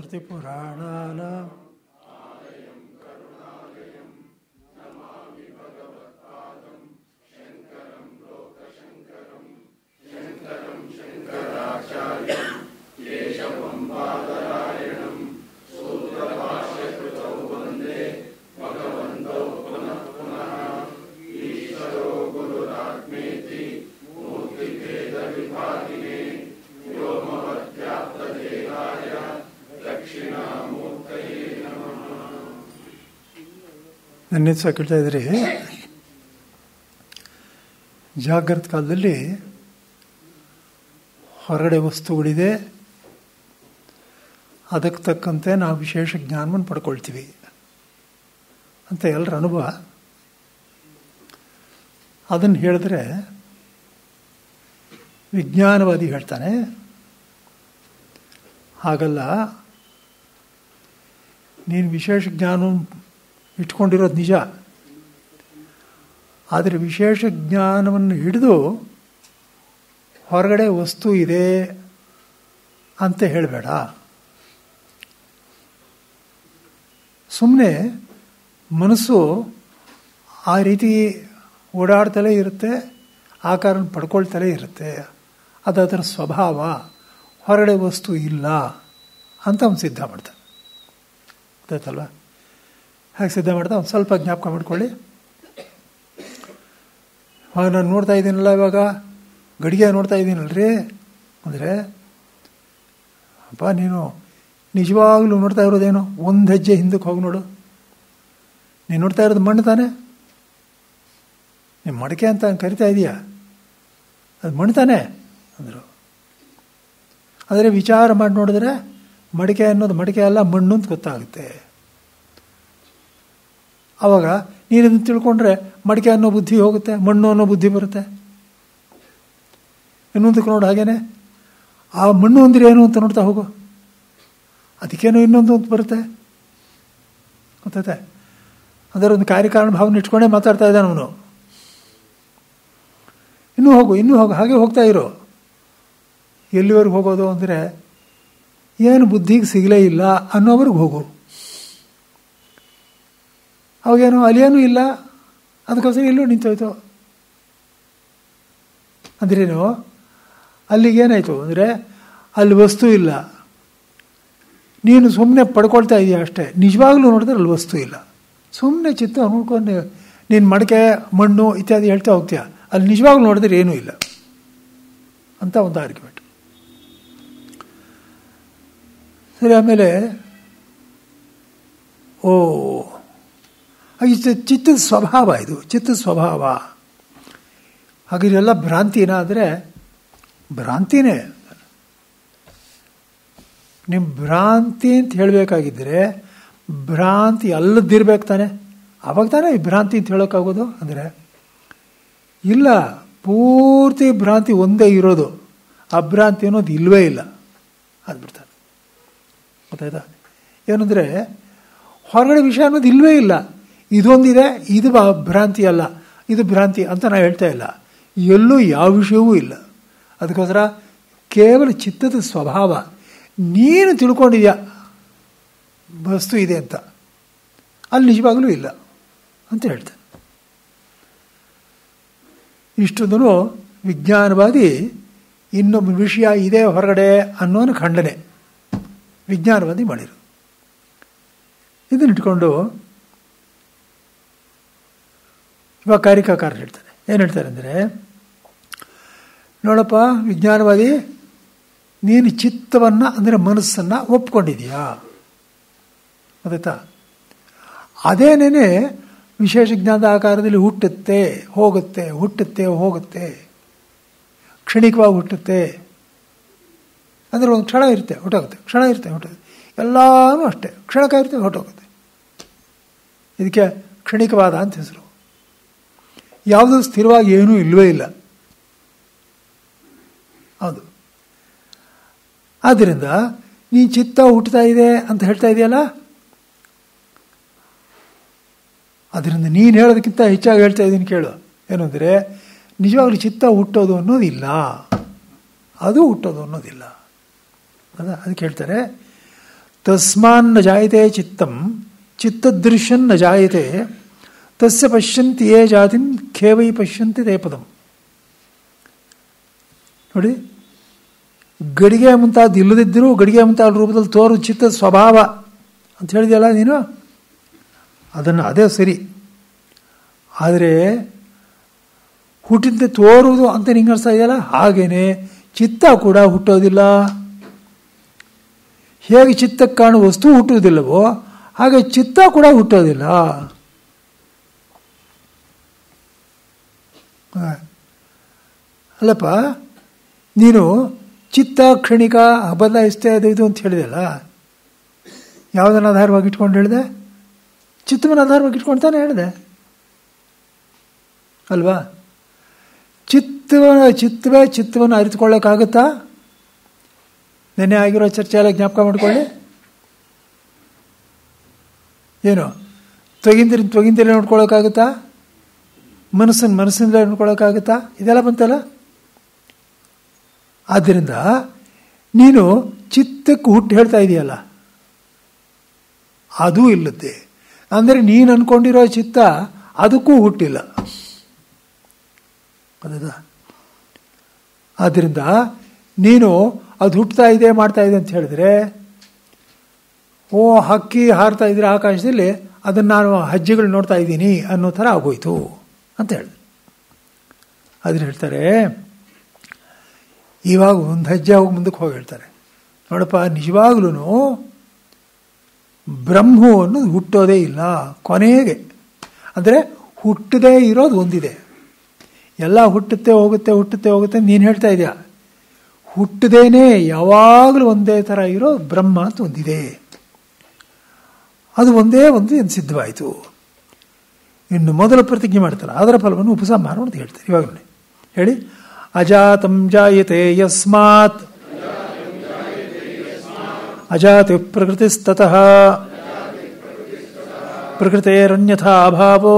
स्मृतिपुराणानाम् ನನ್ನ ಸಹ ಕೇಳ್ತಾ ಇದ್ರಿ ಜಾಗೃತ ಕಾಲದಲ್ಲಿ ಹೊರಗಡೆ ವಸ್ತುಗಳಿದೆ ಅದಕ್ಕೆ ತಕ್ಕಂತೆ ನಾವು ವಿಶೇಷ ಜ್ಞಾನವನ್ನು ಪಡ್ಕೊಳ್ತೀವಿ ಅಂತ ಎಲ್ಲರ ಅನುಭವ ಅದನ್ನು ಹೇಳಿದ್ರೆ ವಿಜ್ಞಾನವಾದಿ ಹೇಳ್ತಾನೆ ಹಾಗಲ್ಲ ನೀನು ವಿಶೇಷ ಜ್ಞಾನ ಇಟ್ಕೊಂಡಿರೋದು ನಿಜ ಆದರೆ ವಿಶೇಷ ಜ್ಞಾನವನ್ನು ಹಿಡಿದು ಹೊರಗಡೆ ವಸ್ತು ಇದೆ ಅಂತ ಹೇಳಬೇಡ ಸುಮ್ಮನೆ ಮನಸ್ಸು ಆ ರೀತಿ ಓಡಾಡ್ತಲೇ ಇರುತ್ತೆ ಆಕಾರ ಪಡ್ಕೊಳ್ತಲೇ ಇರುತ್ತೆ ಅದು ಅದರ ಸ್ವಭಾವ ಹೊರಗಡೆ ವಸ್ತು ಇಲ್ಲ ಅಂತ ಅವನು ಸಿದ್ಧ ಮಾಡ್ತಾನೆ ಗೊತ್ತಾಯ್ತಲ್ವ ಹಾಗೆ ಸಿದ್ಧ ಮಾಡ್ತಾ ಒಂದು ಸ್ವಲ್ಪ ಜ್ಞಾಪಕ ಮಾಡ್ಕೊಳ್ಳಿ ಆಗ ನಾನು ನೋಡ್ತಾ ಇದ್ದೀನಲ್ಲ ಇವಾಗ ಗಡಿಗೆ ನೋಡ್ತಾ ಇದ್ದೀನಲ್ರಿ ಅಂದರೆ ಅಪ್ಪ ನೀನು ನಿಜವಾಗ್ಲೂ ನೋಡ್ತಾ ಇರೋದೇನು ಒಂದು ಹೆಜ್ಜೆ ಹಿಂದಕ್ಕೆ ಹೋಗಿ ನೋಡು ನೀನು ನೋಡ್ತಾ ಇರೋದು ಮಣ್ಣು ತಾನೆ ನೀವು ಮಡಕೆ ಅಂತ ಕರಿತಾ ಇದೀಯಾ ಅದು ಮಣ್ಣು ತಾನೆ ಅಂದರು ಆದರೆ ವಿಚಾರ ಮಾಡಿ ನೋಡಿದ್ರೆ ಮಡಿಕೆ ಅನ್ನೋದು ಮಡಿಕೆ ಅಲ್ಲ ಮಣ್ಣು ಅಂತ ಗೊತ್ತಾಗುತ್ತೆ ಆವಾಗ ನೀನು ತಿಳ್ಕೊಂಡ್ರೆ ಮಡಿಕೆ ಅನ್ನೋ ಬುದ್ಧಿ ಹೋಗುತ್ತೆ ಮಣ್ಣು ಅನ್ನೋ ಬುದ್ಧಿ ಬರುತ್ತೆ ಇನ್ನೊಂದಕ್ಕೆ ನೋಡು ಹಾಗೇನೆ ಆ ಮಣ್ಣು ಅಂದ್ರೆ ಏನು ಅಂತ ನೋಡ್ತಾ ಹೋಗು ಅದಕ್ಕೇನೋ ಇನ್ನೊಂದು ಅಂತ ಬರುತ್ತೆ ಗೊತ್ತೈತೆ ಅದರೊಂದು ಕಾರ್ಯಕಾರಣ ಭಾವನೆ ಇಟ್ಕೊಂಡೇ ಮಾತಾಡ್ತಾ ಇದ್ದಾನೆ ಅವನು ಇನ್ನೂ ಹೋಗು ಇನ್ನೂ ಹೋಗು ಹಾಗೆ ಹೋಗ್ತಾ ಇರು ಎಲ್ಲಿವರೆಗೆ ಹೋಗೋದು ಅಂದರೆ ಏನು ಬುದ್ಧಿಗೆ ಸಿಗಲೇ ಇಲ್ಲ ಅನ್ನೋವರೆಗೆ ಹೋಗು ಅವಾಗೇನು ಅಲ್ಲೇನೂ ಇಲ್ಲ ಅದಕ್ಕೋಸ್ಕರ ಎಲ್ಲೂ ನಿಂತೋಯ್ತು ಅಂದ್ರೇನು ಅಲ್ಲಿಗೇನಾಯಿತು ಅಂದರೆ ಅಲ್ಲಿ ವಸ್ತು ಇಲ್ಲ ನೀನು ಸುಮ್ಮನೆ ಪಡ್ಕೊಳ್ತಾ ಇದೀಯ ಅಷ್ಟೇ ನಿಜವಾಗ್ಲೂ ನೋಡಿದ್ರೆ ಅಲ್ಲಿ ವಸ್ತು ಇಲ್ಲ ಸುಮ್ಮನೆ ಚಿತ್ತ ನೋಡ್ಕೊಂಡು ನೀನು ಮಡಕೆ ಮಣ್ಣು ಇತ್ಯಾದಿ ಹೇಳ್ತಾ ಹೋಗ್ತೀಯ ಅಲ್ಲಿ ನಿಜವಾಗ್ಲೂ ನೋಡಿದ್ರೆ ಏನೂ ಇಲ್ಲ ಅಂತ ಒಂದು ಆರ್ಗ್ಯುಮೆಂಟ್ ಸರಿ ಆಮೇಲೆ ಓ ಇದು ಚಿತ್ತದ ಸ್ವಭಾವ ಇದು ಚಿತ್ತದ ಸ್ವಭಾವ ಹಾಗೆ ಇದೆಲ್ಲ ಭ್ರಾಂತಿನ ಆದರೆ ಭ್ರಾಂತಿನೇ ನಿಮ್ಮ ಭ್ರಾಂತಿ ಅಂತ ಹೇಳಬೇಕಾಗಿದ್ದರೆ ಭ್ರಾಂತಿ ಅಲ್ಲದಿರ್ಬೇಕು ತಾನೆ ಅವಾಗ ತಾನೇ ಈ ಭ್ರಾಂತಿ ಅಂತ ಹೇಳೋಕ್ಕಾಗೋದು ಅಂದರೆ ಇಲ್ಲ ಪೂರ್ತಿ ಭ್ರಾಂತಿ ಒಂದೇ ಇರೋದು ಅಭ್ರಾಂತಿ ಅನ್ನೋದು ಇಲ್ಲವೇ ಇಲ್ಲ ಅಂದ್ಬಿಡ್ತಾನೆ ಗೊತ್ತಾಯ್ತಾ ಏನಂದರೆ ಹೊರಗಡೆ ವಿಷಯ ಅನ್ನೋದು ಇಲ್ಲವೇ ಇಲ್ಲ ಇದೊಂದಿದೆ ಇದು ಭ್ರಾಂತಿ ಅಲ್ಲ ಇದು ಭ್ರಾಂತಿ ಅಂತ ನಾವು ಹೇಳ್ತಾ ಇಲ್ಲ ಎಲ್ಲೂ ಯಾವ ವಿಷಯವೂ ಇಲ್ಲ ಅದಕ್ಕೋಸ್ಕರ ಕೇವಲ ಚಿತ್ತದ ಸ್ವಭಾವ ನೀನು ತಿಳ್ಕೊಂಡಿದ್ಯಾ ವಸ್ತು ಇದೆ ಅಂತ ಅಲ್ಲಿ ನಿಜವಾಗಲೂ ಇಲ್ಲ ಅಂತ ಹೇಳ್ತಾನೆ ಇಷ್ಟೊಂದೂ ವಿಜ್ಞಾನವಾದಿ ಇನ್ನೊಬ್ಬ ವಿಷಯ ಇದೆ ಹೊರಗಡೆ ಅನ್ನೋನ ಖಂಡನೆ ವಿಜ್ಞಾನವಾದಿ ಮಾಡಿರು ಇದನ್ನ ಇಟ್ಕೊಂಡು ಇವಾಗ ಕಾರಿಕಾಕಾರ ಹೇಳ್ತಾರೆ ಏನು ಹೇಳ್ತಾರೆ ಅಂದರೆ ನೋಡಪ್ಪ ವಿಜ್ಞಾನವಾದಿ ನೀನು ಚಿತ್ತವನ್ನು ಅಂದರೆ ಮನಸ್ಸನ್ನು ಒಪ್ಕೊಂಡಿದೀಯಾ ಗೊತ್ತಾಯ್ತಾ ಅದೇನೇನೆ ವಿಶೇಷ ಜ್ಞಾನದ ಆಕಾರದಲ್ಲಿ ಹುಟ್ಟುತ್ತೆ ಹೋಗುತ್ತೆ ಹುಟ್ಟುತ್ತೆ ಹೋಗುತ್ತೆ ಕ್ಷಣಿಕವಾಗಿ ಹುಟ್ಟುತ್ತೆ ಅಂದರೆ ಒಂದು ಕ್ಷಣ ಇರುತ್ತೆ ಹೊಟ್ಟೋಗುತ್ತೆ ಕ್ಷಣ ಇರುತ್ತೆ ಹೊಟ್ಟೋಗುತ್ತೆ ಎಲ್ಲನೂ ಅಷ್ಟೇ ಕ್ಷಣಕ ಇರುತ್ತೆ ಹೊಟ್ಟೋಗುತ್ತೆ ಇದಕ್ಕೆ ಕ್ಷಣಿಕವಾದ ಅಂತ ಹೆಸರು ಯಾವುದೂ ಸ್ಥಿರವಾಗಿ ಏನೂ ಇಲ್ಲವೇ ಇಲ್ಲ ಹೌದು ಆದ್ದರಿಂದ ನೀ ಚಿತ್ತ ಹುಟ್ಟುತ್ತಾ ಇದೆ ಅಂತ ಹೇಳ್ತಾ ಇದೆಯಲ್ಲ ಅದರಿಂದ ನೀನು ಹೇಳೋದಕ್ಕಿಂತ ಹೆಚ್ಚಾಗಿ ಹೇಳ್ತಾ ಇದ್ದೀನಿ ಕೇಳು ಏನು ಅಂದರೆ ನಿಜವಾಗ್ಲೂ ಚಿತ್ತ ಹುಟ್ಟೋದು ಅನ್ನೋದಿಲ್ಲ ಅದು ಹುಟ್ಟೋದು ಅನ್ನೋದಿಲ್ಲ ಅದ ಅದಕ್ಕೆ ಹೇಳ್ತಾರೆ ತಸ್ಮಾನ್ನ ಜಾಯತೆ ಚಿತ್ತಂ ಚಿತ್ತದೃಶ್ಯನ್ನ ಜಾಯತೆ ತಸ್ಯ ಪಶ್ಯಂತಿ ಯೇ ಜಾತಿಂ ಖೇವೈ ಪಶ್ಯಂತಿ ತೇ ಪದಂ ನೋಡಿ ಗಡಿಗೆ ಮುಂತಾದ ಇಲ್ಲದಿದ್ದರೂ ಗಡಿಗೆ ಮುಂತಾದ ರೂಪದಲ್ಲಿ ತೋರು ಚಿತ್ತ ಸ್ವಭಾವ ಅಂತ ಹೇಳಿದೆಯಲ್ಲ ನೀನು ಅದನ್ನು ಅದೇ ಸರಿ ಆದರೆ ಹುಟ್ಟಿದ್ದೆ ತೋರುವುದು ಅಂತ ನಿಂಗೆ ಅನಿಸ್ತಾ ಇದೆಯಲ್ಲ ಹಾಗೇನೆ ಚಿತ್ತ ಕೂಡ ಹುಟ್ಟೋದಿಲ್ಲ ಹೇಗೆ ಚಿತ್ತಕ್ಕೆ ಕಾಣುವ ವಸ್ತು ಹುಟ್ಟುವುದಿಲ್ಲವೋ ಹಾಗೆ ಚಿತ್ತ ಕೂಡ ಹುಟ್ಟೋದಿಲ್ಲ ಅಲ್ಲಪ್ಪ ನೀನು ಚಿತ್ತ ಕ್ಷಣಿಕ ಬದಲಾಯಿಸ್ತೇ ಅದು ಇದು ಅಂತ ಹೇಳಿದೆಲ್ಲ ಯಾವುದನ್ನು ಆಧಾರವಾಗಿ ಇಟ್ಕೊಂಡು ಹೇಳಿದೆ ಚಿತ್ತವನ್ನು ಆಧಾರವಾಗಿ ಇಟ್ಕೊಂಡು ತಾನೇ ಹೇಳಿದೆ ಅಲ್ವಾ ಚಿತ್ತವ ಚಿತ್ತವೇ ಚಿತ್ತವನ್ನು ಅರಿತುಕೊಳ್ಳೋಕ್ಕಾಗುತ್ತಾ ನೆನ್ನೆ ಆಗಿರೋ ಚರ್ಚೆ ಎಲ್ಲ ಜ್ಞಾಪಕ ಮಾಡ್ಕೊಳ್ಳಿ ಏನು ತೊಗಿಂದಿರಿ ತೊಗಿಂದಿರಿ ನೋಡ್ಕೊಳ್ಳೋಕ್ಕಾಗುತ್ತಾ ಮನಸ್ಸನ್ನು ಮನಸ್ಸಿಂದಲೇ ನೋಡ್ಕೊಳ್ಳೋಕ್ಕಾಗುತ್ತಾ ಇದೆಲ್ಲ ಬಂತಲ್ಲ ಆದ್ದರಿಂದ ನೀನು ಚಿತ್ತಕ್ಕೆ ಹುಟ್ಟು ಹೇಳ್ತಾ ಇದೆಯಲ್ಲ ಅದೂ ಇಲ್ಲತ್ತೆ ಅಂದರೆ ನೀನು ಅನ್ಕೊಂಡಿರೋ ಚಿತ್ತ ಅದಕ್ಕೂ ಹುಟ್ಟಿಲ್ಲ ಅದದ ಆದ್ದರಿಂದ ನೀನು ಅದು ಹುಟ್ಟುತ್ತಾ ಇದೆ ಮಾಡ್ತಾ ಇದೆ ಅಂತ ಹೇಳಿದ್ರೆ ಓ ಹಕ್ಕಿ ಹಾರ್ತಾ ಇದ್ರೆ ಆಕಾಶದಲ್ಲಿ ಅದನ್ನು ನಾನು ಹೆಜ್ಜೆಗಳು ನೋಡ್ತಾ ಇದ್ದೀನಿ ಅನ್ನೋ ಥರ ಆಗೋಯ್ತು ಅಂತ ಹೇಳಿದೆ ಅದನ್ನ ಹೇಳ್ತಾರೆ ಇವಾಗ ಒಂದು ಹೆಜ್ಜೆ ಹೋಗಿ ಮುಂದಕ್ಕೆ ಹೋಗಿ ಹೇಳ್ತಾರೆ ನೋಡಪ್ಪ ನಿಜವಾಗ್ಲೂ ಬ್ರಹ್ಮು ಅನ್ನೋದು ಹುಟ್ಟೋದೇ ಇಲ್ಲ ಕೊನೆಗೆ ಅಂದರೆ ಹುಟ್ಟದೇ ಇರೋದು ಒಂದಿದೆ ಎಲ್ಲ ಹುಟ್ಟುತ್ತೆ ಹೋಗುತ್ತೆ ಹುಟ್ಟುತ್ತೆ ಹೋಗುತ್ತೆ ನೀನು ಹೇಳ್ತಾ ಇದೆಯಾ ಹುಟ್ಟದೇನೆ ಯಾವಾಗಲೂ ಒಂದೇ ಥರ ಇರೋ ಬ್ರಹ್ಮ ಅಂತ ಒಂದಿದೆ ಅದು ಒಂದೇ ಒಂದು ಏನು ಸಿದ್ಧವಾಯಿತು ಇನ್ನು ಮೊದಲ ಪ್ರತಿಜ್ಞೆ ಮಾಡ್ತಾರೆ ಅದರ ಫಲವನ್ನು ಉಪಸಂಹಾರ ಅಂತ ಹೇಳ್ತಾರೆ ಇವಾಗ ನೋಡಿ ಹೇಳಿ ಅಜಾತಂ ಜಾಯತೆ ಯಸ್ಮಾತ್ ಅಜಾತಿ ಪ್ರಕೃತಿಸ್ತತಃ ಪ್ರಕೃತೇರನ್ಯಥಾ ಅಭಾವೋ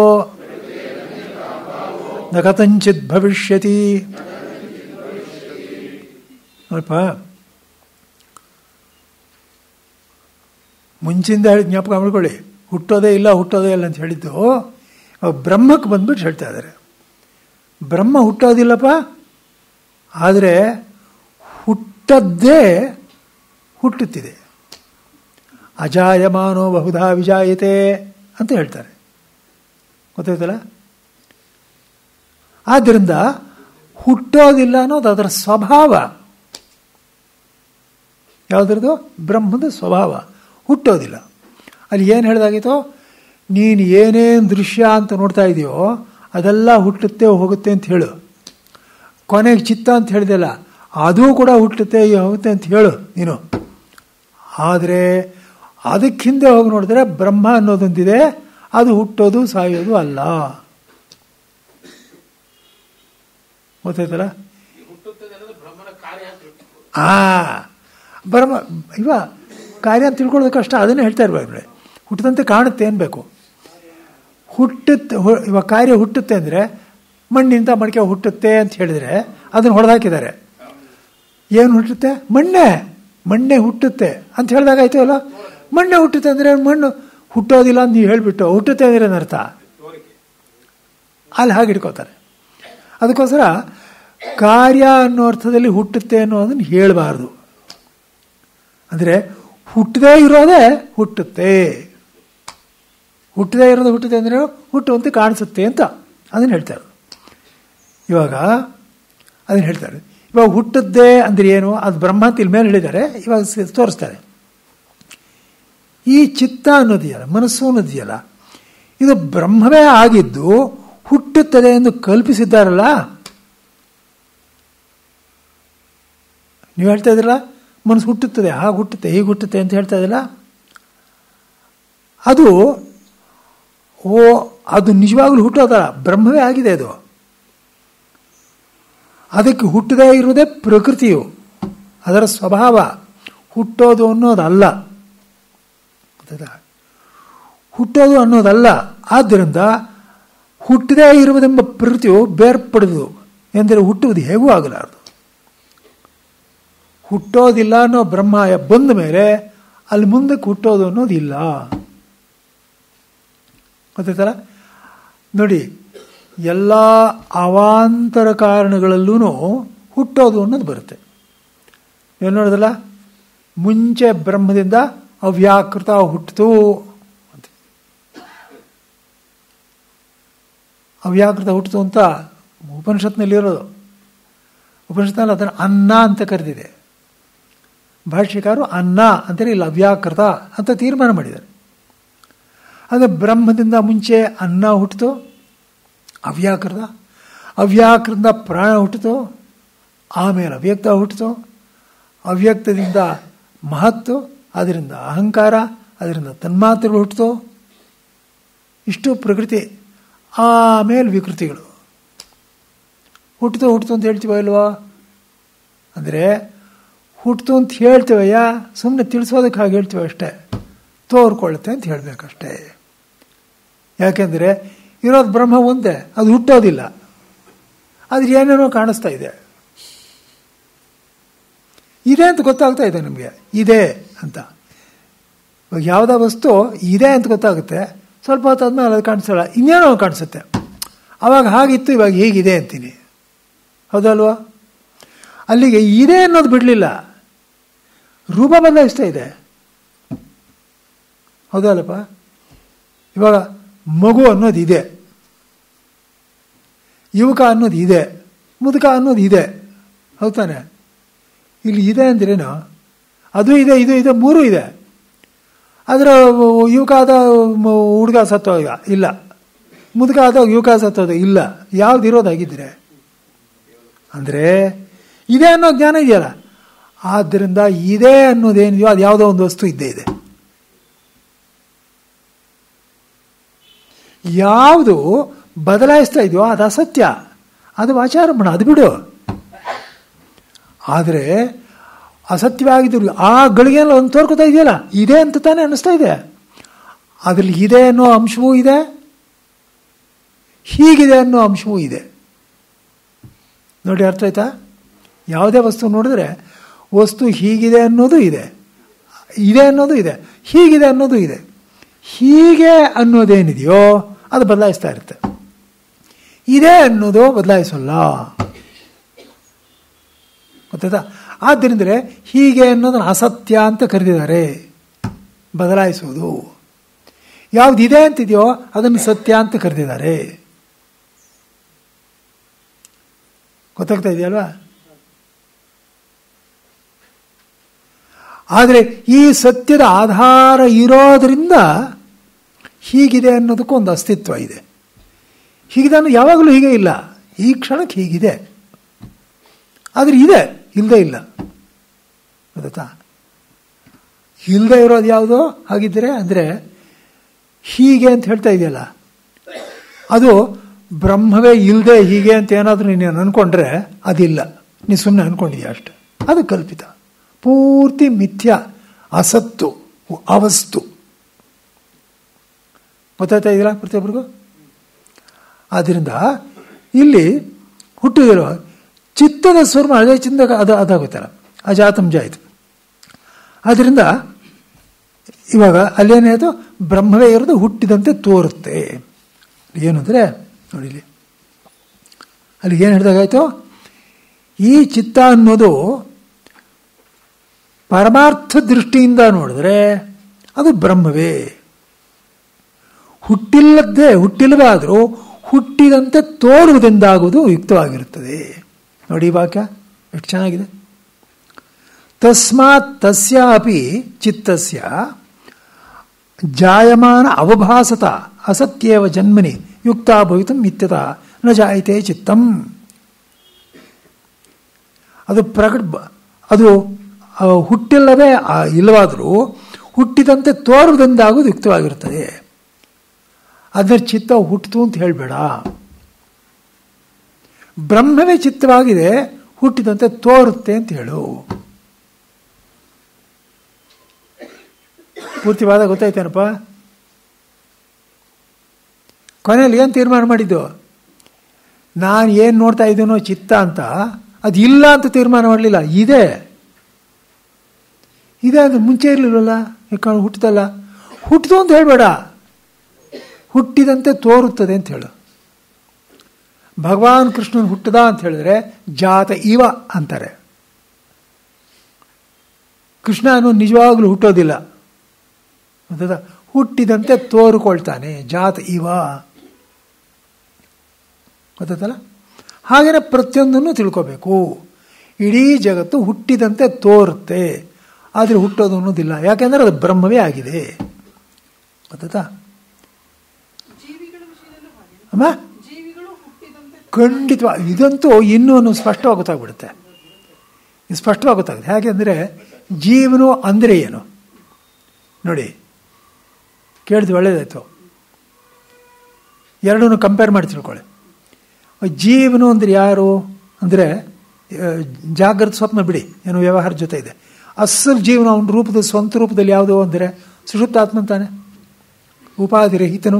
ನ ಕಥಂಚಿತ್ ಭವಿಷ್ಯತಿ ನೋಡಪ್ಪ ಮುಂಚಿಂದ ಹೇಳಿ ಜ್ಞಾಪಕ ಮಾಡ್ಕೊಳ್ಳಿ ಹುಟ್ಟೋದೇ ಇಲ್ಲ ಹುಟ್ಟೋದೇ ಇಲ್ಲ ಅಂತ ಹೇಳಿದ್ದು ಬ್ರಹ್ಮಕ್ಕೆ ಬಂದ್ಬಿಟ್ಟು ಹೇಳ್ತಾ ಇದ್ದಾರೆ ಬ್ರಹ್ಮ ಹುಟ್ಟೋದಿಲ್ಲಪ್ಪ ಆದರೆ ಹುಟ್ಟದ್ದೇ ಹುಟ್ಟುತ್ತಿದೆ ಅಜಾಯಮಾನೋ ಬಹುಧಾ ವಿಜಾಯತೆ ಅಂತ ಹೇಳ್ತಾರೆ ಗೊತ್ತಾಯ್ತಲ್ಲ ಆದ್ದರಿಂದ ಹುಟ್ಟೋದಿಲ್ಲ ಅನ್ನೋದು ಅದರ ಸ್ವಭಾವ ಯಾವುದ್ರದ್ದು ಬ್ರಹ್ಮದ ಸ್ವಭಾವ ಹುಟ್ಟೋದಿಲ್ಲ ಅಲ್ಲಿ ಏನು ಹೇಳಿದಾಗಿತ್ತೋ ನೀನು ಏನೇನು ದೃಶ್ಯ ಅಂತ ನೋಡ್ತಾ ಇದೆಯೋ ಅದೆಲ್ಲ ಹುಟ್ಟುತ್ತೆ ಹೋಗುತ್ತೆ ಅಂತ ಹೇಳು ಕೊನೆಗೆ ಚಿತ್ತ ಅಂತ ಹೇಳಿದೆಲ್ಲ ಅದೂ ಕೂಡ ಹುಟ್ಟುತ್ತೆ ಹೋಗುತ್ತೆ ಅಂತ ಹೇಳು ನೀನು ಆದರೆ ಅದಕ್ಕೆ ಹಿಂದೆ ಹೋಗಿ ನೋಡಿದ್ರೆ ಬ್ರಹ್ಮ ಅನ್ನೋದೊಂದಿದೆ ಅದು ಹುಟ್ಟೋದು ಸಾಯೋದು ಅಲ್ಲ ಗೊತ್ತಾಯ್ತಲ್ಲ ಆ ಬ್ರಹ್ಮ ಇವ ಕಾರ್ಯ ಅಂತ ತಿಳ್ಕೊಳ್ಳೋದು ಕಷ್ಟ ಅದನ್ನೇ ಹೇಳ್ತಾ ಇರ್ಬೇಕು ಹುಟ್ಟದಂತೆ ಕಾಣುತ್ತೆ ಅನ್ಬೇಕು ಹುಟ್ಟುತ್ತೆ ಇವಾಗ ಕಾರ್ಯ ಹುಟ್ಟುತ್ತೆ ಅಂದರೆ ಮಣ್ಣಿಂದ ಮಡಿಕೆ ಹುಟ್ಟುತ್ತೆ ಅಂತ ಹೇಳಿದರೆ ಅದನ್ನು ಹೊಡೆದಾಕಿದ್ದಾರೆ ಏನು ಹುಟ್ಟುತ್ತೆ ಮಣ್ಣೆ ಮಣ್ಣೆ ಹುಟ್ಟುತ್ತೆ ಅಂತ ಹೇಳಿದಾಗ ಆಯ್ತವಲ್ಲ ಮಣ್ಣೆ ಹುಟ್ಟುತ್ತೆ ಅಂದರೆ ಮಣ್ಣು ಹುಟ್ಟೋದಿಲ್ಲ ಅಂತ ನೀವು ಹೇಳಿಬಿಟ್ಟು ಹುಟ್ಟುತ್ತೆ ಅಂದರೆ ಅರ್ಥ ಅಲ್ಲಿ ಹಾಗೆ ಇಟ್ಕೋತಾರೆ ಅದಕ್ಕೋಸ್ಕರ ಕಾರ್ಯ ಅನ್ನೋ ಅರ್ಥದಲ್ಲಿ ಹುಟ್ಟುತ್ತೆ ಅನ್ನೋದನ್ನು ಹೇಳಬಾರ್ದು ಅಂದರೆ ಹುಟ್ಟದೇ ಇರೋದೇ ಹುಟ್ಟುತ್ತೆ ಹುಟ್ಟದೇ ಇರೋದು ಹುಟ್ಟುತ್ತೆ ಅಂದರೆ ಹುಟ್ಟುವಂತೆ ಕಾಣಿಸುತ್ತೆ ಅಂತ ಅದನ್ನು ಹೇಳ್ತಾರೆ ಇವಾಗ ಅದನ್ನು ಹೇಳ್ತಾರೆ ಇವಾಗ ಹುಟ್ಟದ್ದೇ ಅಂದ್ರೆ ಏನು ಅದು ಬ್ರಹ್ಮ ಅಂತ ಇಲ್ಲಿ ಮೇಲೆ ಹೇಳಿದ್ದಾರೆ ಇವಾಗ ತೋರಿಸ್ತಾರೆ ಈ ಚಿತ್ತ ಅನ್ನೋದಿಯಲ್ಲ ಮನಸ್ಸು ಅನ್ನೋದಿಯಲ್ಲ ಇದು ಬ್ರಹ್ಮವೇ ಆಗಿದ್ದು ಹುಟ್ಟುತ್ತದೆ ಎಂದು ಕಲ್ಪಿಸಿದ್ದಾರಲ್ಲ ನೀವು ಹೇಳ್ತಾ ಇದ್ರಲ್ಲ ಮನಸ್ಸು ಹುಟ್ಟುತ್ತದೆ ಹಾಗೆ ಹುಟ್ಟುತ್ತೆ ಹೀಗೆ ಹುಟ್ಟುತ್ತೆ ಅಂತ ಹೇಳ್ತಾ ಇದ್ರಲ್ಲ ಅದು ಓ ಅದು ನಿಜವಾಗ್ಲೂ ಹುಟ್ಟೋದಲ್ಲ ಬ್ರಹ್ಮವೇ ಆಗಿದೆ ಅದು ಅದಕ್ಕೆ ಹುಟ್ಟದೇ ಇರುವುದೇ ಪ್ರಕೃತಿಯು ಅದರ ಸ್ವಭಾವ ಹುಟ್ಟೋದು ಅನ್ನೋದಲ್ಲ ಹುಟ್ಟೋದು ಅನ್ನೋದಲ್ಲ ಆದ್ದರಿಂದ ಹುಟ್ಟದೇ ಇರುವುದೆಂಬ ಪ್ರಕೃತಿಯು ಬೇರ್ಪಡುವುದು ಎಂದರೆ ಹುಟ್ಟುವುದು ಹೇಗೂ ಆಗಲಾರದು ಹುಟ್ಟೋದಿಲ್ಲ ಅನ್ನೋ ಬ್ರಹ್ಮ ಬಂದ ಮೇಲೆ ಅಲ್ಲಿ ಮುಂದಕ್ಕೆ ಹುಟ್ಟೋದು ಅನ್ನೋದು ಇಲ್ಲ ಗೊತ್ತಾಯ್ತಲ್ಲ ನೋಡಿ ಎಲ್ಲ ಅವಾಂತರ ಕಾರಣಗಳಲ್ಲೂ ಹುಟ್ಟೋದು ಅನ್ನೋದು ಬರುತ್ತೆ ಏನು ನೋಡೋದಲ್ಲ ಮುಂಚೆ ಬ್ರಹ್ಮದಿಂದ ಅವ್ಯಾಕೃತ ಹುಟ್ಟಿತು ಅಂತ ಅವ್ಯಾಕೃತ ಹುಟ್ಟಿತು ಅಂತ ಉಪನಿಷತ್ನಲ್ಲಿರೋದು ಉಪನಿಷತ್ನಲ್ಲಿ ಅದನ್ನು ಅನ್ನ ಅಂತ ಕರೆದಿದೆ ಭಾಷ್ಯಕಾರರು ಅನ್ನ ಅಂತಲೇ ಇಲ್ಲ ಅವ್ಯಾಕೃತ ಅಂತ ತೀರ್ಮಾನ ಮಾಡಿದ್ದಾರೆ ಆದರೆ ಬ್ರಹ್ಮದಿಂದ ಮುಂಚೆ ಅನ್ನ ಹುಟ್ಟಿತು ಅವ್ಯಾಕೃತ ಅವ್ಯಾಕೃತದಿಂದ ಪ್ರಾಣ ಹುಟ್ಟಿತು ಆಮೇಲೆ ಅವ್ಯಕ್ತ ಹುಟ್ಟಿತು ಅವ್ಯಕ್ತದಿಂದ ಮಹತ್ತು ಅದರಿಂದ ಅಹಂಕಾರ ಅದರಿಂದ ತನ್ಮಾತ್ರೆಗಳು ಹುಟ್ಟಿತು ಇಷ್ಟು ಪ್ರಕೃತಿ ಆಮೇಲೆ ವಿಕೃತಿಗಳು ಹುಟ್ಟಿತು ಹುಟ್ಟಿತು ಅಂತ ಹೇಳ್ತೀವ ಇಲ್ವಾ ಅಂದರೆ ಹುಟ್ಟಿತು ಅಂತ ಹೇಳ್ತೀವಯ್ಯ ಸುಮ್ಮನೆ ತಿಳಿಸೋದಕ್ಕೆ ಹಾಗೆ ಹೇಳ್ತೀವಿ ಅಷ್ಟೇ ತೋರ್ಕೊಳ್ಳುತ್ತೆ ಅಂತ ಹೇಳಬೇಕಷ್ಟೇ ಯಾಕೆಂದರೆ ಇರೋದು ಬ್ರಹ್ಮ ಒಂದೇ ಅದು ಹುಟ್ಟೋದಿಲ್ಲ ಆದರೆ ಏನೇನೋ ಕಾಣಿಸ್ತಾ ಇದೆ ಇದೆ ಅಂತ ಗೊತ್ತಾಗ್ತಾ ಇದೆ ನಮಗೆ ಇದೆ ಅಂತ ಇವಾಗ ಯಾವುದೋ ವಸ್ತು ಇದೆ ಅಂತ ಗೊತ್ತಾಗುತ್ತೆ ಸ್ವಲ್ಪ ಹೊತ್ತು ಆದ್ಮೇಲೆ ಅದು ಕಾಣಿಸಲ್ಲ ಇನ್ನೇನೋ ಕಾಣಿಸುತ್ತೆ ಅವಾಗ ಹಾಗಿತ್ತು ಇವಾಗ ಹೀಗಿದೆ ಅಂತೀನಿ ಹೌದಲ್ವಾ ಅಲ್ಲಿಗೆ ಇದೆ ಅನ್ನೋದು ಬಿಡಲಿಲ್ಲ ರೂಪ ಬದಲಾಯಿಸ್ತಾ ಇದೆ ಹೌದಲ್ಲಪ್ಪ ಇವಾಗ ಮಗು ಅನ್ನೋದು ಇದೆ ಯುವಕ ಅನ್ನೋದು ಇದೆ ಮುದುಕ ಅನ್ನೋದು ಇದೆ ಹೌದಾನೆ ಇಲ್ಲಿ ಇದೆ ಅಂದ್ರೇನು ಅದು ಇದೆ ಇದು ಇದೆ ಮೂರು ಇದೆ ಅದರ ಯುವಕ ಆದ ಹುಡುಗ ಸತ್ತೋಗ ಇಲ್ಲ ಮುದುಕ ಆದಾಗ ಯುವಕ ಸತ್ತೋದ ಇಲ್ಲ ಯಾವ್ದು ಇರೋದಾಗಿದ್ರೆ ಅಂದರೆ ಇದೆ ಅನ್ನೋ ಜ್ಞಾನ ಇದೆಯಲ್ಲ ಆದ್ದರಿಂದ ಇದೆ ಅನ್ನೋದೇನಿದೆಯೋ ಅದು ಯಾವುದೋ ಒಂದು ವಸ್ತು ಇದ್ದೇ ಇದೆ ಯಾವುದು ಬದಲಾಯಿಸ್ತಾ ಇದೆಯೋ ಅದು ಅಸತ್ಯ ಅದು ವಾಚಾರಮಣ ಅದು ಬಿಡು ಆದರೆ ಅಸತ್ಯವಾಗಿದ್ರು ಆ ಗಳಿಗೆಲ್ಲ ಒಂದು ತೋರ್ಕೊತಾ ಇದೆಯಲ್ಲ ಇದೆ ಅಂತ ತಾನೇ ಅನ್ನಿಸ್ತಾ ಇದೆ ಅದರಲ್ಲಿ ಇದೆ ಅನ್ನೋ ಅಂಶವೂ ಇದೆ ಹೀಗಿದೆ ಅನ್ನೋ ಅಂಶವೂ ಇದೆ ನೋಡಿ ಅರ್ಥ ಆಯ್ತಾ ಯಾವುದೇ ವಸ್ತು ನೋಡಿದ್ರೆ ವಸ್ತು ಹೀಗಿದೆ ಅನ್ನೋದು ಇದೆ ಇದೆ ಅನ್ನೋದು ಇದೆ ಹೀಗಿದೆ ಅನ್ನೋದು ಇದೆ ಹೀಗೆ ಅನ್ನೋದೇನಿದೆಯೋ ಅದು ಬದಲಾಯಿಸ್ತಾ ಇರುತ್ತೆ ಇದೆ ಅನ್ನೋದು ಬದಲಾಯಿಸಲ್ಲ ಗೊತ್ತಾಯ್ತಾ ಆದ್ದರಿಂದಲೇ ಹೀಗೆ ಅನ್ನೋದನ್ನು ಅಸತ್ಯ ಅಂತ ಕರೆದಿದ್ದಾರೆ ಬದಲಾಯಿಸುವುದು ಯಾವುದಿದೆ ಅಂತಿದೆಯೋ ಅದನ್ನು ಸತ್ಯ ಅಂತ ಕರೆದಿದ್ದಾರೆ ಗೊತ್ತಾಗ್ತಾ ಇದೆಯಲ್ವಾ ಆದರೆ ಈ ಸತ್ಯದ ಆಧಾರ ಇರೋದರಿಂದ ಹೀಗಿದೆ ಅನ್ನೋದಕ್ಕೂ ಒಂದು ಅಸ್ತಿತ್ವ ಇದೆ ಹೀಗಿದೆ ಅನ್ನೋ ಯಾವಾಗಲೂ ಹೀಗೆ ಇಲ್ಲ ಈ ಕ್ಷಣಕ್ಕೆ ಹೀಗಿದೆ ಆದರೆ ಇದೆ ಇಲ್ಲದೆ ಇಲ್ಲ ಗೊತ್ತಾ ಇಲ್ಲದೆ ಇರೋದು ಯಾವುದೋ ಹಾಗಿದ್ದರೆ ಅಂದರೆ ಹೀಗೆ ಅಂತ ಹೇಳ್ತಾ ಇದೆಯಲ್ಲ ಅದು ಬ್ರಹ್ಮವೇ ಇಲ್ಲದೆ ಹೀಗೆ ಅಂತ ಏನಾದರೂ ನೀನು ಅನ್ಕೊಂಡ್ರೆ ಅದಿಲ್ಲ ನೀ ಸುಮ್ಮನೆ ಅನ್ಕೊಂಡಿದ್ಯಾ ಅಷ್ಟೆ ಅದು ಕಲ್ಪಿತ ಪೂರ್ತಿ ಮಿಥ್ಯ ಅಸತ್ತು ಅವಸ್ತು ಗೊತ್ತಾಯ್ತಾ ಇದೆಯಲ್ಲ ಪ್ರತಿಯೊಬ್ಬರಿಗೂ ಆದ್ದರಿಂದ ಇಲ್ಲಿ ಹುಟ್ಟಿದಿರೋ ಚಿತ್ತದ ಸ್ವರ್ಮ ಅದೇ ಚಿಂದ ಅದು ಅದಾಗುತ್ತಲ್ಲ ಅಜಾತಂ ಜಾಯಿತು ಆದ್ದರಿಂದ ಇವಾಗ ಅಲ್ಲೇನಾಯಿತು ಬ್ರಹ್ಮವೇ ಇರೋದು ಹುಟ್ಟಿದಂತೆ ತೋರುತ್ತೆ ಏನು ಅಂದರೆ ನೋಡಿ ಇಲ್ಲಿ ಅಲ್ಲಿ ಏನು ಹೇಳಿದಾಗಾಯ್ತು ಈ ಚಿತ್ತ ಅನ್ನೋದು ಪರಮಾರ್ಥ ದೃಷ್ಟಿಯಿಂದ ನೋಡಿದ್ರೆ ಅದು ಬ್ರಹ್ಮವೇ ಹುಟ್ಟಿಲ್ಲದ್ದೇ ಹುಟ್ಟಿಲ್ಲವಾದರೂ ಹುಟ್ಟಿದಂತೆ ತೋರುವುದೆಂದಾಗುವುದು ಯುಕ್ತವಾಗಿರುತ್ತದೆ ನೋಡಿ ಈ ವಾಕ್ಯ ಎಷ್ಟು ಚೆನ್ನಾಗಿದೆ ತಸ್ಮಾತ್ ತಸ್ಯಾಪಿ ಚಿತ್ತಸ್ಯ ಜಾಯಮಾನ ಅವಭಾಸತ ಅಸತ್ಯೇವ ಜನ್ಮನಿ ಯುಕ್ತ ಭವಿತು ಮಿತ್ಯತ ನ ಜಾಯತೆ ಚಿತ್ತಂ ಅದು ಪ್ರಕಟ ಅದು ಹುಟ್ಟಿಲ್ಲವೇ ಇಲ್ಲವಾದರೂ ಹುಟ್ಟಿದಂತೆ ತೋರುವುದೆಂದಾಗುವುದು ಯುಕ್ತವಾಗಿರುತ್ತದೆ ಅದರ ಚಿತ್ತ ಹುಟ್ಟಿತು ಅಂತ ಹೇಳಬೇಡ ಬ್ರಹ್ಮವೇ ಚಿತ್ತವಾಗಿದೆ ಹುಟ್ಟಿದಂತೆ ತೋರುತ್ತೆ ಅಂತ ಹೇಳು ಪೂರ್ತಿವಾದ ಗೊತ್ತಾಯ್ತೇನಪ್ಪ ಕೊನೆಯಲ್ಲಿ ಏನು ತೀರ್ಮಾನ ಮಾಡಿದ್ದು ನಾನು ಏನು ನೋಡ್ತಾ ಇದ್ದೀನೋ ಚಿತ್ತ ಅಂತ ಅದು ಇಲ್ಲ ಅಂತ ತೀರ್ಮಾನ ಮಾಡಲಿಲ್ಲ ಇದೆ ಇದೆ ಅಂದ್ರೆ ಮುಂಚೆ ಇರಲಿಲ್ವಲ್ಲ ಕಾಣು ಹುಟ್ಟದಲ್ಲ ಹುಟ್ಟಿತು ಅಂತ ಹೇಳಬೇಡ ಹುಟ್ಟಿದಂತೆ ತೋರುತ್ತದೆ ಅಂತ ಹೇಳು ಭಗವಾನ್ ಕೃಷ್ಣನ್ ಹುಟ್ಟದ ಅಂತ ಹೇಳಿದ್ರೆ ಜಾತ ಇವ ಅಂತಾರೆ ಕೃಷ್ಣ ಅನ್ನೋ ನಿಜವಾಗ್ಲೂ ಹುಟ್ಟೋದಿಲ್ಲ ಗೊತ್ತದ ಹುಟ್ಟಿದಂತೆ ತೋರಿಕೊಳ್ತಾನೆ ಜಾತ ಇವ ಗೊತ್ತಲ್ಲ ಹಾಗೆಯೇ ಪ್ರತಿಯೊಂದನ್ನು ತಿಳ್ಕೋಬೇಕು ಇಡೀ ಜಗತ್ತು ಹುಟ್ಟಿದಂತೆ ತೋರುತ್ತೆ ಆದರೆ ಹುಟ್ಟೋದು ಅನ್ನೋದಿಲ್ಲ ಯಾಕೆಂದರೆ ಅದು ಬ್ರಹ್ಮವೇ ಆಗಿದೆ ಗೊತ್ತಾ ಜೀವಿಗಳ ವಿಷಯದಲ್ಲೂ ಹಾಗೆ ಅಮ್ಮ ಜೀವಿಗಳು ಹುಟ್ಟಿದಂತೆ ಖಂಡಿತವಾಗಿ ಇದಂತೂ ಇನ್ನೂ ಒಂದು ಸ್ಪಷ್ಟವಾಗಿ ಗೊತ್ತಾಗ್ಬಿಡುತ್ತೆ ಇದು ಸ್ಪಷ್ಟವಾಗಿ ಗೊತ್ತಾಗುತ್ತೆ ಹೇಗೆ ಅಂದರೆ ಜೀವನು ಅಂದರೆ ಏನು ನೋಡಿ ಕೇಳಿದ್ವಿ ಒಳ್ಳೇದಾಯ್ತು ಎರಡನ್ನು ಕಂಪೇರ್ ಮಾಡಿ ತಿಳ್ಕೊಳ್ಳಿ ಜೀವನು ಅಂದ್ರೆ ಯಾರು ಅಂದರೆ ಜಾಗೃತ ಸ್ವಪ್ನ ಬಿಡಿ ಏನು ವ್ಯವಹಾರ ಜೊತೆ ಇದೆ ಅಸಲ್ ಜೀವನ ಅವನ ರೂಪದ ಸ್ವಂತ ರೂಪದಲ್ಲಿ ಯಾವುದು ಅಂದರೆ ಸುಷುಪ್ತಾತ್ಮ ತಾನೆ ಉಪಾಧಿ ರಹಿತನು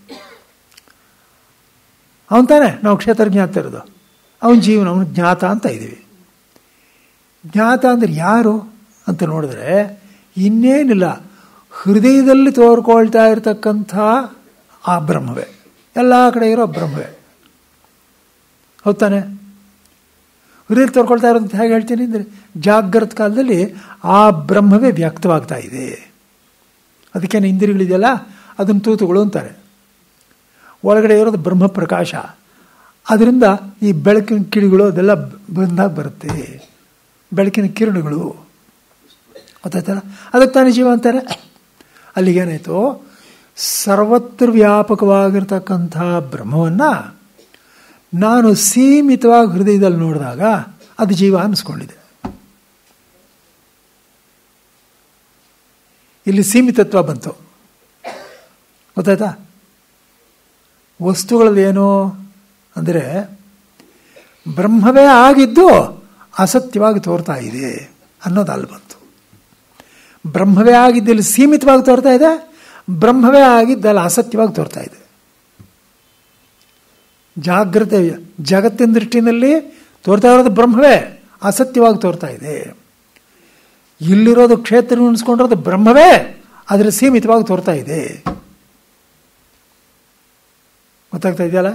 ಅವನ್ ತಾನೆ ನಾವು ಕ್ಷೇತ್ರಜ್ಞ ಅಂತ ಇರೋದು ಅವನ ಜೀವನ ಅವನು ಜ್ಞಾತ ಅಂತ ಇದ್ದೀವಿ ಜ್ಞಾತ ಅಂದ್ರೆ ಯಾರು ಅಂತ ನೋಡಿದ್ರೆ ಇನ್ನೇನಿಲ್ಲ ಹೃದಯದಲ್ಲಿ ತೋರ್ಕೊಳ್ತಾ ಇರತಕ್ಕಂಥ ಆ ಬ್ರಹ್ಮವೇ ಎಲ್ಲ ಕಡೆ ಇರೋ ಬ್ರಹ್ಮವೇ ಹೌದಾನೆ ಹೃದಯ ತೋರ್ಕೊಳ್ತಾ ಇರೋದು ಹೇಗೆ ಹೇಳ್ತೀನಿ ಅಂದರೆ ಜಾಗೃತ ಕಾಲದಲ್ಲಿ ಆ ಬ್ರಹ್ಮವೇ ವ್ಯಕ್ತವಾಗ್ತಾ ಇದೆ ಅದಕ್ಕೇನು ಇಂದ್ರಿಯಗಳಿದೆಯಲ್ಲ ಅದನ್ನು ತೂತುಗಳು ಅಂತಾರೆ ಒಳಗಡೆ ಇರೋದು ಬ್ರಹ್ಮ ಪ್ರಕಾಶ ಅದರಿಂದ ಈ ಬೆಳಕಿನ ಕಿಡಿಗಳು ಅದೆಲ್ಲ ಬಂದಾಗ ಬರುತ್ತೆ ಬೆಳಕಿನ ಕಿರಣಗಳು ಗೊತ್ತಾಯ್ತಲ್ಲ ಅದಕ್ಕೆ ತಾನೇ ಜೀವ ಅಂತಾರೆ ಅಲ್ಲಿಗೇನಾಯಿತು ಸರ್ವತ್ರ ವ್ಯಾಪಕವಾಗಿರ್ತಕ್ಕಂಥ ಬ್ರಹ್ಮವನ್ನು ನಾನು ಸೀಮಿತವಾಗಿ ಹೃದಯದಲ್ಲಿ ನೋಡಿದಾಗ ಅದು ಜೀವ ಅನ್ನಿಸ್ಕೊಂಡಿದೆ ಇಲ್ಲಿ ಸೀಮಿತತ್ವ ಬಂತು ಗೊತ್ತಾಯ್ತಾ ವಸ್ತುಗಳಲ್ಲಿ ಏನು ಅಂದರೆ ಬ್ರಹ್ಮವೇ ಆಗಿದ್ದು ಅಸತ್ಯವಾಗಿ ತೋರ್ತಾ ಇದೆ ಅನ್ನೋದು ಅಲ್ಲಿ ಬಂತು ಬ್ರಹ್ಮವೇ ಆಗಿದ್ದಲ್ಲಿ ಸೀಮಿತವಾಗಿ ತೋರ್ತಾ ಇದೆ ಬ್ರಹ್ಮವೇ ಆಗಿದ್ದಲ್ಲಿ ಅಸತ್ಯವಾಗಿ ತೋರ್ತಾ ಇದೆ ಜಾಗ್ರತೆ ಜಗತ್ತಿನ ದೃಷ್ಟಿನಲ್ಲಿ ತೋರ್ತಾ ಇರೋದು ಬ್ರಹ್ಮವೇ ಅಸತ್ಯವಾಗಿ ತೋರ್ತಾ ಇದೆ ಇಲ್ಲಿರೋದು ಕ್ಷೇತ್ರ ಉಣಿಸ್ಕೊಂಡಿರೋದು ಬ್ರಹ್ಮವೇ ಆದರೆ ಸೀಮಿತವಾಗಿ ತೋರ್ತಾ ಇದೆ ಗೊತ್ತಾಗ್ತಾ ಇದೆಯಲ್ಲ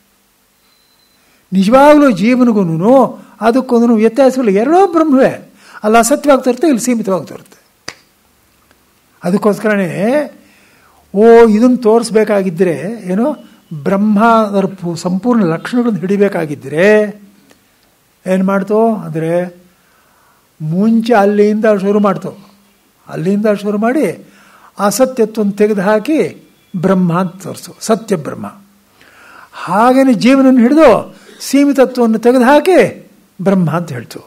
ನಿಜವಾಗ್ಲೂ ಜೀವನಿಗೂ ಅದಕ್ಕೊಂದು ವ್ಯತ್ಯಾಸಗಳು ಎರಡೋ ಬ್ರಹ್ಮವೇ ಅಲ್ಲಿ ಅಸತ್ಯವಾಗಿ ತೋರುತ್ತೆ ಇಲ್ಲಿ ಸೀಮಿತವಾಗಿ ತೋರುತ್ತೆ ಅದಕ್ಕೋಸ್ಕರನೇ ಓ ಇದನ್ನು ತೋರಿಸ್ಬೇಕಾಗಿದ್ದರೆ ಏನೋ ಬ್ರಹ್ಮ ಅದರ ಪು- ಸಂಪೂರ್ಣ ಲಕ್ಷಣಗಳನ್ನು ಹಿಡಿಬೇಕಾಗಿದ್ದರೆ ಏನು ಮಾಡ್ತು ಅಂದರೆ ಮುಂಚೆ ಅಲ್ಲಿಂದ ಶುರು ಮಾಡ್ತು ಅಲ್ಲಿಂದ ಶುರು ಮಾಡಿ ಅಸತ್ಯತ್ವವನ್ನು ತೆಗೆದುಹಾಕಿ ಬ್ರಹ್ಮ ಅಂತ ತೋರಿಸು ಸತ್ಯ ಬ್ರಹ್ಮ ಹಾಗೇನೆ ಜೀವನನ್ನು ಹಿಡಿದು ಸೀಮಿತತ್ವವನ್ನು ತೆಗೆದುಹಾಕಿ ಬ್ರಹ್ಮ ಅಂತ ಹೇಳ್ತು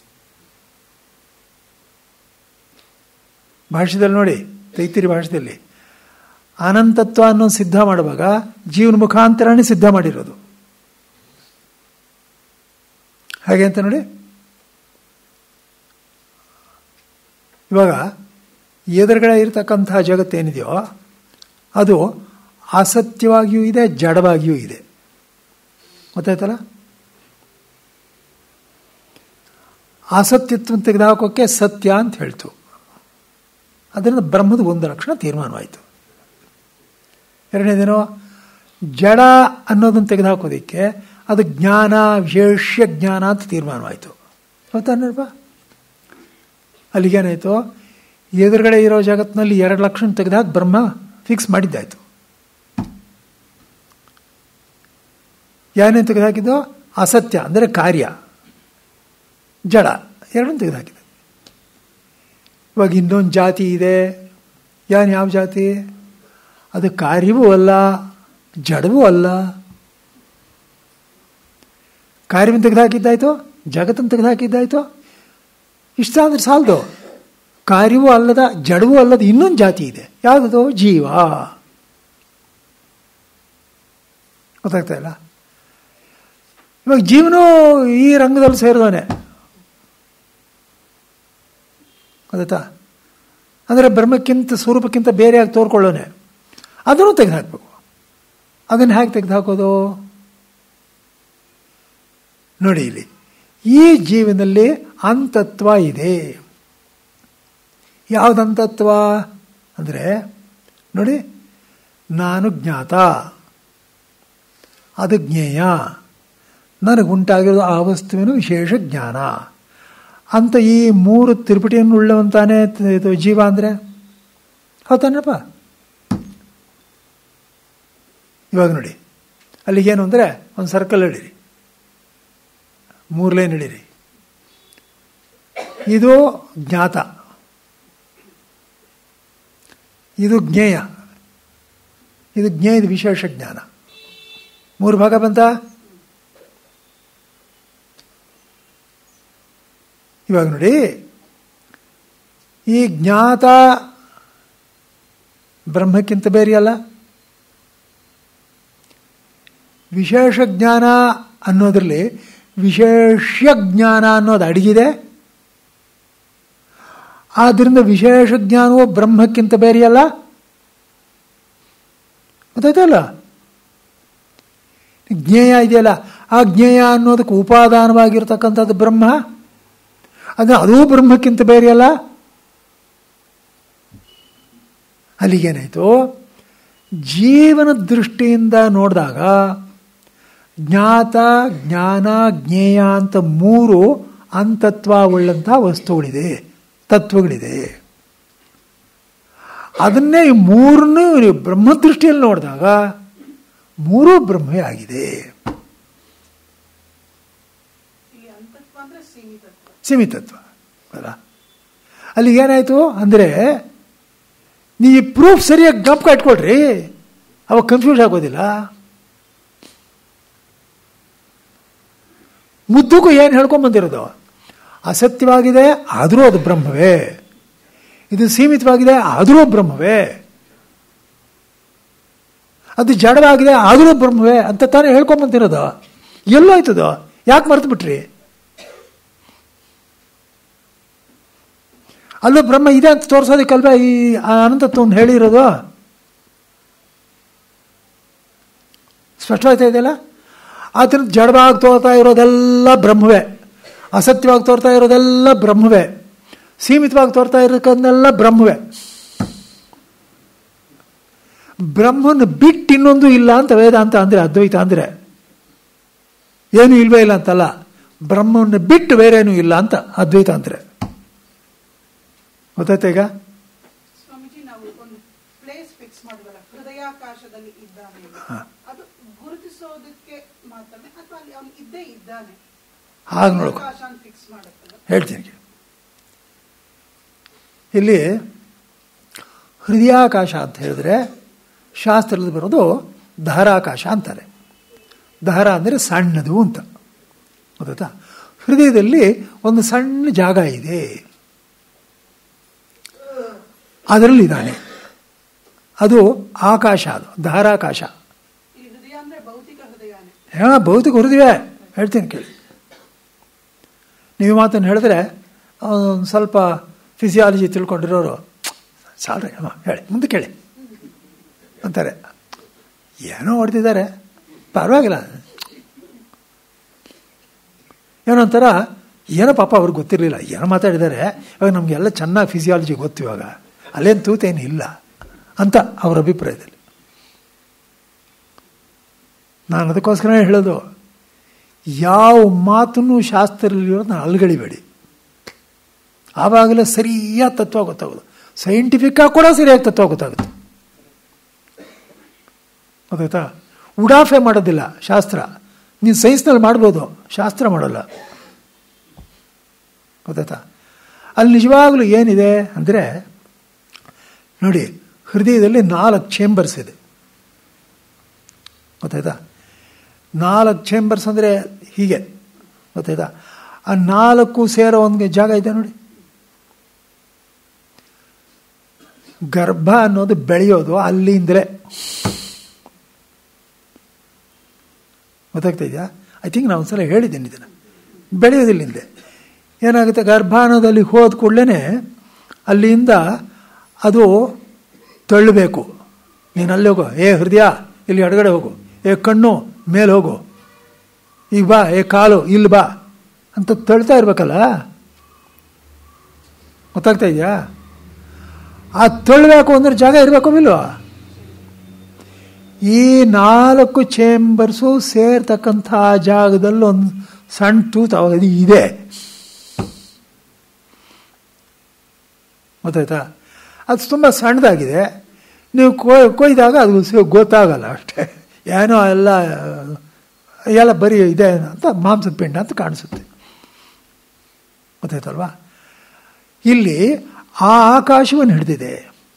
ಭಾಷೆದಲ್ಲಿ ನೋಡಿ ತೈತಿರಿ ಭಾಷೆಯಲ್ಲಿ ಅನಂತತ್ವ ಅನ್ನೋ ಸಿದ್ಧ ಮಾಡುವಾಗ ಜೀವನ ಮುಖಾಂತರನೇ ಸಿದ್ಧ ಮಾಡಿರೋದು ಹಾಗೆ ಅಂತ ನೋಡಿ ಇವಾಗ ಎದುರುಗಡೆ ಇರತಕ್ಕಂತಹ ಜಗತ್ತೇನಿದೆಯೋ ಅದು ಅಸತ್ಯವಾಗಿಯೂ ಇದೆ ಜಡವಾಗಿಯೂ ಇದೆ ಗೊತ್ತಾಯ್ತಲ್ಲ ಅಸತ್ಯತ್ವ ತೆಗೆದುಹಾಕೋಕ್ಕೆ ಸತ್ಯ ಅಂತ ಹೇಳ್ತು ಅದರಿಂದ ಬ್ರಹ್ಮದ ಒಂದು ಲಕ್ಷಣ ತೀರ್ಮಾನವಾಯಿತು ಎರಡನೇದೇನೋ ಜಡ ಅನ್ನೋದನ್ನು ತೆಗೆದುಹಾಕೋದಕ್ಕೆ ಅದು ಜ್ಞಾನ ವಿಶೇಷ ಜ್ಞಾನ ಅಂತ ತೀರ್ಮಾನವಾಯಿತು ಗೊತ್ತಾನಪ್ಪ ಅಲ್ಲಿಗೇನಾಯಿತು ಎದುರುಗಡೆ ಇರೋ ಜಗತ್ತಿನಲ್ಲಿ ಎರಡು ಲಕ್ಷಣ ತೆಗೆದಾಗ ಬ್ರಹ್ಮ ಫಿಕ್ಸ್ ಮಾಡಿದ್ದಾಯಿತು ಏನೇನು ತೆಗೆದುಹಾಕಿದ್ದು ಅಸತ್ಯ ಅಂದರೆ ಕಾರ್ಯ ಜಡ ಎರಡನ್ನು ತೆಗೆದುಹಾಕಿದೆ ಇವಾಗ ಇನ್ನೊಂದು ಜಾತಿ ಇದೆ ಏನು ಯಾವ ಜಾತಿ ಅದು ಕಾರ್ಯವೂ ಅಲ್ಲ ಜಡವೂ ಅಲ್ಲ ಕಾರ್ಯವನ್ನು ತೆಗೆದುಹಾಕಿದ್ದಾಯ್ತು ಜಗತ್ತನ್ನು ತೆಗೆದುಹಾಕಿದ್ದಾಯ್ತು ಇಷ್ಟ ಅಂದ್ರೆ ಸಾಲದು ಕಾರ್ಯವೂ ಅಲ್ಲದ ಜಡವೂ ಅಲ್ಲದ ಇನ್ನೊಂದು ಜಾತಿ ಇದೆ ಯಾವುದದು ಜೀವ ಗೊತ್ತಾಗ್ತಾ ಇಲ್ಲ ಇವಾಗ ಜೀವನೂ ಈ ರಂಗದಲ್ಲಿ ಸೇರಿದವನೇ ಗೊತ್ತಾ ಅಂದರೆ ಬ್ರಹ್ಮಕ್ಕಿಂತ ಸ್ವರೂಪಕ್ಕಿಂತ ಬೇರೆಯಾಗಿ ತೋರ್ಕೊಳ್ಳೋನೆ ಅದನ್ನು ತೆಗೆದುಹಾಕ್ಬೇಕು ಅದನ್ನು ಹೇಗೆ ತೆಗೆದುಹಾಕೋದು ನೋಡಿ ಇಲ್ಲಿ ಈ ಜೀವನದಲ್ಲಿ ಅಂತತ್ವ ಇದೆ ಯಾವುದಂತತ್ವ ಅಂದರೆ ನೋಡಿ ನಾನು ಜ್ಞಾತ ಅದು ಜ್ಞೇಯ ನನಗುಂಟಾಗಿರೋದು ಆ ವಸ್ತುವಿನ ವಿಶೇಷ ಜ್ಞಾನ ಅಂತ ಈ ಮೂರು ತಿರುಪಟಿಯನ್ನು ಉಳ್ಳವಂತಾನೆ ಇದು ಜೀವ ಅಂದರೆ ಹೌದಾನಪ್ಪ ಇವಾಗ ನೋಡಿ ಅಲ್ಲಿಗೇನು ಅಂದರೆ ಒಂದು ಸರ್ಕಲ್ ಹಿಡೀರಿ ಮೂರು ಲೈನ್ ಹಿಡೀರಿ ಇದು ಜ್ಞಾತ ಇದು ಜ್ಞೇಯ ಇದು ಜ್ಞೇಯದ ವಿಶೇಷ ಜ್ಞಾನ ಮೂರು ಭಾಗ ಬಂತ ಇವಾಗ ನೋಡಿ ಈ ಜ್ಞಾತ ಬ್ರಹ್ಮಕ್ಕಿಂತ ಬೇರೆಯಲ್ಲ ವಿಶೇಷ ಜ್ಞಾನ ಅನ್ನೋದ್ರಲ್ಲಿ ವಿಶೇಷ ಜ್ಞಾನ ಅನ್ನೋದು ಅಡಗಿದೆ ಆದ್ದರಿಂದ ವಿಶೇಷ ಜ್ಞಾನವು ಬ್ರಹ್ಮಕ್ಕಿಂತ ಬೇರೆಯಲ್ಲ ಗೊತ್ತಾಯ್ತಲ್ಲ ಜ್ಞೇಯ ಇದೆಯಲ್ಲ ಆ ಜ್ಞೇಯ ಅನ್ನೋದಕ್ಕೆ ಉಪಾದಾನವಾಗಿರ್ತಕ್ಕಂಥದ್ದು ಬ್ರಹ್ಮ ಅಂದರೆ ಅದೂ ಬ್ರಹ್ಮಕ್ಕಿಂತ ಬೇರೆಯಲ್ಲ ಅಲ್ಲಿಗೇನಾಯಿತು ಜೀವನ ದೃಷ್ಟಿಯಿಂದ ನೋಡಿದಾಗ ಜ್ಞಾತ ಜ್ಞಾನ ಜ್ಞೇಯ ಅಂತ ಮೂರು ಅಂತತ್ವ ಉಳ್ಳಂಥ ವಸ್ತುಗಳಿದೆ ತತ್ವಗಳಿದೆ ಅದನ್ನೇ ಈ ಮೂರನ್ನೂ ನೀವು ಬ್ರಹ್ಮದೃಷ್ಟಿಯಲ್ಲಿ ನೋಡಿದಾಗ ಮೂರೂ ಬ್ರಹ್ಮವೇ ಆಗಿದೆ ಇಲ್ಲಿ ಅಂತತ್ವ ಅಂದ್ರೆ ಸೀಮಿತತ್ವ ಸೀಮಿತತ್ವ ಅಲ್ಲ ಅಲ್ಲಿ ಏನಾಯಿತು ಅಂದರೆ ನೀವು ಈ ಪ್ರೂಫ್ ಸರಿಯಾಗಿ ಜ್ಞಾಪಕ ಇಟ್ಕೊಳ್ರಿ ಅವಾಗ ಕನ್ಫ್ಯೂಸ್ ಆಗೋದಿಲ್ಲ ಮುದ್ದುಗೂ ಏನು ಹೇಳ್ಕೊಂಬಂದಿರೋದು ಅಸತ್ಯವಾಗಿದೆ ಆದರೂ ಅದು ಬ್ರಹ್ಮವೇ ಇದು ಸೀಮಿತವಾಗಿದೆ ಆದರೂ ಬ್ರಹ್ಮವೇ ಅದು ಜಡವಾಗಿದೆ ಆದರೂ ಬ್ರಹ್ಮವೇ ಅಂತ ತಾನೇ ಹೇಳ್ಕೊಂಬಂದಿರೋದು ಎಲ್ಲೋಯ್ತದೋ ಯಾಕೆ ಮರೆತು ಬಿಟ್ರಿ ಅಲ್ಲೂ ಬ್ರಹ್ಮ ಇದೆ ಅಂತ ತೋರಿಸೋದಕ್ಕಲ್ವೇ ಈ ಅನಂತತ್ವವನ್ನು ಹೇಳಿರೋದು ಸ್ಪಷ್ಟವಾಗ್ತಾ ಇದೆಯಲ್ಲ ಆದ್ದರಿಂದ ಜಡವಾಗಿ ತೋರ್ತಾ ಇರೋದೆಲ್ಲ ಬ್ರಹ್ಮವೇ ಅಸತ್ಯವಾಗಿ ತೋರ್ತಾ ಇರೋದೆಲ್ಲ ಬ್ರಹ್ಮವೇ ಸೀಮಿತವಾಗಿ ತೋರ್ತಾ ಇರೋದನ್ನೆಲ್ಲ ಬ್ರಹ್ಮವೇ ಬ್ರಹ್ಮನ ಬಿಟ್ಟು ಇನ್ನೊಂದು ಇಲ್ಲ ಅಂತ ವೇದಾಂತ ಅಂದರೆ ಅದ್ವೈತ ಅಂದರೆ ಏನೂ ಇಲ್ವೇ ಇಲ್ಲ ಅಂತಲ್ಲ ಬ್ರಹ್ಮವನ್ನು ಬಿಟ್ಟು ಬೇರೇನೂ ಇಲ್ಲ ಅಂತ ಅದ್ವೈತ ಅಂದರೆ ಗೊತ್ತಾಯ್ತಾ ಈಗ ಸ್ವಾಮೀಜಿ ನಾವು ಒಂದು ಪ್ಲೇಸ್ ಫಿಕ್ಸ್ ಮಾಡುವಲ್ಲ ಹೃದಯಾಕಾಶದಲ್ಲಿ ಇದ್ದಾನೆ ಅಂತ. ಅದು ಗುರುತಿಸೋದಕ್ಕೆ ಮಾತ್ರನೇ ಅಥವಾ ಅಲ್ಲಿ ಅವನು ಇದ್ದೇ ಇದ್ದಾನೆ ಹಾಗೆ ನೋಡ್ಕೊ ಆಕಾಶ ಅಂತ ಫಿಕ್ಸ್ ಮಾಡುತ್ತಲ್ಲ ಹೇಳ್ತೀನಿ ಕೇಳಿ. ಇಲ್ಲಿ ಹೃದಯಾಕಾಶ ಅಂತ ಹೇಳಿದ್ರೆ ಶಾಸ್ತ್ರದಲ್ಲಿ ಬರೋದು ಧಾರಾಕಾಶ ಅಂತಾರೆ ಧಾರ ಅಂದರೆ ಸಣ್ಣದು ಅಂತ ಗೊತ್ತಾ ಹೃದಯದಲ್ಲಿ ಒಂದು ಸಣ್ಣ ಜಾಗ ಇದೆ ಅದರಲ್ಲಿ ಇದ್ದಾನೆ ಅದು ಆಕಾಶ ಅದು ಧಾರಾಕಾಶ ಇಲ್ಲಿ ಹೃದಯ ಅಂದ್ರೆ ಭೌತಿಕ ಹೃದಯನೇ ಹಾ ಭೌತಿಕ ಹೃದಯ ಹೇಳ್ತೀನಿ ಕೇಳಿ ನೀವು ಈ ಮಾತನ್ನು ಹೇಳಿದ್ರೆ ಒಂದು ಸ್ವಲ್ಪ ಫಿಸಿಯಾಲಜಿ ತಿಳ್ಕೊಂಡಿರೋರು ಸಾಲ್ರಿ ಅಮ್ಮ ಹೇಳಿ ಮುಂದೆ ಕೇಳಿ ಅಂತಾರೆ ಏನೋ ಹೊಡೆದಿದ್ದಾರೆ ಪರವಾಗಿಲ್ಲ ಏನೋ ಒಂಥರ ಏನೋ ಪಾಪ ಅವ್ರಿಗೆ ಗೊತ್ತಿರಲಿಲ್ಲ ಏನೋ ಮಾತಾಡಿದ್ದಾರೆ ಇವಾಗ ನಮಗೆಲ್ಲ ಚೆನ್ನಾಗಿ ಫಿಸಿಯಾಲಜಿ ಗೊತ್ತು ಇವಾಗ ಅಲ್ಲೇನು ತೂತೇನು ಇಲ್ಲ ಅಂತ ಅವರ ಅಭಿಪ್ರಾಯದಲ್ಲಿ ನಾನು ಅದಕ್ಕೋಸ್ಕರ ಹೇಳೋದು ಯಾವ ಮಾತನ್ನು ಶಾಸ್ತ್ರದಲ್ಲಿರೋದು ನಾನು ಅಲ್ಗಳಿಬೇಡಿ ಆವಾಗಲೇ ಸರಿಯಾದ ತತ್ವ ಗೊತ್ತಾಗೋದು ಸೈಂಟಿಫಿಕ್ಕಾಗಿ ಕೂಡ ಸರಿಯಾಗಿ ತತ್ವ ಗೊತ್ತಾಗುತ್ತೆ ಗೊತ್ತಾಯ್ತಾ ಉಡಾಫೆ ಮಾಡೋದಿಲ್ಲ ಶಾಸ್ತ್ರ ನೀನು ಸೈನ್ಸ್ನಲ್ಲಿ ಮಾಡ್ಬೋದು ಶಾಸ್ತ್ರ ಮಾಡೋಲ್ಲ ಗೊತ್ತಾಯ್ತಾ ಅಲ್ಲಿ ನಿಜವಾಗ್ಲೂ ಏನಿದೆ ಅಂದರೆ ನೋಡಿ ಹೃದಯದಲ್ಲಿ ನಾಲ್ಕು ಚೇಂಬರ್ಸ್ ಇದೆ ಗೊತ್ತಾಯ್ತಾ ನಾಲ್ಕು ಚೇಂಬರ್ಸ್ ಅಂದರೆ ಹೀಗೆ ಗೊತ್ತಾಯ್ತಾ ಆ ನಾಲ್ಕು ಸೇರೋ ಒಂದು ಜಾಗ ಇದೆ ನೋಡಿ ಗರ್ಭ ಅನ್ನೋದು ಬೆಳೆಯೋದು ಅಲ್ಲಿಂದಲೇ ಗೊತ್ತಾಗ್ತಾ ಇದೆಯಾ ಐ ಥಿಂಕ್ ನಾನು ಒಂದ್ಸಲ ಹೇಳಿದ್ದೀನಿ ಇದನ್ನು ಬೆಳೆಯೋದಿಲ್ಲಿಂದೆ ಏನಾಗುತ್ತೆ ಗರ್ಭ ಅನ್ನೋದಲ್ಲಿ ಹೋದ ಕೂಡಲೇ ಅಲ್ಲಿಂದ ಅದು ತಳ್ಳಬೇಕು ನೀನು ಅಲ್ಲಿ ಹೋಗು ಏ ಹೃದಯ ಇಲ್ಲಿ ಎಡಗಡೆ ಹೋಗು ಏ ಕಣ್ಣು ಮೇಲೆ ಹೋಗು ಈಗ ಬಾ ಏ ಕಾಲು ಇಲ್ಲಿ ಬಾ ಅಂತ ತಳ್ತಾ ಇರ್ಬೇಕಲ್ಲ ಗೊತ್ತಾಗ್ತಾ ಇದೆಯಾ ಆ ತೊಳ್ಬೇಕು ಅಂದ್ರೆ ಜಾಗ ಇರಬೇಕು ಇಲ್ವಾ ಈ ನಾಲ್ಕು ಚೇಂಬರ್ಸು ಸೇರ್ತಕ್ಕಂಥ ಜಾಗದಲ್ಲಿ ಒಂದು ಸಣ್ಣ ತೂತ್ ಅವಾಗ ಇದೆ ಗೊತ್ತಾಯ್ತಾ ಅದು ತುಂಬ ಸಣ್ಣದಾಗಿದೆ ನೀವು ಕೊಯ್ ಕೊಯ್ದಾಗ ಅದು ಸ- ಗೊತ್ತಾಗಲ್ಲ ಅಷ್ಟೇ ಏನೋ ಎಲ್ಲ ಎಲ್ಲ ಬರೀ ಇದೆ ಅಂತ ಮಾಂಸದ ಪಿಂಡ ಅಂತ ಕಾಣಿಸುತ್ತೆ ಗೊತ್ತಾಯ್ತಲ್ವಾ ಇಲ್ಲಿ ಆ ಆಕಾಶವನ್ನು ಹಿಡಿದಿದೆ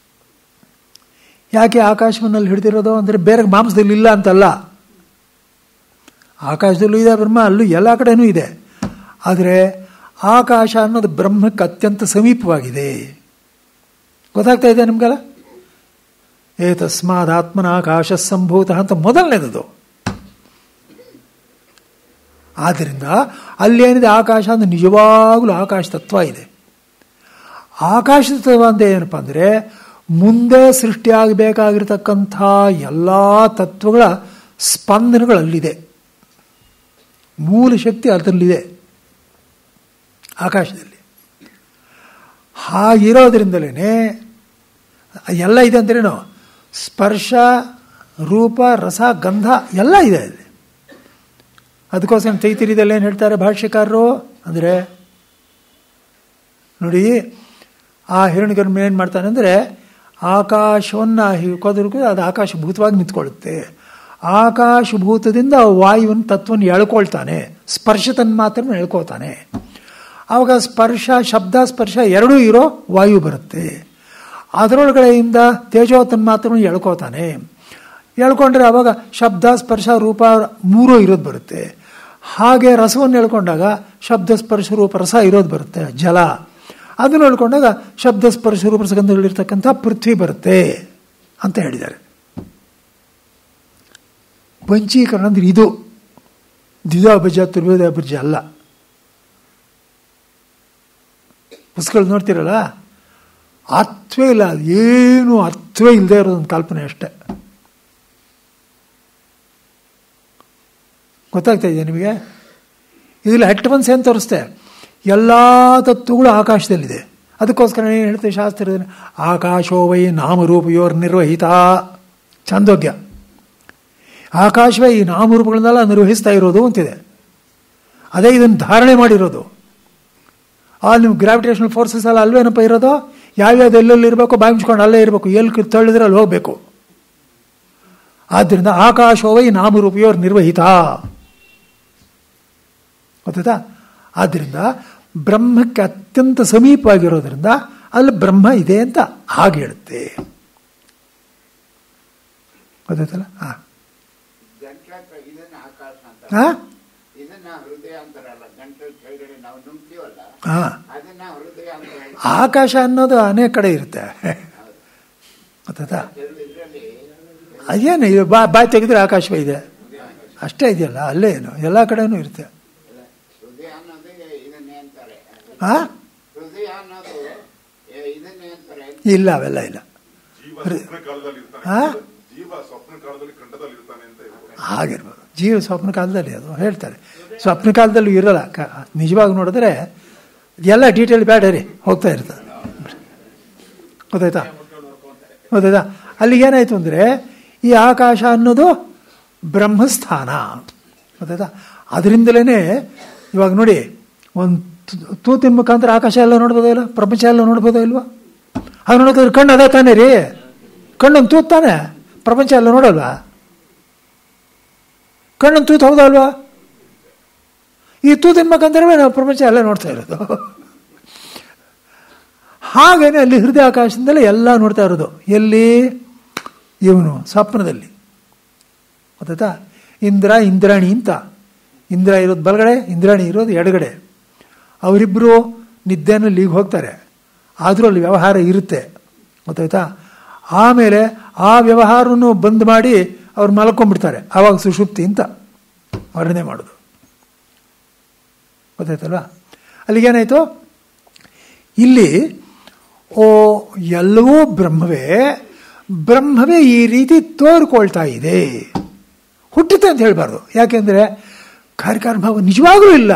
ಯಾಕೆ ಆಕಾಶವನ್ನಲ್ಲಿ ಹಿಡಿದಿರೋದು ಅಂದರೆ ಬೇರೆ ಮಾಂಸದಲ್ಲಿ ಇಲ್ಲ ಅಂತಲ್ಲ ಆಕಾಶದಲ್ಲೂ ಇದೆ ಬ್ರಹ್ಮ ಅಲ್ಲೂ ಎಲ್ಲ ಕಡೆನೂ ಇದೆ ಆದರೆ ಆಕಾಶ ಅನ್ನೋದು ಬ್ರಹ್ಮಕ್ಕೆ ಅತ್ಯಂತ ಸಮೀಪವಾಗಿದೆ ಗೊತ್ತಾಗ್ತಾ ಇದೆ ನಿಮ್ಗೆಲ್ಲ ಏ ತಸ್ಮಾದ್ ಆತ್ಮನ ಆಕಾಶ ಸಂಭೂತ ಅಂತ ಮೊದಲನೇದದು ಆದ್ದರಿಂದ ಅಲ್ಲೇನಿದೆ ಆಕಾಶ ಅಂದ್ರೆ ನಿಜವಾಗ್ಲೂ ಆಕಾಶ ತತ್ವ ಇದೆ ಆಕಾಶ ತತ್ವ ಅಂತ ಏನಪ್ಪ ಅಂದರೆ ಮುಂದೆ ಸೃಷ್ಟಿಯಾಗಬೇಕಾಗಿರ್ತಕ್ಕಂಥ ಎಲ್ಲ ತತ್ವಗಳ ಸ್ಪಂದನಗಳಲ್ಲಿದೆ ಮೂಲ ಶಕ್ತಿ ಅದರಲ್ಲಿದೆ ಆಕಾಶದಲ್ಲಿ ಹಾಗಿರೋದ್ರಿಂದಲೇ ಎಲ್ಲ ಇದೆ ಅಂದ್ರೇನು ಸ್ಪರ್ಶ ರೂಪ ರಸ ಗಂಧ ಎಲ್ಲ ಇದೆ ಅಲ್ಲಿ ಅದಕ್ಕೋಸ್ಕರ ತೈತಿರಿದಲ್ಲಿ ಏನು ಹೇಳ್ತಾರೆ ಭಾಷ್ಯಕಾರರು ಅಂದರೆ ನೋಡಿ ಆ ಹಿರಣ್ಯಗರ್ಮ ಏನು ಮಾಡ್ತಾನೆ ಅಂದರೆ ಆಕಾಶವನ್ನು ಹಿಡ್ಕೋದ್ರಿಗೂ ಅದು ಆಕಾಶಭೂತವಾಗಿ ನಿಂತ್ಕೊಳ್ಳುತ್ತೆ ಆಕಾಶಭೂತದಿಂದ ವಾಯುವಿನ ತತ್ವವನ್ನು ಎಳ್ಕೊಳ್ತಾನೆ ಸ್ಪರ್ಶ ತನ್ನ ಮಾತ್ರ ಎಳ್ಕೊಳ್ತಾನೆ ಆವಾಗ ಸ್ಪರ್ಶ ಶಬ್ದ ಸ್ಪರ್ಶ ಎರಡೂ ಇರೋ ವಾಯು ಬರುತ್ತೆ ಅದರೊಳಗಡೆಯಿಂದ ತೇಜೋ ತನ್ಮಾತ್ರವನ್ನು ಎಳ್ಕೋತಾನೆ ಎಳ್ಕೊಂಡ್ರೆ ಅವಾಗ ಶಬ್ದ ಸ್ಪರ್ಶ ರೂಪ ಮೂರೂ ಇರೋದು ಬರುತ್ತೆ ಹಾಗೆ ರಸವನ್ನು ಎಳ್ಕೊಂಡಾಗ ಶಬ್ದ ಸ್ಪರ್ಶ ರೂಪ ರಸ ಇರೋದು ಬರುತ್ತೆ ಜಲ ಅದನ್ನು ಹೇಳ್ಕೊಂಡಾಗ ಶಬ್ದ ಸ್ಪರ್ಶ ರೂಪ ರಸಗಂಧಗಳಿರ್ತಕ್ಕಂಥ ಪೃಥ್ವಿ ಬರುತ್ತೆ ಅಂತ ಹೇಳಿದ್ದಾರೆ ಪಂಚೀಕರಣ ಅಂದ್ರೆ ಇದು ದ್ವಿಧಾಭಜ ತ್ರಿಭುಜ ಅಲ್ಲ ಪುಸ್ತಕಗಳು ನೋಡ್ತಿರಲ್ಲ ಅರ್ಥವೇ ಇಲ್ಲ ಏನು ಅರ್ಥವೇ ಇಲ್ಲದೆ ಇರೋದೊಂದು ಕಲ್ಪನೆ ಅಷ್ಟೆ ಗೊತ್ತಾಗ್ತಾ ಇದೆಯಾ ನಿಮಗೆ ಇದಿಲ್ಲ ಹೆಟ್ಟಮನ್ಸ್ ಏನು ತೋರಿಸ್ತೆ ಎಲ್ಲ ತತ್ವಗಳು ಆಕಾಶದಲ್ಲಿದೆ ಅದಕ್ಕೋಸ್ಕರ ಏನು ಹೇಳ್ತೇವೆ ಶಾಸ್ತ್ರ ಆಕಾಶೋ ವೈ ನಾಮರೂಪಯೋರ್ ನಿರ್ವಹಿತ ಚಾಂದೋಗ್ಯ ಆಕಾಶವೇ ಈ ನಾಮರೂಪಗಳನ್ನೆಲ್ಲ ನಿರ್ವಹಿಸ್ತಾ ಇರೋದು ಅಂತಿದೆ ಅದೇ ಇದನ್ನು ಧಾರಣೆ ಮಾಡಿರೋದು ಆ ನಿಮ್ಮ ಗ್ರಾವಿಟೇಷನಲ್ ಫೋರ್ಸಸ್ ಎಲ್ಲ ಅಲ್ವೇನಪ್ಪ ಇರೋದು ಯಾವ್ಯಾವ್ದು ಎಲ್ಲೆಲ್ಲಿ ಇರಬೇಕು ಬಾಯಿ ಮುಚ್ಕೊಂಡು ಅಲ್ಲೇ ಇರಬೇಕು ಎಲ್ಲಿ ತಳ್ಳಿದ್ರೆ ಅಲ್ಲಿ ಹೋಗಬೇಕು ಆದ್ದರಿಂದ ಆಕಾಶವೈ ನಾಮರೂಪಿಯೋರ್ ನಿರ್ವಹಿತ ಗೊತ್ತಾಯ್ತಾ ಆದ್ದರಿಂದ ಬ್ರಹ್ಮಕ್ಕೆ ಅತ್ಯಂತ ಸಮೀಪವಾಗಿರೋದ್ರಿಂದ ಅಲ್ಲಿ ಬ್ರಹ್ಮ ಇದೆ ಅಂತ ಹಾಗೆ ಹೇಳುತ್ತೆ ಗೊತ್ತಾಯ್ತಲ್ಲ ಹಾಂ ಗಂಟ್ಲ ಇದನ್ನ ಆಕಾಶ ಅಂತ ಹಾಂ ಇದನ್ನ ಹೃದಯ ಅಂತಾರಲ್ಲ ಗಂಟ್ಲ ಕೆಳಗಡೆ ನಾವು ನುಂಗ್ತೀವಲ್ಲ ಹಾಂ ಅದನ್ನ ಹೃದಯ ಅಂತ ಹೇಳ್ತಾರೆ. ಆಕಾಶ ಅನ್ನೋದು ಅನೇಕ ಕಡೆ ಇರುತ್ತೆ ಗೊತ್ತಾಯ್ತಾ ಕೆಲವು ಇದ್ರಲ್ಲಿ ಅದೇನು ಇದು ಬಾ ಬಾಯಿ ತೆಗೆದ್ರೆ ಆಕಾಶವೇ ಇದೆ ಅಷ್ಟೇ ಇದೆಯಲ್ಲ ಅಲ್ಲೇ ಏನು ಎಲ್ಲ ಕಡೆನೂ ಇರುತ್ತೆ ಹೃದಯ ಅನ್ನೋದು ಇದನ್ನೇ ಅಂತಾರೆ ಆ ಹೃದಯ ಅನ್ನೋದು ಏ, ಇದನ್ನೇ ಅಂತಾರೆ ಇಲ್ಲ ಅವೆಲ್ಲ ಇಲ್ಲ ಜೀವ ಹೃದಯ- ಸ್ವಪ್ನ ಕಾಲದಲ್ಲಿ ಇರ್ತಾನೆ ಹಾ? ಜೀವ ಸ್ವಪ್ನ ಕಾಲದಲ್ಲಿ ಖಂಡದಲ್ಲಿ ಇರ್ತಾನೆ ಅಂತ ಹೇಳ್ತಾರೆ. ಹಾಗಿರ್ಬೋದು ಜೀವ ಸ್ವಪ್ನ ಕಾಲದಲ್ಲಿ ಅದು ಹೇಳ್ತಾರೆ ಸ್ವಪ್ನ ಕಾಲದಲ್ಲೂ ಇರಲ್ಲ ಕ- ನಿಜವಾಗಿ ನೋಡಿದ್ರೆ ಎಲ್ಲ ಡೀಟೇಲ್ ಬೇಡ ರೀ ಹೋಗ್ತಾ ಇರ್ತದೆ ಗೊತ್ತಾಯ್ತಾ ಗೊತ್ತಾಯ್ತಾ ಅಲ್ಲಿಗೆ ಏನಾಯ್ತು ಅಂದರೆ ಈ ಆಕಾಶ ಅನ್ನೋದು ಬ್ರಹ್ಮಸ್ಥಾನ ಗೊತ್ತಾಯ್ತಾ ಅದರಿಂದಲೇ ಇವಾಗ ನೋಡಿ ಒಂದು ತೂತಿನ ಮುಖಾಂತರ ಆಕಾಶ ಎಲ್ಲ ನೋಡ್ಬೋದೋ ಇಲ್ಲ ಪ್ರಪಂಚ ಎಲ್ಲ ನೋಡ್ಬೋದೋ ಇಲ್ವಾ ಅದು ನೋಡೋಕೆ ಕಣ್ಣು ಅದೇ ತಾನೇ ರೀ ಕಣ್ಣೊಂದು ತೂತ್ ತಾನೆ ಪ್ರಪಂಚ ಎಲ್ಲ ನೋಡಲ್ವಾ ಕಣ್ಣೊಂದು ತೂತ್ ಹೌದಾ ಅಲ್ವಾ ಈ ತೂತಿನ ಮುಖಾಂತರವೇ ನಾವು ಪ್ರಪಂಚ ಎಲ್ಲ ನೋಡ್ತಾ ಇರೋದು ಹಾಗೇನೆ ಅಲ್ಲಿ ಹೃದಯ ಆಕಾಶದಿಂದಲೇ ಎಲ್ಲ ನೋಡ್ತಾ ಇರೋದು ಎಲ್ಲಿ ಇವನು ಸ್ವಪ್ನದಲ್ಲಿ ಗೊತ್ತಾಯ್ತಾ ಇಂದ್ರ ಇಂದ್ರಾಣಿ ಅಂತ ಇಂದ್ರ ಇರೋದು ಬಲಗಡೆ ಇಂದ್ರಾಣಿ ಇರೋದು ಎಡಗಡೆ ಅವರಿಬ್ಬರು ನಿದ್ದೆನಲ್ಲಿ ಈಗ ಹೋಗ್ತಾರೆ ಆದರೂ ಅಲ್ಲಿ ವ್ಯವಹಾರ ಇರುತ್ತೆ ಗೊತ್ತಾಯ್ತಾ ಆಮೇಲೆ ಆ ವ್ಯವಹಾರವನ್ನು ಬಂದ್ ಮಾಡಿ ಅವ್ರು ಮಲ್ಕೊಂಡ್ಬಿಡ್ತಾರೆ ಆವಾಗ ಸುಷುಪ್ತಿ ಅಂತ ವರ್ಣನೆ ಮಾಡೋದು ಗೊತ್ತಾಯ್ತಲ್ವಾ ಅಲ್ಲಿಗೇನಾಯಿತು ಇಲ್ಲಿ ಓ ಎಲ್ಲವೂ ಬ್ರಹ್ಮವೇ ಬ್ರಹ್ಮವೇ ಈ ರೀತಿ ತೋರ್ಕೊಳ್ತಾ ಇದೆ ಹುಟ್ಟುತ್ತೆ ಅಂತ ಹೇಳಬಾರ್ದು ಯಾಕೆಂದರೆ ಕಾರ್ಯಕಾರಭಾವ ನಿಜವಾಗಲೂ ಇಲ್ಲ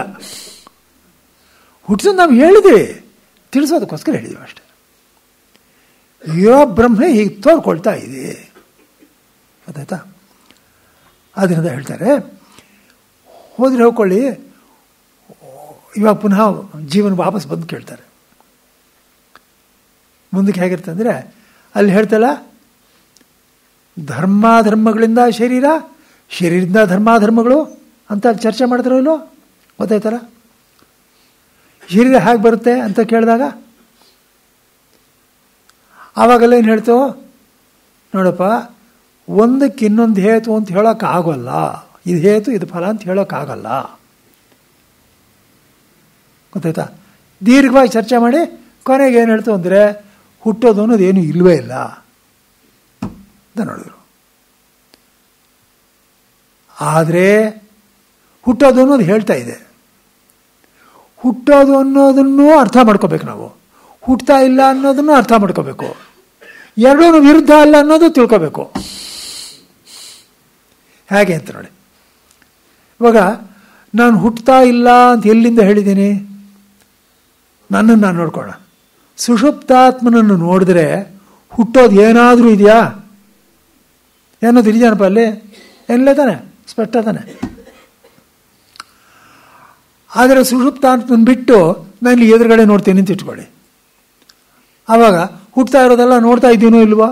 ಹುಟ್ಟಿದ ನಾವು ಹೇಳಿದ್ವಿ ತಿಳಿಸೋದಕ್ಕೋಸ್ಕರ ಹೇಳಿದ್ವಿ ಅಷ್ಟೇ ಇರೋ ಬ್ರಹ್ಮ ಹೀಗೆ ತೋರ್ಕೊಳ್ತಾ ಇದೆ ಗೊತ್ತಾಯ್ತಾ ಅದರಿಂದ ಹೇಳ್ತಾರೆ ಹೋದ್ರೆ ಹೋಗ್ಕೊಳ್ಳಿ ಇವಾಗ ಪುನಃ ಜೀವನ ವಾಪಸ್ ಬಂದು ಕೇಳ್ತಾರೆ ಮುಂದಕ್ಕೆ ಹೇಗಿರುತ್ತೆ ಅಂದರೆ ಅಲ್ಲಿ ಹೇಳ್ತಲ್ಲ ಧರ್ಮಾಧರ್ಮಗಳಿಂದ ಶರೀರ ಶರೀರದಿಂದ ಧರ್ಮಾಧರ್ಮಗಳು ಅಂತ ಅಲ್ಲಿ ಚರ್ಚೆ ಮಾಡಿದ್ರು ಇಲ್ಲೋ ಗೊತ್ತಾಯ್ತಲ್ಲ ಶರೀರ ಹೇಗೆ ಬರುತ್ತೆ ಅಂತ ಕೇಳಿದಾಗ ಆವಾಗೆಲ್ಲ ಏನು ಹೇಳ್ತು ನೋಡಪ್ಪ ಒಂದಕ್ಕೆ ಇನ್ನೊಂದು ಹೇತು ಅಂತ ಹೇಳೋಕ್ಕಾಗಲ್ಲ ಇದು ಹೇತು ಇದು ಫಲ ಅಂತ ಹೇಳೋಕ್ಕಾಗಲ್ಲ ಗೊತ್ತಾಯ್ತಾ ದೀರ್ಘವಾಗಿ ಚರ್ಚೆ ಮಾಡಿ ಕೊನೆಗೆ ಏನು ಹೇಳ್ತು ಅಂದರೆ ಹುಟ್ಟೋದು ಅನ್ನೋದು ಏನು ಇಲ್ಲವೇ ಇಲ್ಲ ಅಂತ ನೋಡಿದ್ರು ಆದರೆ ಹುಟ್ಟೋದು ಅನ್ನೋದು ಹೇಳ್ತಾ ಇದೆ ಹುಟ್ಟೋದು ಅನ್ನೋದನ್ನು ಅರ್ಥ ಮಾಡ್ಕೋಬೇಕು ನಾವು ಹುಟ್ತಾ ಇಲ್ಲ ಅನ್ನೋದನ್ನು ಅರ್ಥ ಮಾಡ್ಕೋಬೇಕು ಎರಡೂ ವಿರುದ್ಧ ಅಲ್ಲ ಅನ್ನೋದು ತಿಳ್ಕೋಬೇಕು ಹೇಗೆ ಅಂತ ನೋಡಿ ಇವಾಗ ನಾನು ಹುಟ್ತಾ ಇಲ್ಲ ಅಂತ ಎಲ್ಲಿಂದ ಹೇಳಿದ್ದೀನಿ ನನ್ನನ್ನು ನಾನು ನೋಡ್ಕೋಣ ಸುಷುಪ್ತಾತ್ಮನನ್ನು ನೋಡಿದ್ರೆ ಹುಟ್ಟೋದು ಏನಾದರೂ ಇದೆಯಾ ಏನಾದ್ರು ಇದೆಯಾನಪ್ಪ ಅಲ್ಲಿ ಎಲ್ಲ ತಾನೆ ಸ್ಪಷ್ಟ ತಾನೆ ಆದರೆ ಸುಷುಪ್ತಾತ್ಮನ ಬಿಟ್ಟು ನಾನು ಎದುರುಗಡೆ ನೋಡ್ತೀನಿ ಅಂತ ಇಟ್ಕೊಳ್ಳಿ ಆವಾಗ ಹುಟ್ತಾ ಇರೋದೆಲ್ಲ ನೋಡ್ತಾ ಇದ್ದೀನೋ ಇಲ್ವಾ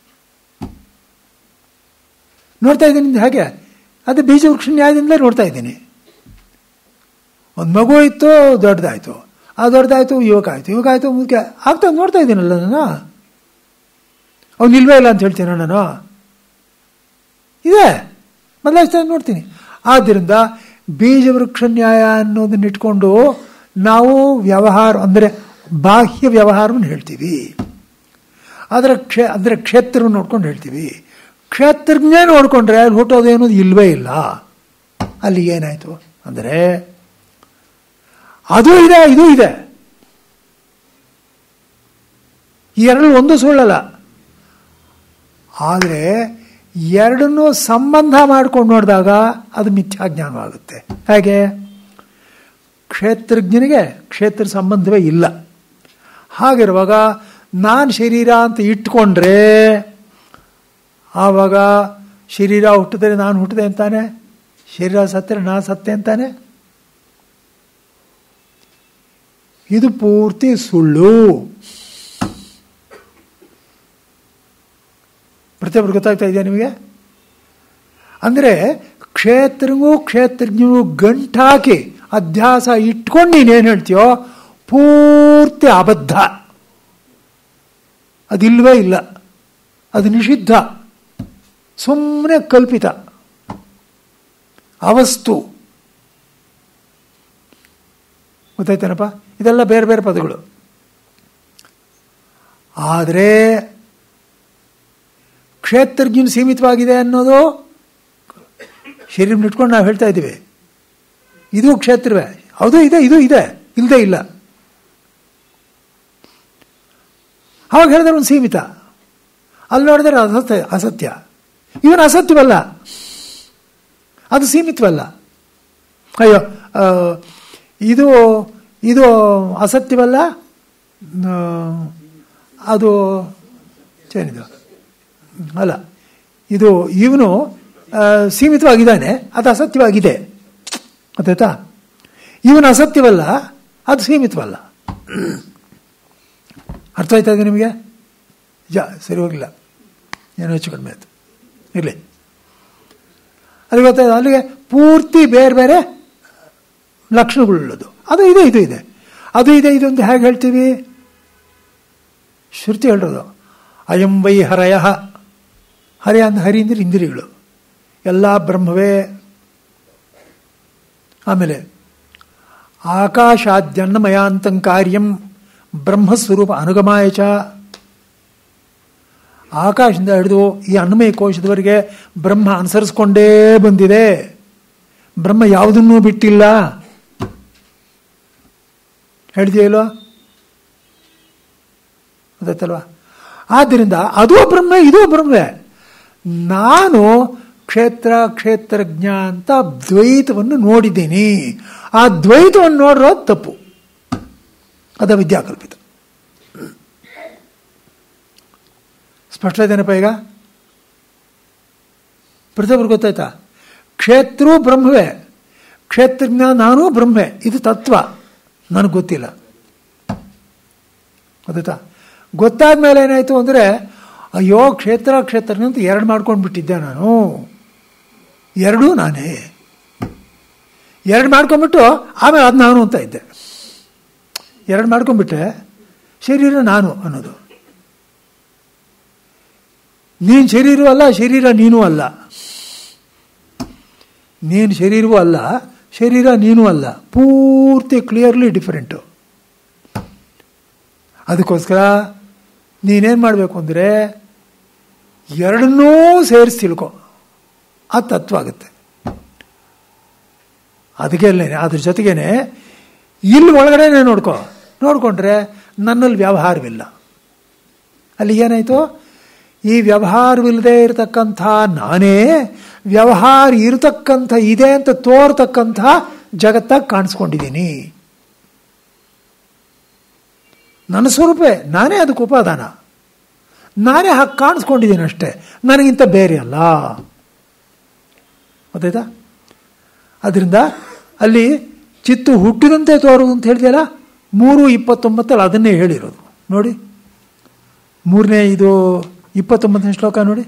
ನೋಡ್ತಾ ಇದ್ದೀನಿ ಹಾಗೆ ಅದು ಬೀಜ ವೃಕ್ಷ ನ್ಯಾಯದಿಂದಲೇ ನೋಡ್ತಾ ಇದ್ದೀನಿ ಒಂದು ಮಗು ಇತ್ತು ದೊಡ್ಡದಾಯಿತು ಆ ದೊಡ್ಡದಾಯಿತು ಯುವಕ ಆಯಿತು ಯುವಕ ಆಯಿತು ಮುಖ್ಯ ಆಗ್ತಾ ನೋಡ್ತಾ ಇದ್ದೀನಲ್ಲ ನಾನು ಅವ್ನು ಇಲ್ವೇ ಇಲ್ಲ ಅಂತ ಹೇಳ್ತೀನ ನಾನು ಇದೆ ಬದಲಾಯಿಸ್ತಾ ನೋಡ್ತೀನಿ ಆದ್ದರಿಂದ ಬೀಜವೃಕ್ಷ ನ್ಯಾಯ ಅನ್ನೋದನ್ನ ಇಟ್ಕೊಂಡು ನಾವು ವ್ಯವಹಾರ ಅಂದರೆ ಬಾಹ್ಯ ವ್ಯವಹಾರವನ್ನು ಹೇಳ್ತೀವಿ ಅದರ ಕ್ಷೇ ಅಂದರೆ ಕ್ಷೇತ್ರವನ್ನು ನೋಡ್ಕೊಂಡು ಹೇಳ್ತೀವಿ ಕ್ಷೇತ್ರಜ್ಞೇ ನೋಡಿಕೊಂಡ್ರೆ ಅಲ್ಲಿ ಹುಟ್ಟೋದು ಅನ್ನೋದು ಇಲ್ವೇ ಇಲ್ಲ ಅಲ್ಲಿ ಏನಾಯಿತು ಅಂದರೆ ಅದು ಇದೆ ಇದು ಇದೆ ಈ ಎರಡರಲ್ಲಿ ಒಂದು ಸುಳ್ಳಲ್ಲ ಆದರೆ ಎರಡನ್ನೂ ಸಂಬಂಧ ಮಾಡ್ಕೊಂಡು ನೋಡಿದಾಗ ಅದು ಮಿಥ್ಯಾಜ್ಞಾನವಾಗುತ್ತೆ ಹೇಗೆ ಕ್ಷೇತ್ರಜ್ಞನಿಗೆ ಕ್ಷೇತ್ರ ಸಂಬಂಧವೇ ಇಲ್ಲ ಹಾಗಿರುವಾಗ ನಾನು ಶರೀರ ಅಂತ ಇಟ್ಕೊಂಡ್ರೆ ಆವಾಗ ಶರೀರ ಹುಟ್ಟಿದ್ರೆ ನಾನು ಹುಟ್ಟಿದೆ ಅಂತಾನೆ ಶರೀರ ಸತ್ತರೆ ನಾನು ಸತ್ತೆ ಅಂತಾನೆ ಇದು ಪೂರ್ತಿ ಸುಳ್ಳು ಪ್ರತಿಯೊಬ್ಬರು ಗೊತ್ತಾಗ್ತಾ ಇದೆಯಾ ನಿಮಗೆ ಅಂದರೆ ಕ್ಷೇತ್ರಗೂ ಕ್ಷೇತ್ರಜ್ಞಗೂ ಗಂಟಾಕಿ ಅಧ್ಯಾಸ ಇಟ್ಕೊಂಡು ನೀನೇನು ಹೇಳ್ತೀಯೋ ಪೂರ್ತಿ ಅಬದ್ಧ ಅದಿಲ್ವೇ ಇಲ್ಲ ಅದು ನಿಷಿದ್ಧ ಸುಮ್ಮನೆ ಕಲ್ಪಿತ ಅವಸ್ತು ಗೊತ್ತಾಯ್ತೇನಪ್ಪ ಇದೆಲ್ಲ ಬೇರೆ ಬೇರೆ ಪದಗಳು ಆದರೆ ಕ್ಷೇತ್ರಜ್ಞನು ಸೀಮಿತವಾಗಿದೆ ಅನ್ನೋದು ಶರೀರ ಇಟ್ಕೊಂಡು ನಾವು ಹೇಳ್ತಾ ಇದ್ದೀವಿ ಇದು ಕ್ಷೇತ್ರವೇ ಹೌದು ಇದೆ ಇದು ಇದೆ ಇಲ್ಲದೆ ಇಲ್ಲ ಅವಾಗ ಹೇಳಿದ್ರೆ ಒಂದು ಸೀಮಿತ ಅಲ್ಲಿ ನೋಡಿದ್ರೆ ಅಸತ್ಯ ಅಸತ್ಯ ಇವನು ಅಸತ್ಯವಲ್ಲ ಅದು ಸೀಮಿತವಲ್ಲ ಅಯ್ಯೋ ಆ, ಇದು ಇದು ಅಸತ್ಯವಲ್ಲ ಆ, ಅದು ಏನಿದು ಅಲ್ಲ ಇದು ಇವನು ಆ, ಸೀಮಿತವಾಗಿದ್ದಾನೆ ಅದು ಅಸತ್ಯವಾಗಿದೆ ಗೊತ್ತಾಯ್ತಾ ಇವನು ಅಸತ್ಯವಲ್ಲ ಅದು ಸೀಮಿತವಲ್ಲ ಅರ್ಥ ಆಯ್ತಾ ಇದೆ ನಿಮಗೆ ಜಾ ಸರಿ ಹೋಗಿಲ್ಲ ಏನೋ ಹೆಚ್ಚು ಕಡಿಮೆ ಆಯ್ತು ಇರಲಿ ಅಲ್ಲಿ ಗೊತ್ತಾಯ್ತು ಅಲ್ಲಿಗೆ ಪೂರ್ತಿ ಬೇರೆ ಬೇರೆ ಲಕ್ಷಣಗಳುಳ್ಳದು ಅದು ಇದೆ ಇದು ಇದೆ ಅದು ಇದೆ ಇದು ಅಂತ ಹೇಗೆ ಹೇಳ್ತೀವಿ ಶ್ರುತಿ ಹೇಳೋದು ಅಯಂ ವೈ ಹರಯ ಹರಯ ಅಂತ ಹರಿ ಅಂದರೆ ಇಂದ್ರಿಯಗಳು ಎಲ್ಲ ಬ್ರಹ್ಮವೇ ಆಮೇಲೆ ಆಕಾಶಾದ್ಯನ್ನಮಯಾಂತಂ ಕಾರ್ಯಂ ಬ್ರಹ್ಮಸ್ವರೂಪ ಅನುಗಮಾಯ ಚ ಆಕಾಶದಿಂದ ಹಿಡಿದು ಈ ಅನ್ನಮಯ ಕೋಶದವರೆಗೆ ಬ್ರಹ್ಮ ಅನುಸರಿಸ್ಕೊಂಡೇ ಬಂದಿದೆ ಬ್ರಹ್ಮ ಯಾವುದನ್ನೂ ಬಿಟ್ಟಿಲ್ಲ ಹೇಳಿದೆಯಲ್ಲೋ ಗೊತ್ತಾಯ್ತಲ್ವಾ ಆದ್ದರಿಂದ ಅದು ಬ್ರಹ್ಮ ಇದು ಬ್ರಹ್ಮವೇ ನಾನು ಕ್ಷೇತ್ರ ಕ್ಷೇತ್ರಜ್ಞ ಅಂತ ದ್ವೈತವನ್ನು ನೋಡಿದ್ದೀನಿ ಆ ದ್ವೈತವನ್ನು ನೋಡಿರೋದು ತಪ್ಪು ಅದ ವಿದ್ಯಾಕಲ್ಪಿತ ಸ್ಪಷ್ಟ ಇದೇನಪ್ಪ ಈಗ ಪ್ರತಿಯೊಬ್ಬರು ಗೊತ್ತಾಯ್ತಾ ಕ್ಷೇತ್ರವೂ ಬ್ರಹ್ಮವೇ ಕ್ಷೇತ್ರಜ್ಞ ನಾನೂ ಬ್ರಹ್ಮೆ ಇದು ತತ್ವ ನನಗೆ ಗೊತ್ತಿಲ್ಲ ಗೊತ್ತಾಯ್ತಾ ಗೊತ್ತಾದ ಮೇಲೆ ಏನಾಯಿತು ಅಂದರೆ ಅಯ್ಯೋ ಕ್ಷೇತ್ರ ಕ್ಷೇತ್ರಜ್ಞ ಅಂತ ಎರಡು ಮಾಡ್ಕೊಂಡು ಬಿಟ್ಟಿದ್ದೆ ನಾನು ಎರಡೂ ನಾನೇ ಎರಡು ಮಾಡ್ಕೊಂಡ್ಬಿಟ್ಟು ಆಮೇಲೆ ಅದು ನಾನು ಅಂತ ಇದ್ದೆ ಎರಡು ಮಾಡ್ಕೊಂಡ್ಬಿಟ್ಟೆ ಶರೀರ ನಾನು ಅನ್ನೋದು ನೀನು ಶರೀರವೂ ಅಲ್ಲ ಶರೀರ ನೀನೂ ಅಲ್ಲ ನೀನು ಶರೀರವೂ ಅಲ್ಲ ಶರೀರ ನೀನೂ ಅಲ್ಲ ಪೂರ್ತಿ ಕ್ಲಿಯರ್ಲಿ ಡಿಫರೆಂಟು ಅದಕ್ಕೋಸ್ಕರ ನೀನೇನು ಮಾಡಬೇಕು ಅಂದರೆ ಎರಡನ್ನೂ ಸೇರಿಸಿ ತಿಳ್ಕೊ ಆ ತತ್ವ ಆಗುತ್ತೆ ಅದಕ್ಕೆ ಅದ್ರ ಜೊತೆಗೇನೆ ಇಲ್ಲಿ ಒಳಗಡೆನೆ ನೋಡ್ಕೊ ನೋಡಿಕೊಂಡ್ರೆ ನನ್ನಲ್ಲಿ ವ್ಯವಹಾರವಿಲ್ಲ ಅಲ್ಲಿ ಏನಾಯಿತು ಈ ವ್ಯವಹಾರವಿಲ್ಲದೆ ಇರತಕ್ಕಂಥ ನಾನೇ ವ್ಯವಹಾರ ಇರತಕ್ಕಂಥ ಇದೆ ಅಂತ ತೋರ್ತಕ್ಕಂಥ ಜಗತ್ತಾಗಿ ಕಾಣಿಸ್ಕೊಂಡಿದ್ದೀನಿ ನನ್ನ ಸ್ವರೂಪೇ ನಾನೇ ಅದಕ್ಕೆ ಉಪಾದಾನ ನಾನೇ ಹಾಗೆ ಕಾಣಿಸ್ಕೊಂಡಿದ್ದೀನಿ ಅಷ್ಟೇ ನನಗಿಂತ ಬೇರೆ ಅಲ್ಲ ಗೊತ್ತಾಯ್ತಾ ಅದರಿಂದ ಅಲ್ಲಿ ಚಿತ್ತು ಹುಟ್ಟಿದಂತೆ ತೋರುವುದು ಅಂತ ಹೇಳಿದೆಯಲ್ಲ ಮೂರು ಇಪ್ಪತ್ತೊಂಬತ್ತಲ್ಲಿ ಅದನ್ನೇ ಹೇಳಿರೋದು ನೋಡಿ ಮೂರನೇ ಇದು ಇಪ್ಪತ್ತೊಂಬತ್ತನೇ ಶ್ಲೋಕ ನೋಡಿ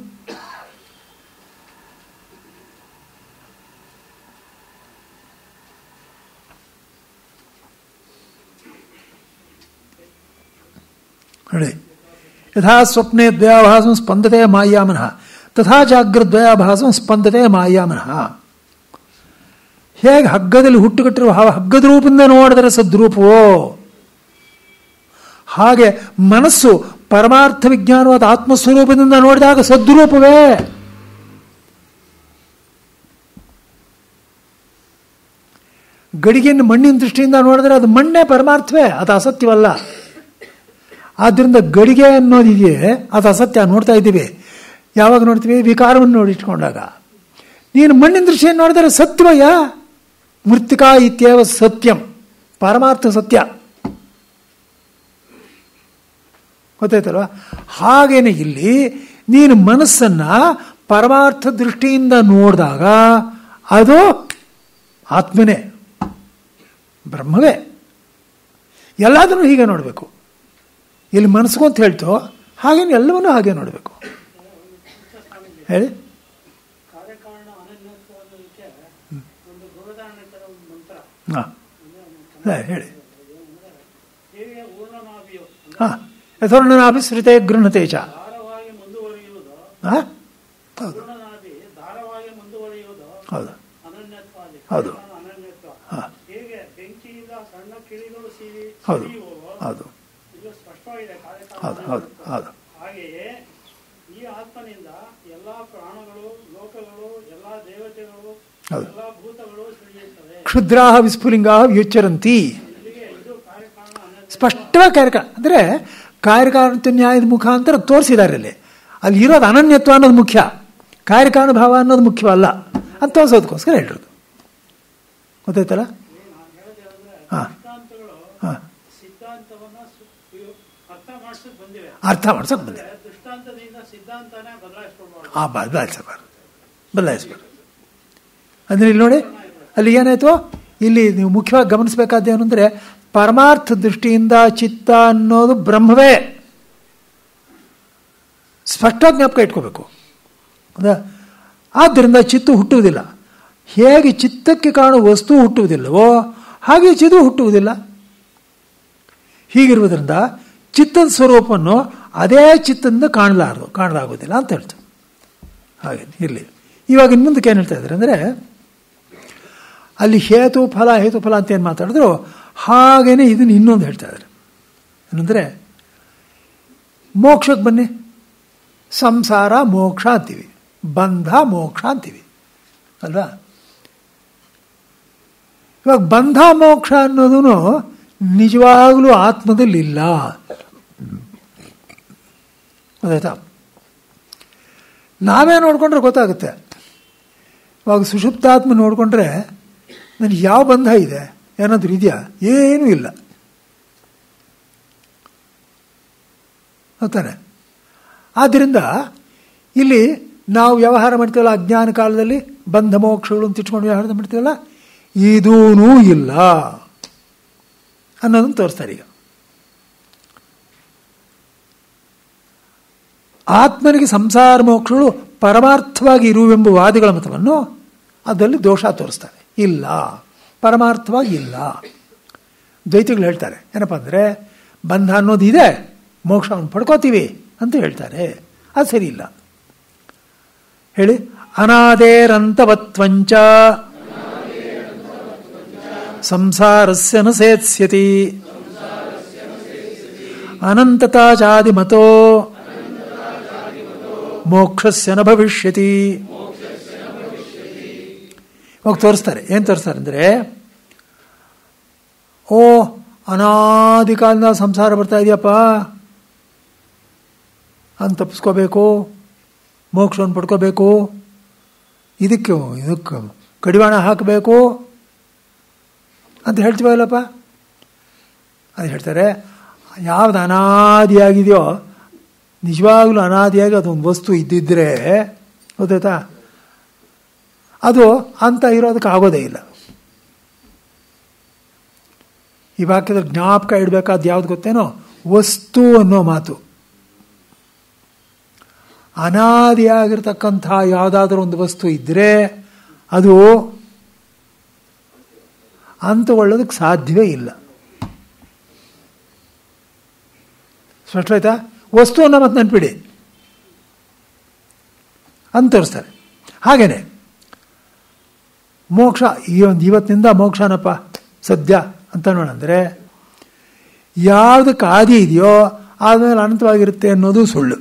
ನೋಡಿ ಯಥಾ ಸ್ವಪ್ನೆ ದ್ವಯಾಭಾಸಂ ಸ್ಪಂದತೆ ಮಾಯಾಮನಃ ತಥಾ ಜಾಗ್ರದ್ವಯಾಭಾಸಂ ಸ್ಪಂದತೆ ಮಾಯಾಮನಃ ಹೇಗೆ ಹಗ್ಗದಲ್ಲಿ ಹುಟ್ಟುಕಟ್ಟಿರುವ ಹಗ್ಗದ ರೂಪದಿಂದ ನೋಡಿದರೆ ಸದ್ರೂಪವೋ ಹಾಗೆ ಮನಸ್ಸು ಪರಮಾರ್ಥ ವಿಜ್ಞಾನವಾದ ಆತ್ಮಸ್ವರೂಪದಿಂದ ನೋಡಿದಾಗ ಸದ್ರೂಪವೇ ಗಡಿಗೆಯನ್ನು ಮಣ್ಣಿನ ದೃಷ್ಟಿಯಿಂದ ನೋಡಿದ್ರೆ ಅದು ಮಣ್ಣೇ ಪರಮಾರ್ಥವೇ ಅದು ಅಸತ್ಯವಲ್ಲ ಆದ್ದರಿಂದ ಗಡಿಗೆ ಅನ್ನೋದಿದೆಯೇ ಅದು ಅಸತ್ಯ ನೋಡ್ತಾ ಇದ್ದೀವಿ ಯಾವಾಗ ನೋಡ್ತೀವಿ ವಿಕಾರವನ್ನು ನೋಡಿಟ್ಕೊಂಡಾಗ ನೀನು ಮಣ್ಣಿನ ದೃಷ್ಟಿಯನ್ನು ನೋಡಿದರೆ ಸತ್ಯವಯ್ಯ ಮೃತ್ತಿಕಾ ಇತ್ಯವ ಸತ್ಯಂ ಪರಮಾರ್ಥ ಸತ್ಯ ಗೊತ್ತಾಯ್ತಲ್ವ ಹಾಗೇನೆ ಇಲ್ಲಿ ನೀನು ಮನಸ್ಸನ್ನ ಪರಮಾರ್ಥ ದೃಷ್ಟಿಯಿಂದ ನೋಡಿದಾಗ ಅದು ಆತ್ಮನೇ ಬ್ರಹ್ಮವೇ ಎಲ್ಲದನ್ನು ಹೀಗೆ ನೋಡಬೇಕು ಇಲ್ಲಿ ಮನಸ್ಸು ಅಂತ ಹೇಳ್ತೋ ಹಾಗೇನು ಎಲ್ಲವನ್ನೂ ಹಾಗೆ ನೋಡಬೇಕು ಹೇಳಿ ಕಾರ್ಯಕಾರಣ ಅನನ್ಯತ್ವ ಅನ್ನೋದಕ್ಕೆ ಒಂದು ಗುರುದಾರಣೆ ತರ ಒಂದು ಮಂತ್ರ ಹಾಂ ಹೇಳಿ ಹೇಗೆ ಊರ್ಣನಾಭಿಯು ಹಾಂ ಯಥೋರ್ಣನಾಭಿ ಶ್ರುತೆ ಗೃಹತೆ ಚ ದಾರವಾಗಿ ಮುಂದುವರಿಯುವುದು ಹಾಂ ಹೌದು ಪೂರ್ಣನಾಭಿ ದಾರವಾಗಿ ಮುಂದುವರಿಯುವುದು ಹೌದು ಅನನ್ಯತ್ವ ಅಲ್ಲಿ ಹೌದು. ಕಾರ್ಯಕಾರಣ ಅನನ್ಯತ್ವ ಹಾ. ಹೇಗೆ ಬೆಂಕಿಯಿಂದ ಸಣ್ಣ ಕಿಡಿಗಳು ಸೀರಿ ಹೌದು ಸಿಡಿಯುವವೋ, ಹೌದು ಇದು ಸ್ಪಷ್ಟವಾಗಿದೆ ಕಾರ್ಯಕಾರಣ ಹೌದು ಹೌದು ಅನನ್ಯತ್ವ. ಹೌದು ಹಾಗೆಯೇ ಈ ಆತ್ಮನಿಂದ ಎಲ್ಲಾ ಪ್ರಾಣಗಳು ಲೋಕಗಳು ಎಲ್ಲಾ ದೇವತೆಗಳು ಹೌದು. ಎಲ್ಲಾ ಭೂತಗಳು ಸೃಜಿಸುತ್ತವೆ ಕ್ಷುದ್ರಾ ವಿಸ್ಫುಲಿಂಗ ವ್ಯುಚ್ಚರಂತಿ ಇಲ್ಲಿಗೆ ಇದು ಕಾರ್ಯಕಾರಣ ಅನನ್ಯತ್ವ ಸ್ಪಷ್ಟವಾಗಿ ಕಾರ್ಯಕಾರಣ ಅಂದರೆ ಕಾರ್ಯಕಾರಣ ನ್ಯಾಯದ ಮುಖಾಂತರ ತೋರಿಸಿದ್ದಾರೆ ಅಲ್ಲಿ ಅಲ್ಲಿ ಇರೋದು ಅನನ್ಯತ್ವ ಅನ್ನೋದು ಮುಖ್ಯ ಕಾರ್ಯಕಾರಣ ಭಾವ ಅನ್ನೋದು ಮುಖ್ಯವಲ್ಲ ಅಂತ ತೋರಿಸೋದಕ್ಕೋಸ್ಕರ ಹೇಳಿರೋದು ಗೊತ್ತಾಯ್ತಲ್ಲ ನಾನು ಹೇಳೋದು ಹೇಳಿದ್ರೆ ಹಾ. ದೃಷ್ಟಾಂತಗಳು ಹಾಂ ಸಿದ್ಧಾಂತವನ್ನ ಸು- ಇವು ಅರ್ಥ ಮಾಡಿಸಕ್ ಬಂದಿವೆ ಅರ್ಥ ಮಾಡ್ಸೋಕೆ ಬಂದೆ ಅಂದ್ರೆ ದೃಷ್ಟಾಂತದಿಂದ ಸಿದ್ಧಾಂತನೇ ಬದಲಾಯಿಸ್ಕೊಳ್ಬಾರ್ದು ಆ ಬದಲಾಯಿಸಬಾರ್ದು ಬದಲಾಯಿಸಬಾರ್ದು ಅಂದರೆ ಇಲ್ಲಿ ನೋಡಿ ಅಲ್ಲಿ ಏನಾಯಿತು ಇಲ್ಲಿ ನೀವು ಮುಖ್ಯವಾಗಿ ಗಮನಿಸಬೇಕಾದ್ದೇನು ಅಂದರೆ ಪರಮಾರ್ಥ ದೃಷ್ಟಿಯಿಂದ ಚಿತ್ತ ಅನ್ನೋದು ಬ್ರಹ್ಮವೇ ಸ್ಪಷ್ಟ ಜ್ಞಾಪಕ ಇಟ್ಕೋಬೇಕು ಹೌದಾ ಆದ್ದರಿಂದ ಚಿತ್ತು ಹುಟ್ಟುವುದಿಲ್ಲ ಹೇಗೆ ಚಿತ್ತಕ್ಕೆ ಕಾಣುವ ವಸ್ತು ಹುಟ್ಟುವುದಿಲ್ಲವೋ ಹಾಗೆ ಚಿದು ಹುಟ್ಟುವುದಿಲ್ಲ ಹೀಗಿರುವುದರಿಂದ ಚಿತ್ತದ ಸ್ವರೂಪವನ್ನು ಅದೇ ಚಿತ್ತದಿಂದ ಕಾಣಲಾರದು ಕಾಣಲಾಗುವುದಿಲ್ಲ ಅಂತ ಹೇಳ್ತಾರೆ ಹಾಗೆ ಇರಲಿ ಇವಾಗ ಇನ್ನು ಮುಂದಕ್ಕೆ ಏನು ಹೇಳ್ತಾ ಇದ್ದಾರೆ ಅಂದರೆ ಅಲ್ಲಿ ಹೇತು ಫಲ ಹೇತು ಫಲ ಅಂತ ಏನು ಮಾತಾಡಿದ್ರು ಹಾಗೇನೆ ಇದನ್ನು ಇನ್ನೊಂದು ಹೇಳ್ತಾ ಇದ್ದಾರೆ ಏನಂದರೆ ಮೋಕ್ಷಕ್ಕೆ ಬನ್ನಿ ಸಂಸಾರ ಮೋಕ್ಷ ಅಂತೀವಿ ಬಂಧ ಮೋಕ್ಷ ಅಂತೀವಿ ಅಲ್ವಾ ಇವಾಗ ಬಂಧ ಮೋಕ್ಷ ಅನ್ನೋದು ನಿಜವಾಗಲೂ ಆತ್ಮದಲ್ಲಿ ಇಲ್ಲ ಗೊತ್ತಾಯ್ತಾ ನಾವೇ ನೋಡಿಕೊಂಡ್ರೆ ಗೊತ್ತಾಗುತ್ತೆ ಇವಾಗ ಸುಷುಪ್ತಾತ್ಮ ನೋಡಿಕೊಂಡ್ರೆ ನನಗೆ ಯಾವ ಬಂಧ ಇದೆ ಏನಾದರೂ ಇದೆಯಾ ಏನೂ ಇಲ್ಲ ಗೊತ್ತಾನೆ ಆದ್ದರಿಂದ ಇಲ್ಲಿ ನಾವು ವ್ಯವಹಾರ ಮಾಡ್ತೀವಲ್ಲ ಅಜ್ಞಾನ ಕಾಲದಲ್ಲಿ ಬಂಧ ಮೋಕ್ಷಗಳು ಅಂತ ಇಟ್ಕೊಂಡು ವ್ಯವಹಾರ ಮಾಡ್ತೀವಲ್ಲ ಇದೂ ಇಲ್ಲ ಅನ್ನೋದನ್ನು ತೋರಿಸ್ತಾರೆ ಈಗ ಆತ್ಮನಿಗೆ ಸಂಸಾರ ಮೋಕ್ಷಗಳು ಪರಮಾರ್ಥವಾಗಿ ಇರುವೆಂಬ ವಾದಿಗಳ ಮತವನ್ನು ಅದರಲ್ಲಿ ದೋಷ ತೋರಿಸ್ತಾರೆ ಇಲ್ಲ ಪರಮಾರ್ಥವಾಗಿ ಇಲ್ಲ ದ್ವೈತಿಗಳು ಹೇಳ್ತಾರೆ ಏನಪ್ಪ ಅಂದರೆ ಬಂಧ ಅನ್ನೋದು ಇದೆ ಮೋಕ್ಷವನ್ನು ಪಡ್ಕೋತೀವಿ ಅಂತ ಹೇಳ್ತಾರೆ ಅದು ಸರಿ ಇಲ್ಲ ಹೇಳಿ ಅನಾದೇರಂತವತ್ವಂಚ ಸಂಸಾರಸ್ಯ ನ ಸೇತ್ಸ್ಯತಿ ಅನಂತತಾ ಚಾದಿ ಮತೋ ಮೋಕ್ಷಸ್ಯ ನ ಭವಿಷ್ಯತಿ ಇವಾಗ ತೋರಿಸ್ತಾರೆ ಏನು ತೋರಿಸ್ತಾರೆ ಅಂದರೆ ಓ ಅನಾದಿ ಕಾಲದ ಸಂಸಾರ ಬರ್ತಾ ಇದೆಯಪ್ಪ ಅಂತ ತಪ್ಪಿಸ್ಕೋಬೇಕು ಮೋಕ್ಷವನ್ನು ಪಡ್ಕೋಬೇಕು ಇದಕ್ಕೆ ಇದಕ್ಕೆ ಕಡಿವಾಣ ಹಾಕಬೇಕು ಅಂತ ಹೇಳ್ತೀವಲ್ಲಪ್ಪ ಅದು ಹೇಳ್ತಾರೆ ಯಾವ್ದು ಅನಾದಿಯಾಗಿದೆಯೋ ನಿಜವಾಗ್ಲೂ ಅನಾದಿಯಾಗಿ ಅದೊಂದು ವಸ್ತು ಇದ್ದಿದ್ರೆ ಗೊತ್ತಾಯ್ತಾ ಅದು ಅಂತ ಇರೋದಕ್ಕೆ ಆಗೋದೇ ಇಲ್ಲ ಈ ವಾಕ್ಯದಲ್ಲಿ ಜ್ಞಾಪಕ ಇಡಬೇಕಾದ ಯಾವ್ದು ಗೊತ್ತೇನೋ ವಸ್ತು ಅನ್ನೋ ಮಾತು ಅನಾದಿಯಾಗಿರ್ತಕ್ಕಂಥ ಯಾವುದಾದ್ರೂ ಒಂದು ವಸ್ತು ಇದ್ದರೆ ಅದು ಅಂತಗೊಳ್ಳೋದಕ್ಕೆ ಸಾಧ್ಯವೇ ಇಲ್ಲ ಸ್ಪಷ್ಟ ಆಯ್ತಾ ವಸ್ತುವನ್ನು ಮತ್ತೆ ನೆನ್ಪಿಡಿ ಅಂತ ತೋರಿಸ್ತಾರೆ ಹಾಗೇನೆ ಮೋಕ್ಷ ಈ ಒಂದು ಇವತ್ತಿನಿಂದ ಮೋಕ್ಷನಪ್ಪ ಸದ್ಯ ಅಂತ ನೋಡಂದ್ರೆ ಯಾವುದಕ್ಕೆ ಆದಿ ಇದೆಯೋ ಆದಮೇಲೆ ಅನಂತವಾಗಿರುತ್ತೆ ಅನ್ನೋದು ಸುಳ್ಳು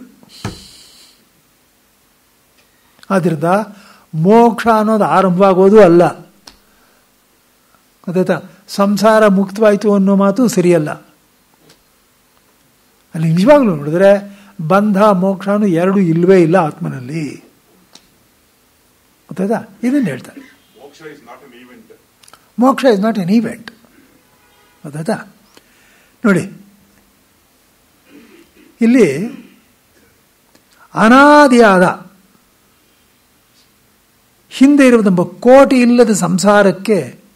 ಆದ್ದರಿಂದ ಮೋಕ್ಷ ಅನ್ನೋದು ಆರಂಭವಾಗೋದು ಅಲ್ಲ ಗೊತ್ತಾಯ್ತಾ ಸಂಸಾರ ಮುಕ್ತವಾಯಿತು ಅನ್ನೋ ಮಾತು ಸರಿಯಲ್ಲ ಅಲ್ಲಿ ನಿಜವಾಗ್ಲೂ ನೋಡಿದ್ರೆ ಬಂಧ ಮೋಕ್ಷ ಅನ್ನೋ ಎರಡು ಇಲ್ಲವೇ ಇಲ್ಲ ಆತ್ಮನಲ್ಲಿ ಗೊತ್ತಾಯ್ತಾ ಇದನ್ನು ಹೇಳ್ತಾರೆ ಮೋಕ್ಷ ಇಸ್ ನಾಟ್ ಅನ್ ಈವೆಂಟ್ ಮೋಕ್ಷ ಇಸ್ ನಾಟ್ ಎನ್ ಈವೆಂಟ್ ಗೊತ್ತಾಯ್ತಾ ನೋಡಿ ಇಲ್ಲಿ ಅನಾದಿಯಾದ ಹಿಂದೆ ಇರುವುದೆಂಬ ಕೋಟಿ ಇಲ್ಲದ ಸಂಸಾರಕ್ಕೆ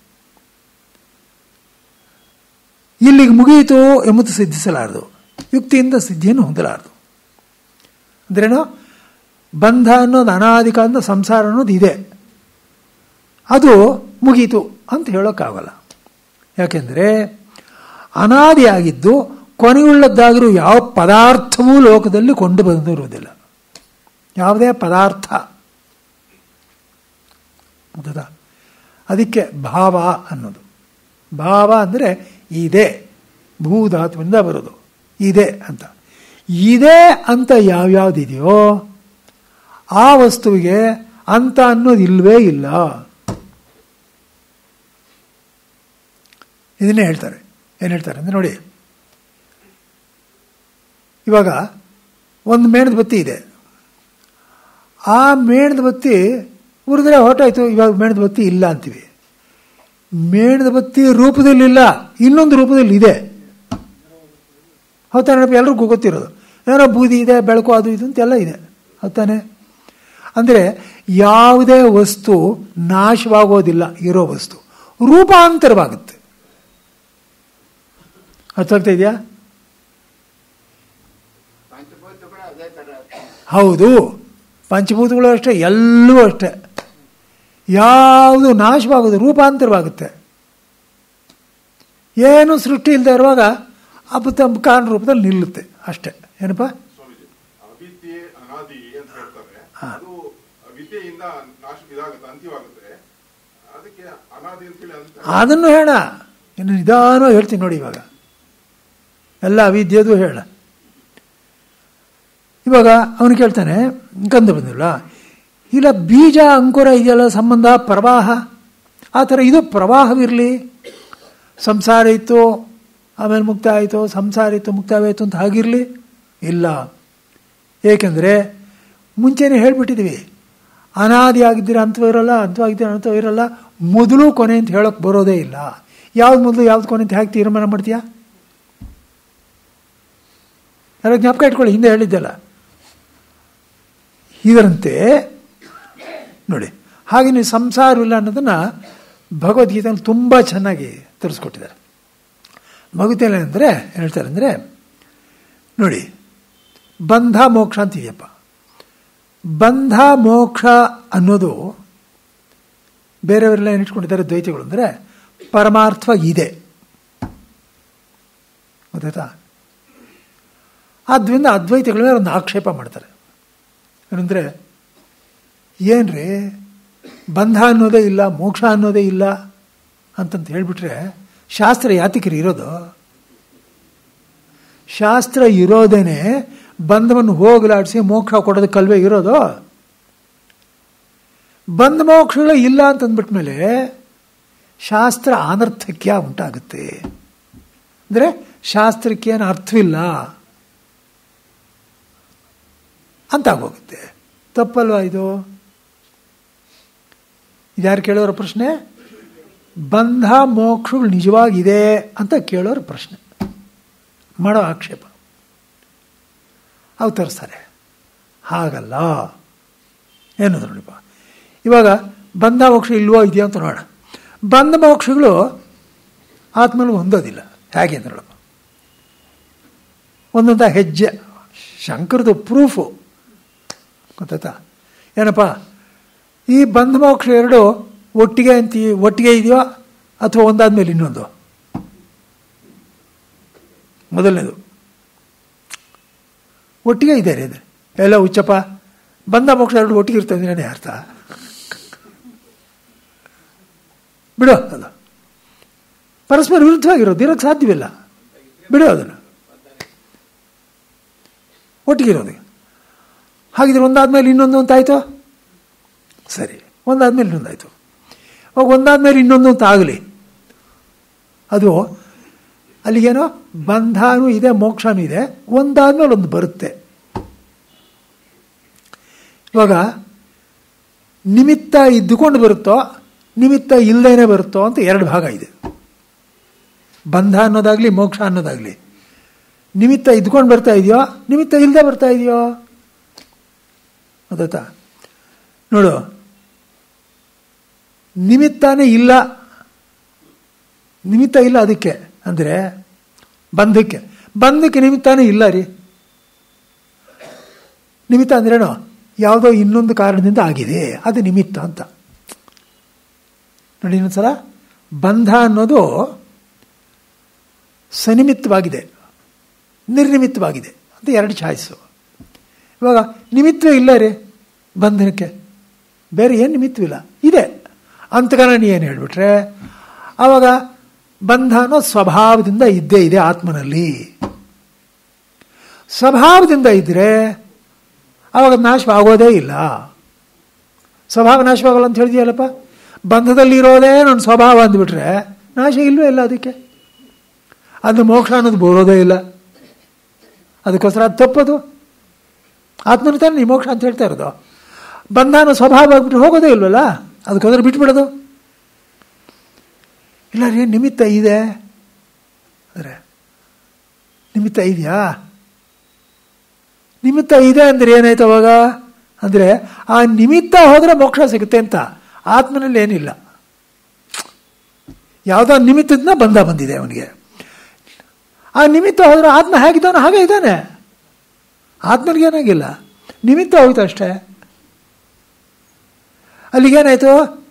ಇಲ್ಲಿಗೆ ಮುಗಿಯಿತು ಎಂಬುದು ಸಿದ್ಧಿಸಲಾರದು ಯುಕ್ತಿಯಿಂದ ಸಿದ್ಧಿಯನ್ನು ಹೊಂದಲಾರದು ಅಂದ್ರೇನು ಬಂಧ ಅನ್ನೋದು ಅನಾದಿ ಕಾಲದ ಸಂಸಾರ ಅನ್ನೋದು ಇದೆ ಅದು ಮುಗೀತು ಅಂತ ಹೇಳೋಕ್ಕಾಗಲ್ಲ ಯಾಕೆಂದರೆ ಅನಾದಿಯಾಗಿದ್ದು ಕೊನೆಯುಳ್ಳದ್ದಾಗಿರೋ ಯಾವ ಪದಾರ್ಥವೂ ಲೋಕದಲ್ಲಿ ಕೊಂಡು ಬಂದಿರುವುದಿಲ್ಲ ಯಾವುದೇ ಪದಾರ್ಥ ಗೊತ್ತಾ ಅದಕ್ಕೆ ಭಾವ ಅನ್ನೋದು ಭಾವ ಅಂದರೆ ಇದೆ ಭೂಧಾತುವಿಂದ ಬರೋದು ಇದೆ ಅಂತ ಇದೆ ಅಂತ ಯಾವ್ಯಾವುದಿದೆಯೋ ಆ ವಸ್ತುವಿಗೆ ಅಂತ ಅನ್ನೋದು ಇಲ್ವೇ ಇಲ್ಲ ಇದನ್ನೇ ಹೇಳ್ತಾರೆ ಏನು ಹೇಳ್ತಾರೆ ಅಂದರೆ ನೋಡಿ ಇವಾಗ ಒಂದು ಮೇಣದ ಬತ್ತಿ ಇದೆ ಆ ಮೇಣದ ಬತ್ತಿ ಉರಿದ್ರೆ ಹೊರಟಾಯ್ತು ಇವಾಗ ಮೇಣದ ಬತ್ತಿ ಇಲ್ಲ ಅಂತೀವಿ ಮೇಣದ ಬತ್ತಿ ರೂಪದಲ್ಲಿಲ್ಲ ಇನ್ನೊಂದು ರೂಪದಲ್ಲಿ ಇದೆ ಹೌದಾ ನೆನಪು ಎಲ್ರಿಗೂ ಗೊತ್ತಿರೋದು ಏನೋ ಬೂದಿ ಇದೆ ಬೆಳಕು ಅದು ಇದು ಅಂತೆಲ್ಲ ಇದೆ ಹೌದಾನೆ ಅಂದರೆ ಯಾವುದೇ ವಸ್ತು ನಾಶವಾಗೋದಿಲ್ಲ ಇರೋ ವಸ್ತು ರೂಪಾಂತರವಾಗುತ್ತೆ ಅರ್ಥಾಗ್ತಾ ಇದೆಯಾ ಪಂಚಭೂತಗಳು ಅದೇ ತರ ಹೌದು ಪಂಚಭೂತಗಳು ಅಷ್ಟೇ ಎಲ್ಲವೂ ಅಷ್ಟೇ ಯಾವುದು ನಾಶವಾಗೋದು ರೂಪಾಂತರವಾಗುತ್ತೆ ಏನು ಸೃಷ್ಟಿ ಇಲ್ಲದೆ ಇರುವಾಗ ಅದು ತಮ್ಮ ಕಾರಣ ರೂಪದಲ್ಲಿ ನಿಲ್ಲುತ್ತೆ ಅಷ್ಟೇ ಏನಪ್ಪ ಸ್ವಾಮೀಜಿ ಅವಿದ್ಯೆ ಅನಾದಿ ಅಂತ ಹೇಳ್ತಾರೆ ಅದು ವಿದ್ಯೆಯಿಂದ ನಾಶ ಇದಾಗುತ್ತೆ ಅಂತ್ಯವಾಗುತ್ತೆ ಅದಕ್ಕೆ ಅನಾದಿ ಅಂತೇಳಿ ಅಂತ ಅದನ್ನು ಹೇಳ ಇನ್ನು ನಿಧಾನವಾಗಿ ಹೇಳ್ತೀನಿ ನೋಡಿ ಇವಾಗ ಎಲ್ಲ ಅವಿದ್ಯೆದು ಹೇಳ ಇವಾಗ ಅವನು ಕೇಳ್ತಾನೆ ಕಂದು ಬಂದಿಲ್ಲ ಇಲ್ಲ ಬೀಜ ಅಂಕುರ ಇದೆಯಲ್ಲ ಸಂಬಂಧ ಪ್ರವಾಹ ಆ ಥರ ಇದು ಪ್ರವಾಹವಿರಲಿ ಸಂಸಾರ ಇತ್ತು ಆಮೇಲೆ ಮುಕ್ತ ಆಯಿತು ಸಂಸಾರ ಇತ್ತು ಮುಕ್ತಾವಾಯಿತು ಅಂತ ಹಾಗಿರಲಿ ಇಲ್ಲ ಏಕೆಂದರೆ ಮುಂಚೆನೇ ಹೇಳ್ಬಿಟ್ಟಿದ್ದೀವಿ ಅನಾದಿ ಆಗಿದ್ದೀರ ಅಂತ್ವ ಇರಲ್ಲ ಅಂತ್ವಾಗಿದ್ದೀರ ಅಂತ್ವ ಇರಲ್ಲ ಮೊದಲು ಕೊನೆ ಅಂತ ಹೇಳೋಕೆ ಬರೋದೇ ಇಲ್ಲ ಯಾವ್ದು ಮೊದಲು ಯಾವ್ದು ಕೊನೆ ಅಂತ ಹೇಗೆ ತೀರ್ಮಾನ ಮಾಡ್ತೀಯಾ ಎಲ್ಲ ಜ್ಞಾಪಕ ಇಟ್ಕೊಳ್ಳಿ ಹಿಂದೆ ಹೇಳಿದ್ದೆಲ್ಲ ಇದರಂತೆ ನೋಡಿ ಹಾಗೆ ನೀವು ಸಂಸಾರವಿಲ್ಲ ಅನ್ನೋದನ್ನು ಭಗವದ್ಗೀತೆಯಲ್ಲಿ ತುಂಬ ಚೆನ್ನಾಗಿ ತೋರಿಸ್ಕೊಟ್ಟಿದ್ದಾರೆ ಭಗವದ್ಗೀತೆಯಲ್ಲಿ ಅಂದರೆ ಏನು ಹೇಳ್ತಾರೆ ಅಂದರೆ ನೋಡಿ ಬಂಧ ಮೋಕ್ಷ ಅಂತಿದೆಯಪ್ಪ ಬಂಧ ಮೋಕ್ಷ ಅನ್ನೋದು ಬೇರೆಯವರೆಲ್ಲ ಏನು ಇಟ್ಕೊಂಡಿದ್ದಾರೆ ದ್ವೈತಿಗಳು ಅಂದರೆ ಪರಮಾರ್ಥವಾಗಿ ಇದೆ ಗೊತ್ತಾಯ್ತಾ ಆದ್ದರಿಂದ ಅದ್ವೈತಿಗಳ ಮೇಲೆ ಒಂದು ಆಕ್ಷೇಪ ಮಾಡ್ತಾರೆ ಏನಂದರೆ ಏನ್ರಿ ಬಂಧ ಅನ್ನೋದೇ ಇಲ್ಲ ಮೋಕ್ಷ ಅನ್ನೋದೇ ಇಲ್ಲ ಅಂತಂತ ಹೇಳಿಬಿಟ್ರೆ ಶಾಸ್ತ್ರ ಯಾತಿಕರಿ ಇರೋದು ಶಾಸ್ತ್ರ ಇರೋದೇನೆ ಬಂಧವನ್ನು ಹೋಗಲಾಡಿಸಿ ಮೋಕ್ಷ ಕೊಡೋದಕ್ಕಲ್ವೇ ಇರೋದು ಬಂಧ ಮೋಕ್ಷಗಳೇ ಇಲ್ಲ ಅಂತಂದ್ಬಿಟ್ಮೇಲೆ ಶಾಸ್ತ್ರ ಅನರ್ಥಕ್ಯ ಉಂಟಾಗುತ್ತೆ ಅಂದರೆ ಶಾಸ್ತ್ರಕ್ಕೇನು ಅರ್ಥವಿಲ್ಲ ಅಂತಾಗೋಗುತ್ತೆ ತಪ್ಪಲ್ವಾ ಇದು ಇದ್ಯಾರು ಕೇಳೋರ ಪ್ರಶ್ನೆ ಬಂಧ ಮೋಕ್ಷಗಳು ನಿಜವಾಗಿದೆ ಅಂತ ಕೇಳೋರ ಪ್ರಶ್ನೆ ಮಾಡೋ ಆಕ್ಷೇಪ ಅವು ತರಿಸ್ತಾರೆ ಹಾಗಲ್ಲ ಏನು ನೋಡಿಪ್ಪ ಇವಾಗ ಬಂಧ ಮೋಕ್ಷ ಇಲ್ವೋ ಇದೆಯೋ ಅಂತ ನೋಡೋಣ ಬಂಧ ಮೋಕ್ಷಗಳು ಆತ್ಮನಲ್ಲಿ ಹೊಂದೋದಿಲ್ಲ ಹೇಗೆ ಅಂತ ನೋಡಪ್ಪ ಒಂದೊಂದ ಹೆಜ್ಜೆ ಶಂಕರದ ಪ್ರೂಫು ಗೊತ್ತಾಯ್ತಾ ಏನಪ್ಪ ಈ ಬಂಧ ಮೋಕ್ಷ ಎರಡು ಒಟ್ಟಿಗೆ ಅಂತೀ ಒಟ್ಟಿಗೆ ಇದೆಯೋ ಅಥವಾ ಒಂದಾದ್ಮೇಲೆ ಇನ್ನೊಂದು ಮೊದಲನೇದು ಒಟ್ಟಿಗೆ ಇದೆ ರೀ ಇದು ಎಲ್ಲ ಹುಚ್ಚಪ್ಪ ಬಂಧ ಮೋಕ್ಷ ಎರಡು ಒಟ್ಟಿಗೆ ಇರ್ತದೆ ಏನೇ ಅರ್ಥ ಬಿಡು ಅದು ಪರಸ್ಪರ ವಿರುದ್ಧವಾಗಿರೋದು ಇರೋಕ್ಕೆ ಸಾಧ್ಯವಿಲ್ಲ ಬಿಡು ಅದನ್ನು ಒಟ್ಟಿಗೆ ಇರೋದು ಹಾಗಿದ್ರೆ ಒಂದಾದ್ಮೇಲೆ ಇನ್ನೊಂದು ಅಂತ ಆಯಿತು ಸರಿ ಒಂದಾದ್ಮೇಲೆ ಇನ್ನೊಂದಾಯಿತು ಅವಾಗ ಒಂದಾದ್ಮೇಲೆ ಇನ್ನೊಂದು ಅಂತ ಆಗಲಿ ಅದು ಅಲ್ಲಿಗೇನೋ ಬಂಧನೂ ಇದೆ ಮೋಕ್ಷನೂ ಇದೆ ಒಂದಾದ್ಮೇಲೆ ಒಂದು ಬರುತ್ತೆ ಇವಾಗ ನಿಮಿತ್ತ ಇದ್ದುಕೊಂಡು ಬರುತ್ತೋ ನಿಮಿತ್ತ ಇಲ್ಲದೇನೆ ಬರುತ್ತೋ ಅಂತ ಎರಡು ಭಾಗ ಇದೆ ಬಂಧ ಅನ್ನೋದಾಗ್ಲಿ ಮೋಕ್ಷ ಅನ್ನೋದಾಗ್ಲಿ ನಿಮಿತ್ತ ಇದ್ಕೊಂಡು ಬರ್ತಾ ಇದೆಯೋ ನಿಮಿತ್ತ ಇಲ್ಲದೆ ಬರ್ತಾ ಇದೆಯೋ ಗೊತ್ತಾಯ್ತಾ ನೋಡು ನಿಮಿತ್ತನೇ ಇಲ್ಲ ನಿಮಿತ್ತ ಇಲ್ಲ ಅದಕ್ಕೆ ಅಂದರೆ ಬಂಧಕ್ಕೆ ಬಂಧಕ್ಕೆ ನಿಮಿತ್ತನೇ ಇಲ್ಲ ರೀ ನಿಮಿತ್ತ ಅಂದ್ರೇನು ಯಾವುದೋ ಇನ್ನೊಂದು ಕಾರಣದಿಂದ ಆಗಿದೆ ಅದು ನಿಮಿತ್ತ ಅಂತ ನೋಡಿ ಇನ್ನೊಂದ್ಸಲ ಬಂಧ ಅನ್ನೋದು ಸನಿಮಿತ್ತವಾಗಿದೆ ನಿರ್ನಿಮಿತ್ತವಾಗಿದೆ ಅಂತ ಎರಡು ಚಾಯ್ಸು ಇವಾಗ ನಿಮಿತ್ತವೇ ಇಲ್ಲ ರೀ ಬಂಧನಕ್ಕೆ ಬೇರೆ ಏನು ನಿಮಿತ್ತವಿಲ್ಲ ಇದೆ ಅಂತಕರಣ ಏನು ಹೇಳ್ಬಿಟ್ರೆ ಆವಾಗ ಬಂಧ ಅನ್ನೋ ಸ್ವಭಾವದಿಂದ ಇದ್ದೇ ಇದೆ ಆತ್ಮನಲ್ಲಿ ಸ್ವಭಾವದಿಂದ ಇದ್ದರೆ ಆವಾಗ ನಾಶವಾಗೋದೇ ಇಲ್ಲ ಸ್ವಭಾವ ನಾಶವಾಗಲ್ಲ ಅಂತ ಹೇಳಿದೆಯಲ್ಲಪ್ಪ ಬಂಧದಲ್ಲಿ ಇರೋದೇ ನನ್ನ ಸ್ವಭಾವ ಅಂದ್ಬಿಟ್ರೆ ನಾಶ ಇಲ್ಲವೇ ಇಲ್ಲ ಅದಕ್ಕೆ ಅದು ಮೋಕ್ಷ ಅನ್ನೋದು ಬರೋದೇ ಇಲ್ಲ ಅದಕ್ಕೋಸ್ಕರ ಅದು ತಪ್ಪದು ಆತ್ಮನ ತಾನೇ ನೀ ಮೋಕ್ಷ ಅಂತ ಹೇಳ್ತಾ ಇರೋದು ಬಂಧನ ಸ್ವಭಾವ ಆಗ್ಬಿಟ್ಟು ಹೋಗೋದೇ ಇಲ್ವಲ್ಲ ಅದಕ್ಕೋಸ್ಕರ ಬಿಟ್ಬಿಡೋದು ಇಲ್ಲ ರೀ ನಿಮಿತ್ತ ಇದೆ ಅಂದರೆ ನಿಮಿತ್ತ ಇದೆಯಾ ನಿಮಿತ್ತ ಇದೆ ಅಂದರೆ ಏನಾಯ್ತು ಅವಾಗ ಅಂದರೆ ಆ ನಿಮಿತ್ತ ಹೋದರೆ ಮೋಕ್ಷ ಸಿಗುತ್ತೆ ಅಂತ ಆತ್ಮನಲ್ಲಿ ಏನಿಲ್ಲ ಯಾವುದೋ ನಿಮಿತ್ತದಿಂದ ಬಂಧ ಬಂದಿದೆ ಅವನಿಗೆ ಆ ನಿಮಿತ್ತ ಹೋದ್ರೆ ಆತ್ಮ ಹೇಗಿದ್ದಾನೋ ಹಾಗೆ ಇದ್ದಾನೆ ಆತ್ಮನಿಗೇನಾಗಿಲ್ಲ ನಿಮಿತ್ತ ಹೋಯ್ತು ಅಷ್ಟೇ ಅಲ್ಲಿಗೇನಾಯ್ತು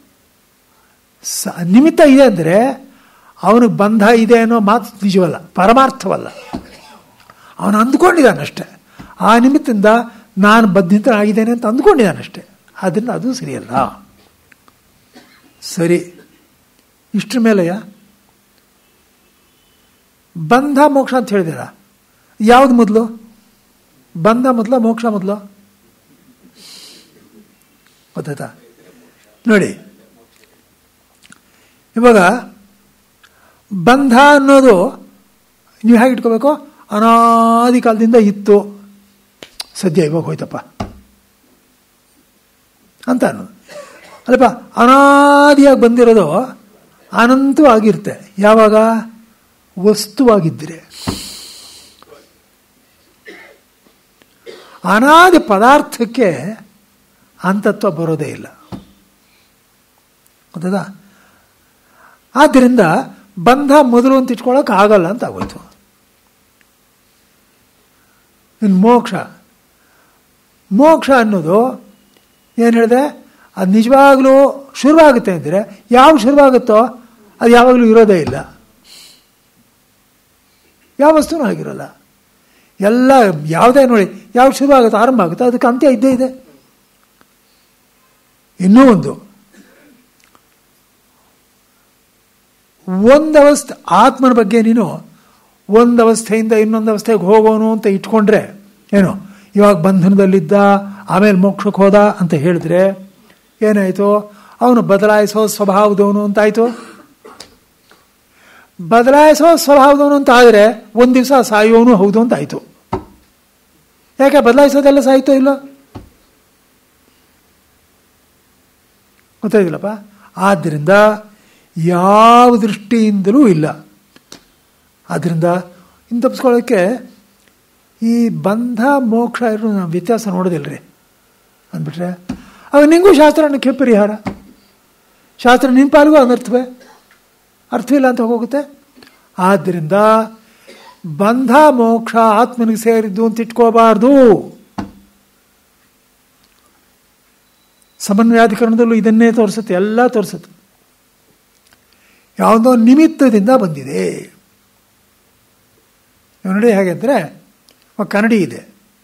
ಸ ನಿಮಿತ್ತ ಇದೆ ಅಂದರೆ ಅವನಿಗೆ ಬಂಧ ಇದೆ ಅನ್ನೋ ಮಾತು ನಿಜವಲ್ಲ ಪರಮಾರ್ಥವಲ್ಲ ಅವನು ಅಂದ್ಕೊಂಡಿದ್ದಾನಷ್ಟೆ ಆ ನಿಮಿತ್ತದಿಂದ ನಾನು ಬದ್ಧಿತನಾಗಿದ್ದೇನೆ ಅಂತ ಅಂದ್ಕೊಂಡಿದ್ದಾನಷ್ಟೆ ಆದ್ದರಿಂದ ಅದು ಸರಿಯಲ್ಲ ಸರಿ ಇಷ್ಟರ ಮೇಲೆಯ ಬಂಧ ಮೋಕ್ಷ ಅಂತ ಹೇಳಿದಿರ ಯಾವುದು ಮೊದಲು ಬಂಧ ಮೊದಲು ಮೋಕ್ಷ ಮೊದಲು ಗೊತ್ತಾಯ್ತಾ ನೋಡಿ ಇವಾಗ ಬಂಧ ಅನ್ನೋದು ನೀವು ಹೇಗೆ ಇಟ್ಕೋಬೇಕು ಅನಾದಿ ಕಾಲದಿಂದ ಇತ್ತು ಸದ್ಯ ಇವಾಗ ಹೋಯ್ತಪ್ಪ ಅಂತ ಅನ್ನೋದು ಅಲ್ಲಪ್ಪ ಅನಾದಿಯಾಗಿ ಬಂದಿರೋದು ಅನಂತವಾಗಿರುತ್ತೆ ಯಾವಾಗ ವಸ್ತುವಾಗಿದ್ದರೆ ಅನಾದಿ ಪದಾರ್ಥಕ್ಕೆ ಅಂತತ್ವ ಬರೋದೇ ಇಲ್ಲ ಗೊತ್ತದ ಆದ್ದರಿಂದ ಬಂಧ ಮೊದಲು ಅಂತ ಇಟ್ಕೊಳ್ಳೋಕೆ ಆಗಲ್ಲ ಅಂತ ಆಗೋಯ್ತು ಇನ್ನು ಮೋಕ್ಷ ಮೋಕ್ಷ ಅನ್ನೋದು ಏನು ಹೇಳಿದೆ ಅದು ನಿಜವಾಗ್ಲೂ ಶುರುವಾಗುತ್ತೆ ಅಂದರೆ ಯಾವಾಗ ಶುರುವಾಗುತ್ತೋ ಅದು ಯಾವಾಗಲೂ ಇರೋದೇ ಇಲ್ಲ ಯಾವ ವಸ್ತುನೂ ಆಗಿರಲ್ಲ ಎಲ್ಲ ಯಾವುದೇ ನೋಡಿ ಯಾವಾಗ ಶುರುವಾಗುತ್ತೋ ಆರಂಭ ಆಗುತ್ತೋ ಅದಕ್ಕೆ ಅಂತ್ಯ ಇದ್ದೇ ಇದೆ ಇನ್ನೂ ಒಂದು ಒಂದು ಅವಸ್ಥೆ ಆತ್ಮನ ಬಗ್ಗೆ ನೀನು ಒಂದು ಅವಸ್ಥೆಯಿಂದ ಇನ್ನೊಂದು ಅವಸ್ಥೆಗೆ ಹೋಗೋನು ಅಂತ ಇಟ್ಕೊಂಡ್ರೆ ಏನು ಇವಾಗ ಬಂಧನದಲ್ಲಿದ್ದ ಆಮೇಲೆ ಮೋಕ್ಷಕ್ಕೆ ಹೋದ ಅಂತ ಹೇಳಿದ್ರೆ ಏನಾಯಿತು ಅವನು ಬದಲಾಯಿಸೋ ಸ್ವಭಾವದವನು ಅಂತಾಯಿತು ಬದಲಾಯಿಸೋ ಸ್ವಭಾವದವನು ಅಂತ ಆದರೆ ಒಂದು ದಿವಸ ಸಾಯೋನು ಹೌದು ಅಂತ ಆಯಿತು ಯಾಕೆ ಬದಲಾಯಿಸೋದೆಲ್ಲ ಸಾಯ್ತೋ ಇಲ್ಲ ಗೊತ್ತಾಗಿಲ್ಲಪ್ಪ ಆದ್ದರಿಂದ ಯಾವ ದೃಷ್ಟಿಯಿಂದಲೂ ಇಲ್ಲ ಆದ್ದರಿಂದ ಇನ್ನು ತಪ್ಪಿಸ್ಕೊಳ್ಳೋಕ್ಕೆ ಈ ಬಂಧ ಮೋಕ್ಷ ಇರೋ ನಾವು ವ್ಯತ್ಯಾಸ ನೋಡೋದಿಲ್ಲರಿ ಅಂದ್ಬಿಟ್ರೆ ಅವಾಗ ನಿಂಗೂ ಶಾಸ್ತ್ರ ಅನ್ನಕ್ಕೆ ಪರಿಹಾರ ಶಾಸ್ತ್ರ ನಿನ್ನ ಪಾಲಿಗೂ ಅನರ್ಥವೇ ಅರ್ಥವಿಲ್ಲ ಅಂತ ಹೋಗುತ್ತೆ ಆದ್ದರಿಂದ ಬಂಧ ಮೋಕ್ಷ ಆತ್ಮನಿಗೆ ಸೇರಿದ್ದು ಅಂತ ಇಟ್ಕೋಬಾರ್ದು ಸಮನ್ವಯಾಧಿಕರಣದಲ್ಲೂ ಇದನ್ನೇ ತೋರಿಸುತ್ತೆ ಎಲ್ಲ ತೋರಿಸುತ್ತೆ ಯಾವುದೋ ನಿಮಿತ್ತದಿಂದ ಬಂದಿದೆ ಇವಾಗ ನೋಡಿ ಹೇಗೆ ಅಂದರೆ ಕನ್ನಡಿ ಇದೆ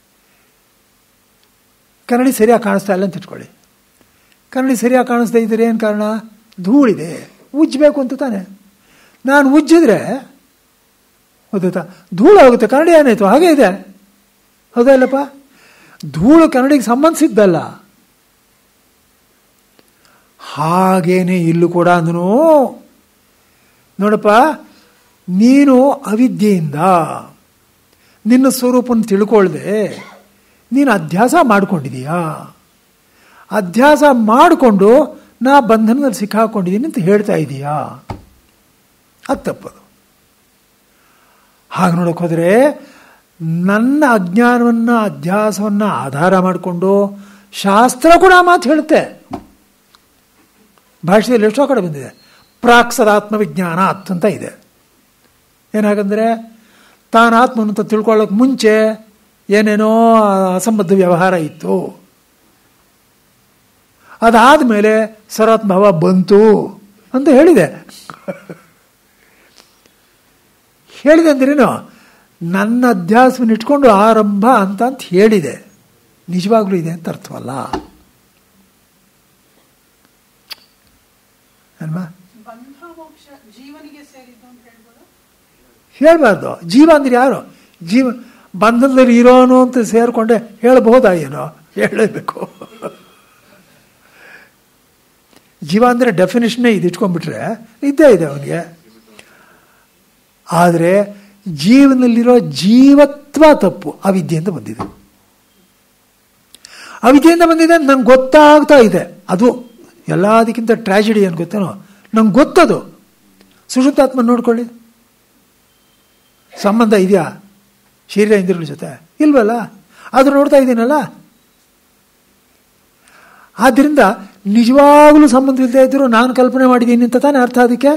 ಕನ್ನಡಿ ಸರಿಯಾಗಿ ಕಾಣಿಸ್ತಾ ಇಲ್ಲ ಅಂತ ಇಟ್ಕೊಳ್ಳಿ ಕನ್ನಡಿ ಸರಿಯಾಗಿ ಕಾಣಿಸ್ತಾ ಇದ್ದರೆ ಏನು ಕಾರಣ ಧೂಳಿದೆ ಉಜ್ಜಬೇಕು ಅಂತ ತಾನೆ ನಾನು ಉಜ್ಜಿದ್ರೆ ಗೊತ್ತಾಯ್ತಾ ಧೂಳು ಹೋಗುತ್ತೆ ಕನ್ನಡಿ ಏನಾಯಿತು ಹಾಗೆ ಇದೆ ಹೌದಾ ಇಲ್ಲಪ್ಪ ಧೂಳು ಕನ್ನಡಿಗೆ ಸಂಬಂಧಿಸಿದ್ದಲ್ಲ ಹಾಗೇನೆ ಇಲ್ಲೂ ಕೂಡ ಅಂದನು ನೋಡಪ್ಪ ನೀನು ಅವಿದ್ಯೆಯಿಂದ ನಿನ್ನ ಸ್ವರೂಪನ ತಿಳ್ಕೊಳ್ದೆ ನೀನು ಅಧ್ಯಾಸ ಮಾಡ್ಕೊಂಡಿದೀಯಾ ಅಧ್ಯಾಸ ಮಾಡಿಕೊಂಡು ನಾ ಬಂಧನದಲ್ಲಿ ಸಿಕ್ಕಾಕೊಂಡಿದ್ದೀನಿ ಅಂತ ಹೇಳ್ತಾ ಇದೀಯಾ ಅದು ತಪ್ಪದು ಹಾಗೆ ನೋಡೋಕೆ ಹೋದರೆ ನನ್ನ ಅಜ್ಞಾನವನ್ನು ಅಧ್ಯಾಸವನ್ನು ಆಧಾರ ಮಾಡಿಕೊಂಡು ಶಾಸ್ತ್ರ ಕೂಡ ಆ ಮಾತು ಹೇಳುತ್ತೆ ಭಾಷೆಯಲ್ಲಿ ಎಷ್ಟೋ ಕಡೆ ಬಂದಿದೆ ಪ್ರಾಕ್ಸದಾತ್ಮ ವಿಜ್ಞಾನ ಅಂತ ಇದೆ ಏನಾಗಂದರೆ ತಾನು ಆತ್ಮನು ಅಂತ ತಿಳ್ಕೊಳ್ಳೋಕೆ ಮುಂಚೆ ಏನೇನೋ ಅಸಂಬದ್ಧ ವ್ಯವಹಾರ ಇತ್ತು ಅದಾದ ಮೇಲೆ ಸರಾತ್ಮಭಾವ ಬಂತು ಅಂತ ಹೇಳಿದೆ ಹೇಳಿದೆ ಅಂದ್ರೇನು ನನ್ನ ಅಧ್ಯಾಸವನ್ನು ಇಟ್ಕೊಂಡು ಆರಂಭ ಅಂತ ಅಂತ ಹೇಳಿದೆ ನಿಜವಾಗ್ಲೂ ಇದೆ ಅಂತ ಅರ್ಥವಲ್ಲ ಅಲ್ವಾ ಬಂಧ ಮೋಕ್ಷ ಜೀವನಿಗೆ ಸೇರಿದ್ದು ಅಂತ ಹೇಳ್ಬೋದಾ ಹೇಳಬಾರ್ದು ಜೀವ ಅಂದ್ರೆ ಯಾರು ಜೀವ ಬಂಧನದಲ್ಲಿ ಇರೋನು ಅಂತ ಸೇರಿಕೊಂಡೆ ಹೇಳಬಹುದಾ ಏನೋ ಹೇಳಬೇಕು ಜೀವ ಅಂದರೆ ಡೆಫಿನೇಷನ್ನೇ ಇದು ಇಟ್ಕೊಂಡ್ಬಿಟ್ರೆ ಇದ್ದೇ ಇದೆ ಅವನಿಗೆ ಆದರೆ ಜೀವನದಲ್ಲಿರೋ ಜೀವತ್ವ ತಪ್ಪು ಅವಿದ್ಯೆಯಿಂದ ಬಂದಿದೆ ಅವಿದ್ಯೆಯಿಂದ ಬಂದಿದೆ ಅಂತ ನಂಗೆ ಗೊತ್ತಾಗ್ತಾ ಇದೆ ಅದು ಎಲ್ಲದಕ್ಕಿಂತ ಟ್ರ್ಯಾಜಿಡಿ ಏನು ಗೊತ್ತೇನೋ ನಂಗೆ ಗೊತ್ತದು ಸುಷುಪ್ತಾತ್ಮ ನೋಡ್ಕೊಳ್ಳಿ ಸಂಬಂಧ ಇದೆಯಾ ಶರೀರ ಇಂದ್ರಿಯಗಳ ಜೊತೆ ಇಲ್ವಲ್ಲ ಆದರೂ ನೋಡ್ತಾ ಇದ್ದೀನಲ್ಲ ಆದ್ದರಿಂದ ನಿಜವಾಗಲೂ ಸಂಬಂಧವಿಲ್ಲದೆ ಇದ್ದರೂ ನಾನು ಕಲ್ಪನೆ ಮಾಡಿದ್ದೀನಿ ಅಂತ ತಾನೇ ಅರ್ಥ ಅದಕ್ಕೆ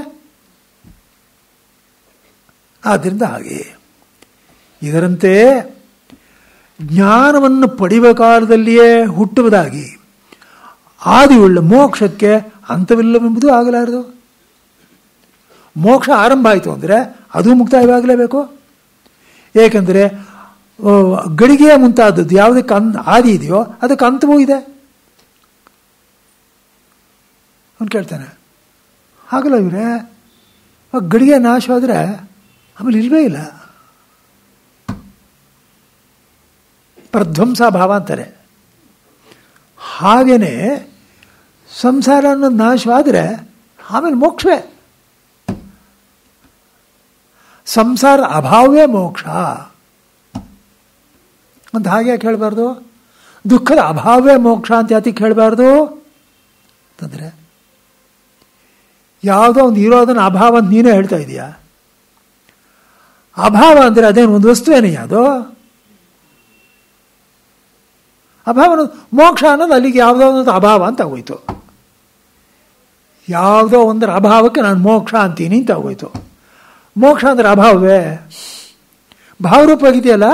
ಆದ್ದರಿಂದ ಹಾಗೆ ಇದರಂತೆ ಜ್ಞಾನವನ್ನು ಪಡೆಯುವ ಕಾಲದಲ್ಲಿಯೇ ಹುಟ್ಟುವುದಾಗಿ ಆದಿಯುಳ್ಳ ಮೋಕ್ಷಕ್ಕೆ ಅಂತವಿಲ್ಲವೆಂಬುದು ಆಗಲಾರದು ಮೋಕ್ಷ ಆರಂಭ ಆಯಿತು ಅಂದರೆ ಅದು ಮುಕ್ತಾಯವಾಗಲೇಬೇಕು ಏಕೆಂದರೆ ಆ, ಗಡಿಗೆಯ ಮುಂತಾದದ್ದು ಯಾವುದಕ್ಕೆ ಅನ್ ಆದಿ ಇದೆಯೋ ಅದಕ್ಕೆ ಅಂತವೂ ಇದೆ ಅವನು ಕೇಳ್ತಾನೆ ಹಾಗಲ್ಲ ಇವರೇ ಆ ಗಡಿಗೆ ನಾಶವಾದರೆ ಆಮೇಲೆ ಇಲ್ವೇ ಇಲ್ಲ ಪ್ರಧ್ವಂಸ ಭಾವ ಅಂತಾರೆ ಹಾಗೇನೆ ಸಂಸಾರ ಅನ್ನೋದು ನಾಶವಾದರೆ ಆಮೇಲೆ ಮೋಕ್ಷವೇ ಸಂಸಾರ ಅಭಾವವೇ ಮೋಕ್ಷ ಅಂತ ಹಾಗೆ ಯಾಕೆ ಹೇಳಬಾರ್ದು ದುಃಖದ ಅಭಾವವೇ ಮೋಕ್ಷ ಅಂತ ಯಾತಿಗೆ ಹೇಳಬಾರ್ದು ಅಂತಂದರೆ ಯಾವುದೋ ಒಂದು ಇರೋದನ್ನು ಅಭಾವ ಅಂತ ನೀನೇ ಹೇಳ್ತಾ ಇದೀಯಾ ಅಭಾವ ಅಂದರೆ ಅದೇನು ಒಂದು ವಸ್ತುವೇನೇ ಅದು ಅಭಾವ ಅನ್ನೋದು ಮೋಕ್ಷ ಅನ್ನೋದು ಅಲ್ಲಿಗೆ ಯಾವುದೋ ಒಂದು ಅಭಾವ ಅಂತ ಆಗೋಯ್ತು ಯಾವುದೋ ಒಂದರ ಅಭಾವಕ್ಕೆ ನಾನು ಮೋಕ್ಷ ಅಂತೀನಿ ಅಂತ ಆಗೋಯ್ತು ಮೋಕ್ಷ ಅಂದ್ರೆ ಅಭಾವವೇ ಭಾವರೂಪವಾಗಿದೆಯಲ್ಲ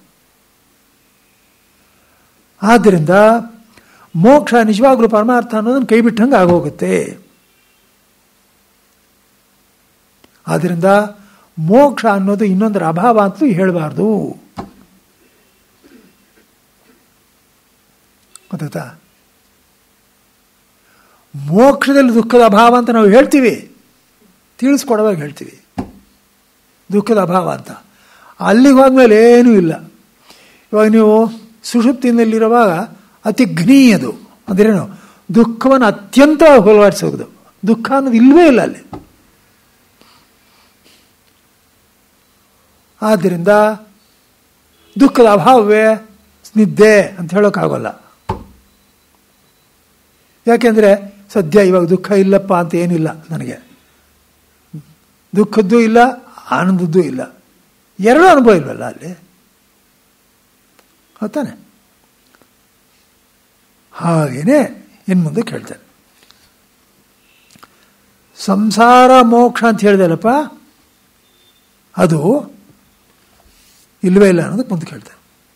ಆದ್ದರಿಂದ ಮೋಕ್ಷ ನಿಜವಾಗ್ಲೂ ಪರಮಾರ್ಥ ಅನ್ನೋದನ್ನು ಕೈ ಬಿಟ್ಟಂಗೆ ಆಗೋಗುತ್ತೆ ಆದ್ದರಿಂದ ಮೋಕ್ಷ ಅನ್ನೋದು ಇನ್ನೊಂದರ ಅಭಾವ ಅಂತಲೂ ಹೇಳಬಾರ್ದು ಗೊತ್ತಾಯ್ತಾ ಮೋಕ್ಷದಲ್ಲಿ ದುಃಖದ ಅಭಾವ ಅಂತ ನಾವು ಹೇಳ್ತೀವಿ ತಿಳಿಸ್ಕೊಡುವಾಗ ಹೇಳ್ತೀವಿ ದುಃಖದ ಅಭಾವ ಅಂತ ಅಲ್ಲಿಗೆ ಹೋದ್ಮೇಲೆ ಏನೂ ಇಲ್ಲ ಇವಾಗ ನೀವು ಸುಷುಪ್ತಿನಲ್ಲಿರುವಾಗ ಅತಿ ಘ್ನಿ ಅದು ಅಂದ್ರೇನು ದುಃಖವನ್ನು ಅತ್ಯಂತ ಹೋಲವಾಡಿಸೋದು ದುಃಖ ಅನ್ನೋದು ಇಲ್ಲವೇ ಇಲ್ಲ ಅಲ್ಲಿ ಆದ್ದರಿಂದ ದುಃಖದ ಅಭಾವವೇ ನಿದ್ದೆ ಅಂತ ಹೇಳೋಕ್ಕಾಗೋಲ್ಲ ಯಾಕೆಂದರೆ ಸದ್ಯ ಇವಾಗ ದುಃಖ ಇಲ್ಲಪ್ಪ ಅಂತ ಏನಿಲ್ಲ ನನಗೆ ದುಃಖದ್ದು ಇಲ್ಲ ಆನಂದದ್ದು ಇಲ್ಲ ಎರಡೂ ಅನುಭವ ಇಲ್ವಲ್ಲ ಅಲ್ಲಿ ಗೊತ್ತಾನೆ ಹಾಗೇನೆ ಇನ್ನು ಮುಂದೆ ಕೇಳ್ತೇನೆ ಸಂಸಾರ ಮೋಕ್ಷ ಅಂತ ಹೇಳಿದೆಲ್ಲಪ್ಪ ಅದು ಇಲ್ಲವೇ ಇಲ್ಲ ಅನ್ನೋದಕ್ಕೆ ಮುಂದೆ ಕೇಳ್ತೇನೆ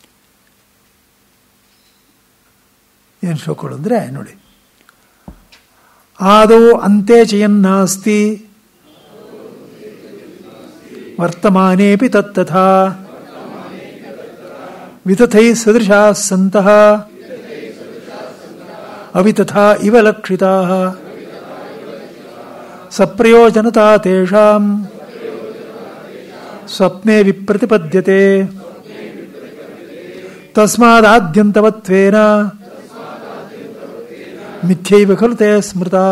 ಏನು ಶ್ಲೋಕಗಳು ಅಂದರೆ ನೋಡಿ ಆದೌ ಅಂತೆ ಚಯನ್ನಾಸ್ತಿ ವರ್ತಮಾನೇಪಿ ತತ್ತಥಾ ವಿತಥೈ ಸದೃಶಾ ಸಂತಹ ಅವಿತಥಾ ಇವ ಲಕ್ಷಿತಾ ಸಪ್ರಯೋಜನತಾ ತೇಷಾಂ ಸ್ವಪ್ನೆ ವಿಪ್ರತಿಪದ್ಯತೆ ತಸ್ಮಾದಾದ್ಯಂತವತ್ವೇನ ಮಿಥ್ಯೈವ ಖಲು ತೇ ಸ್ಮೃತಾ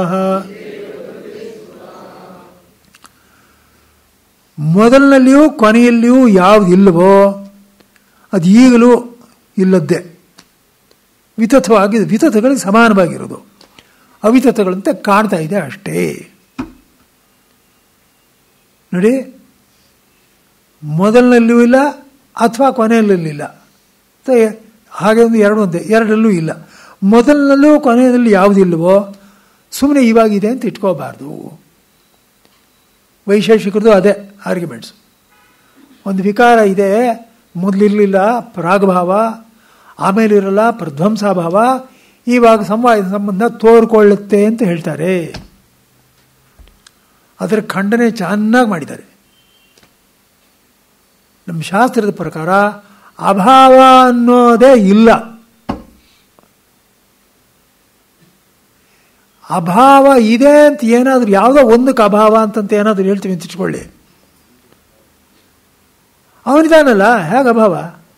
ಮೊದಲಿನಲ್ಲಿಯೂ ಕೊನೆಯಲ್ಲಿಯೂ ಯಾವ್ದು ಇಲ್ಲವೋ ಅದು ಈಗಲೂ ಇಲ್ಲದ್ದೇ ವಿತಥವಾಗಿ ವಿತಥಗಳಿಗೆ ಸಮಾನವಾಗಿರೋದು ಅವಿತಥಗಳಂತೆ ಕಾಣ್ತಾ ಇದೆ ಅಷ್ಟೇ ನೋಡಿ ಮೊದಲಿನಲ್ಲಿಯೂ ಇಲ್ಲ ಅಥವಾ ಕೊನೆಯಲ್ಲೂ ಇಲ್ಲ ಹಾಗೆ ಒಂದು ಎರಡು ಒಂದೇ ಎರಡರಲ್ಲೂ ಇಲ್ಲ ಮೊದಲಿನಲ್ಲೂ ಕೊನೆಯಲ್ಲಿ ಯಾವುದಿಲ್ಲವೋ ಸುಮ್ಮನೆ ಇವಾಗಿದೆ ಅಂತ ಇಟ್ಕೋಬಾರ್ದು ವೈಶೇಷಿಕರದು ಅದೇ ಆರ್ಗ್ಯುಮೆಂಟ್ಸ್ ಒಂದು ವಿಕಾರ ಇದೆ ಮೊದಲಿರಲಿಲ್ಲ ಪ್ರಾಗಭಾವ ಆಮೇಲೆ ಇರಲ್ಲ ಪ್ರಧ್ವಂಸಾಭಾವ ಇವಾಗ ಸಂವಾದ ಸಂಬಂಧ ತೋರ್ಕೊಳ್ಳುತ್ತೆ ಅಂತ ಹೇಳ್ತಾರೆ ಅದರ ಖಂಡನೆ ಚೆನ್ನಾಗಿ ಮಾಡಿದ್ದಾರೆ ನಮ್ಮ ಶಾಸ್ತ್ರದ ಪ್ರಕಾರ ಅಭಾವ ಅನ್ನೋದೇ ಇಲ್ಲ ಅಭಾವ ಇದೆ ಅಂತ ಏನಾದರೂ ಯಾವುದೋ ಒಂದಕ್ಕೆ ಅಭಾವ ಅಂತಂತ ಏನಾದರೂ ಹೇಳ್ತೀವಿ ಅಂತ ಇಟ್ಕೊಳ್ಳಿ ಅವನಿದಾನಲ್ಲ ಹೇಗೆ ಅಭಾವ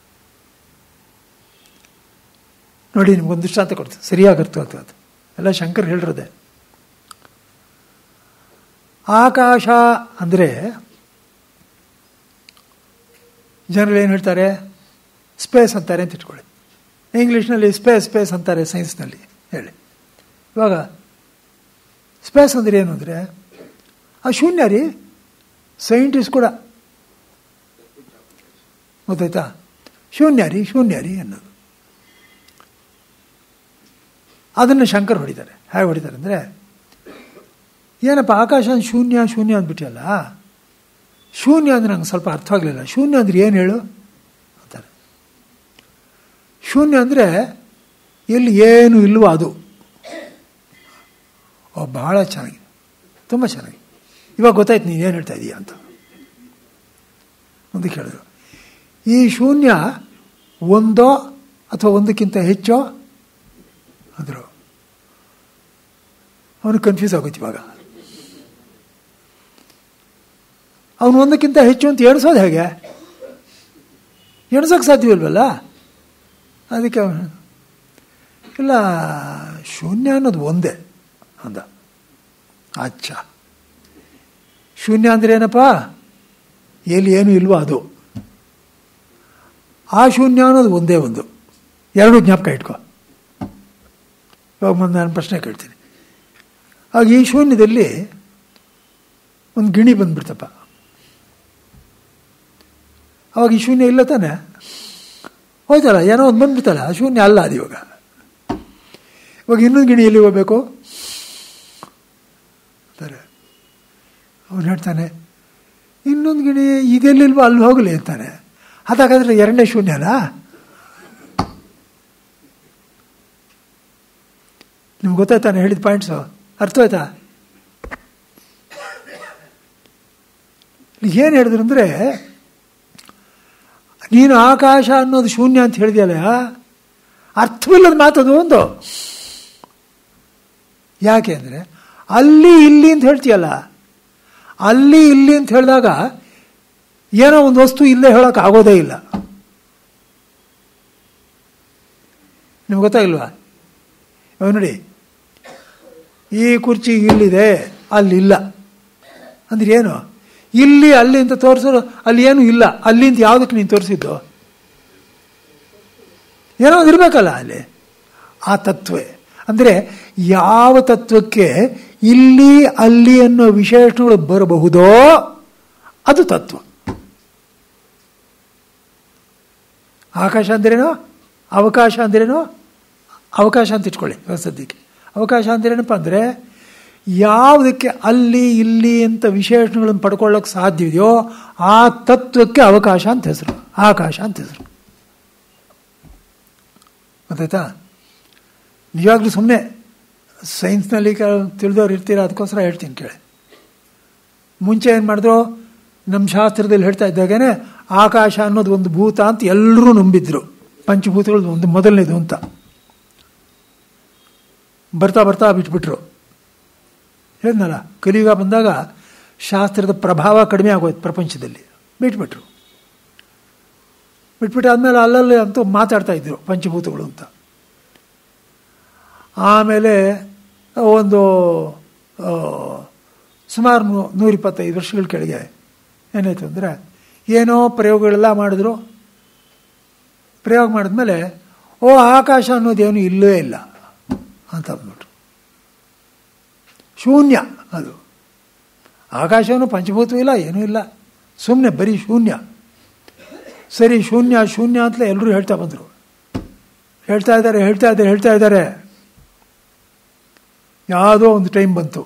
ನೋಡಿ ನಿಮ್ಗೊಂದು ದೃಷ್ಟಾಂತ ಕೊಡ್ತೀನಿ ಸರಿಯಾಗಿ ಅರ್ಥ ಆಗ್ತದೆ ಎಲ್ಲ ಶಂಕರ್ ಹೇಳಿರೋದೆ ಆಕಾಶ ಅಂದರೆ ಜನರು ಏನು ಹೇಳ್ತಾರೆ ಸ್ಪೇಸ್ ಅಂತಾರೆ ಅಂತ ಇಟ್ಕೊಳ್ಳಿ ಇಂಗ್ಲೀಷ್ನಲ್ಲಿ ಸ್ಪೇಸ್ ಸ್ಪೇಸ್ ಅಂತಾರೆ ಸೈನ್ಸ್ನಲ್ಲಿ ಹೇಳಿ ಇವಾಗ ಸ್ಪೇಸ್ ಅಂದರೆ ಏನು ಅಂದರೆ ಆ ಶೂನ್ಯ ರೀ ಸೈಂಟಿಸ್ಟ್ ಕೂಡ ಗೊತ್ತಾಯ್ತಾ ಶೂನ್ಯ ರೀ ಶೂನ್ಯ ರೀ ಅನ್ನೋದು ಅದನ್ನು ಶಂಕರ್ ಹೊಡಿತಾರೆ ಹೇಗೆ ಹೊಡಿತಾರೆ ಅಂದರೆ ಏನಪ್ಪ ಆಕಾಶ ಶೂನ್ಯ ಶೂನ್ಯ ಅಂದ್ಬಿಟ್ಟಿಯಲ್ಲ ಶೂನ್ಯ ಅಂದರೆ ನಂಗೆ ಸ್ವಲ್ಪ ಅರ್ಥ ಆಗಲಿಲ್ಲ ಶೂನ್ಯ ಅಂದರೆ ಏನು ಹೇಳು ಅಂತಾರೆ ಶೂನ್ಯ ಅಂದರೆ ಎಲ್ಲಿ ಏನು ಇಲ್ವೋ ಅದು ಓ ಭಾಳ ಚೆನ್ನಾಗಿದೆ ತುಂಬ ಚೆನ್ನಾಗಿ ಇವಾಗ ಗೊತ್ತಾಯ್ತು ನೀನು ಏನು ಹೇಳ್ತಾ ಇದೀಯ ಅಂತ ಮುಂದೆ ಕೇಳಿದ್ರು ಈ ಶೂನ್ಯ ಒಂದೋ ಅಥವಾ ಒಂದಕ್ಕಿಂತ ಹೆಚ್ಚೋ ಅಂದರು ಅವನು ಕನ್ಫ್ಯೂಸ್ ಆಗೋಯ್ತು ಇವಾಗ ಅವನು ಒಂದಕ್ಕಿಂತ ಹೆಚ್ಚು ಅಂತ ಎಣಿಸೋದು ಹೇಗೆ ಎಣಿಸೋಕೆ ಸಾಧ್ಯವಿಲ್ವಲ್ಲ ಅದಕ್ಕೆ ಇಲ್ಲ ಶೂನ್ಯ ಅನ್ನೋದು ಒಂದೇ ಅಂದ ಅಚ್ಚ ಶೂನ್ಯ ಅಂದ್ರೆ ಏನಪ್ಪ ಎಲ್ಲಿ ಏನು ಇಲ್ವೋ ಅದು ಆ ಶೂನ್ಯ ಅನ್ನೋದು ಒಂದೇ ಒಂದು ಎರಡು ಜ್ಞಾಪಕ ಇಟ್ಕೋ ಇವಾಗ ಮುಂದೆ ನಾನು ಪ್ರಶ್ನೆ ಕೇಳ್ತೀನಿ ಆಗ ಈ ಶೂನ್ಯದಲ್ಲಿ ಒಂದು ಗಿಣಿ ಬಂದ್ಬಿಡ್ತಪ್ಪ ಅವಾಗ ಈ ಶೂನ್ಯ ಇಲ್ಲ ತಾನೆ ಹೋಯ್ತಲ್ಲ ಏನೋ ಒಂದು ಬಂದ್ಬಿಡ್ತಲ್ಲ ಶೂನ್ಯ ಅಲ್ಲ ಅದು ಇವಾಗ ಇವಾಗ ಇನ್ನೊಂದು ಗಿಣಿ ಎಲ್ಲಿ ಹೋಗ್ಬೇಕು ಅಂತಾರೆ ಅವನು ಹೇಳ್ತಾನೆ ಇನ್ನೊಂದು ಗಿಣಿ ಇದೆಲ್ಲಿಲ್ವೋ ಅಲ್ಲಿ ಹೋಗಲಿ ಅಂತಾನೆ ಅದಾಗಾದ್ರೆ ಎರಡನೇ ಶೂನ್ಯನ ನಿಮ್ಗೆ ಗೊತ್ತಾಯ್ತಾನೆ ಹೇಳಿದ ಪಾಯಿಂಟ್ಸು ಅರ್ಥವಾಯ್ತಾ ಏನು ಹೇಳಿದ್ರು ಅಂದರೆ ನೀನು ಆಕಾಶ ಅನ್ನೋದು ಶೂನ್ಯ ಅಂತ ಹೇಳಿದೆಯಲ್ಲ ಅರ್ಥವಿಲ್ಲದ ಮಾತದು ಒಂದು ಯಾಕೆ ಅಂದರೆ ಅಲ್ಲಿ ಇಲ್ಲಿ ಅಂತ ಹೇಳ್ತೀಯಲ್ಲ ಅಲ್ಲಿ ಇಲ್ಲಿ ಅಂತ ಹೇಳಿದಾಗ ಏನೋ ಒಂದು ವಸ್ತು ಇಲ್ಲೇ ಹೇಳೋಕೆ ಆಗೋದೇ ಇಲ್ಲ ನಿಮ್ಗೆ ಗೊತ್ತಾಗಿಲ್ವಾ ಇವಾಗ ನೋಡಿ ಈ ಕುರ್ಚಿ ಇಲ್ಲಿದೆ ಅಲ್ಲಿಲ್ಲ ಅಂದ್ರೆ ಏನು ಇಲ್ಲಿ ಅಲ್ಲಿ ಅಂತ ತೋರಿಸೋದು ಅಲ್ಲಿ ಏನು ಇಲ್ಲ ಅಲ್ಲಿ ಅಂತ ಯಾವುದಕ್ಕೆ ನೀನು ತೋರಿಸಿದ್ದು ಏನೋ ಒಂದು ಇರಬೇಕಲ್ಲ ಅಲ್ಲಿ ಆ ತತ್ವೇ ಅಂದರೆ ಯಾವ ತತ್ವಕ್ಕೆ ಇಲ್ಲಿ ಅಲ್ಲಿ ಅನ್ನೋ ವಿಶೇಷಣಗಳು ಬರಬಹುದೋ ಅದು ತತ್ವ ಆಕಾಶ ಅಂದ್ರೇನು ಅವಕಾಶ ಅಂದ್ರೇನು ಅವಕಾಶ ಅಂತ ಇಟ್ಕೊಳ್ಳಿ ಇವಾಗ ಸದ್ಯಕ್ಕೆ ಅವಕಾಶ ಅಂದ್ರೇನಪ್ಪ ಅಂದರೆ ಯಾವುದಕ್ಕೆ ಅಲ್ಲಿ ಇಲ್ಲಿ ಅಂತ ವಿಶೇಷಣಗಳನ್ನು ಪಡ್ಕೊಳ್ಳೋಕೆ ಸಾಧ್ಯವಿದೆಯೋ ಆ ತತ್ವಕ್ಕೆ ಅವಕಾಶ ಅಂತ ಹೆಸರು ಆಕಾಶ ಅಂತ ಹೆಸರು ಗೊತ್ತಾಯ್ತಾ ನಿಜವಾಗ್ಲೂ ಸುಮ್ಮನೆ ಸೈನ್ಸ್ನಲ್ಲಿ ತಿಳಿದವ್ರು ಇರ್ತೀರ ಅದಕ್ಕೋಸ್ಕರ ಹೇಳ್ತೀನಿ ಕೇಳಿ ಮುಂಚೆ ಏನು ಮಾಡಿದ್ರು ನಮ್ಮ ಶಾಸ್ತ್ರದಲ್ಲಿ ಹೇಳ್ತಾ ಇದ್ದಾಗೇನೆ ಆಕಾಶ ಅನ್ನೋದು ಒಂದು ಭೂತ ಅಂತ ಎಲ್ಲರೂ ನಂಬಿದ್ರು ಪಂಚಭೂತಗಳು ಒಂದು ಮೊದಲನೇದು ಅಂತ ಬರ್ತಾ ಬರ್ತಾ ಬಿಟ್ಬಿಟ್ರು ಹೇಳಿದ್ನಲ್ಲ ಕಲಿಯುಗ ಬಂದಾಗ ಶಾಸ್ತ್ರದ ಪ್ರಭಾವ ಕಡಿಮೆ ಆಗೋಯ್ತು ಪ್ರಪಂಚದಲ್ಲಿ ಬಿಟ್ಬಿಟ್ರು ಬಿಟ್ಬಿಟ್ಟು ಆದಮೇಲೆ ಅಲ್ಲಲ್ಲಿ ಅಂತೂ ಮಾತಾಡ್ತಾ ಇದ್ರು ಪಂಚಭೂತಗಳು ಅಂತ ಆಮೇಲೆ ಒಂದು ಸುಮಾರು ನೂರಿಪ್ಪತ್ತೈದು ವರ್ಷಗಳ ಕೆಳಗೆ ಏನಾಯಿತು ಅಂದರೆ ಏನೋ ಪ್ರಯೋಗಗಳೆಲ್ಲ ಮಾಡಿದ್ರು ಪ್ರಯೋಗ ಮಾಡಿದ್ಮೇಲೆ ಓ ಆಕಾಶ ಅನ್ನೋದೇನು ಇಲ್ಲವೇ ಇಲ್ಲ ಅಂತ ಅಂದ್ಬಿಟ್ರು ಶೂನ್ಯ ಅದು ಆಕಾಶವನ್ನು ಪಂಚಭೂತವೂ ಇಲ್ಲ ಏನೂ ಇಲ್ಲ ಸುಮ್ಮನೆ ಬರೀ ಶೂನ್ಯ ಸರಿ ಶೂನ್ಯ ಶೂನ್ಯ ಅಂತಲೇ ಎಲ್ಲರೂ ಹೇಳ್ತಾ ಬಂದರು ಹೇಳ್ತಾ ಇದ್ದಾರೆ ಹೇಳ್ತಾ ಇದ್ದಾರೆ ಹೇಳ್ತಾ ಇದ್ದಾರೆ ಯಾವುದೋ ಒಂದು ಟೈಮ್ ಬಂತು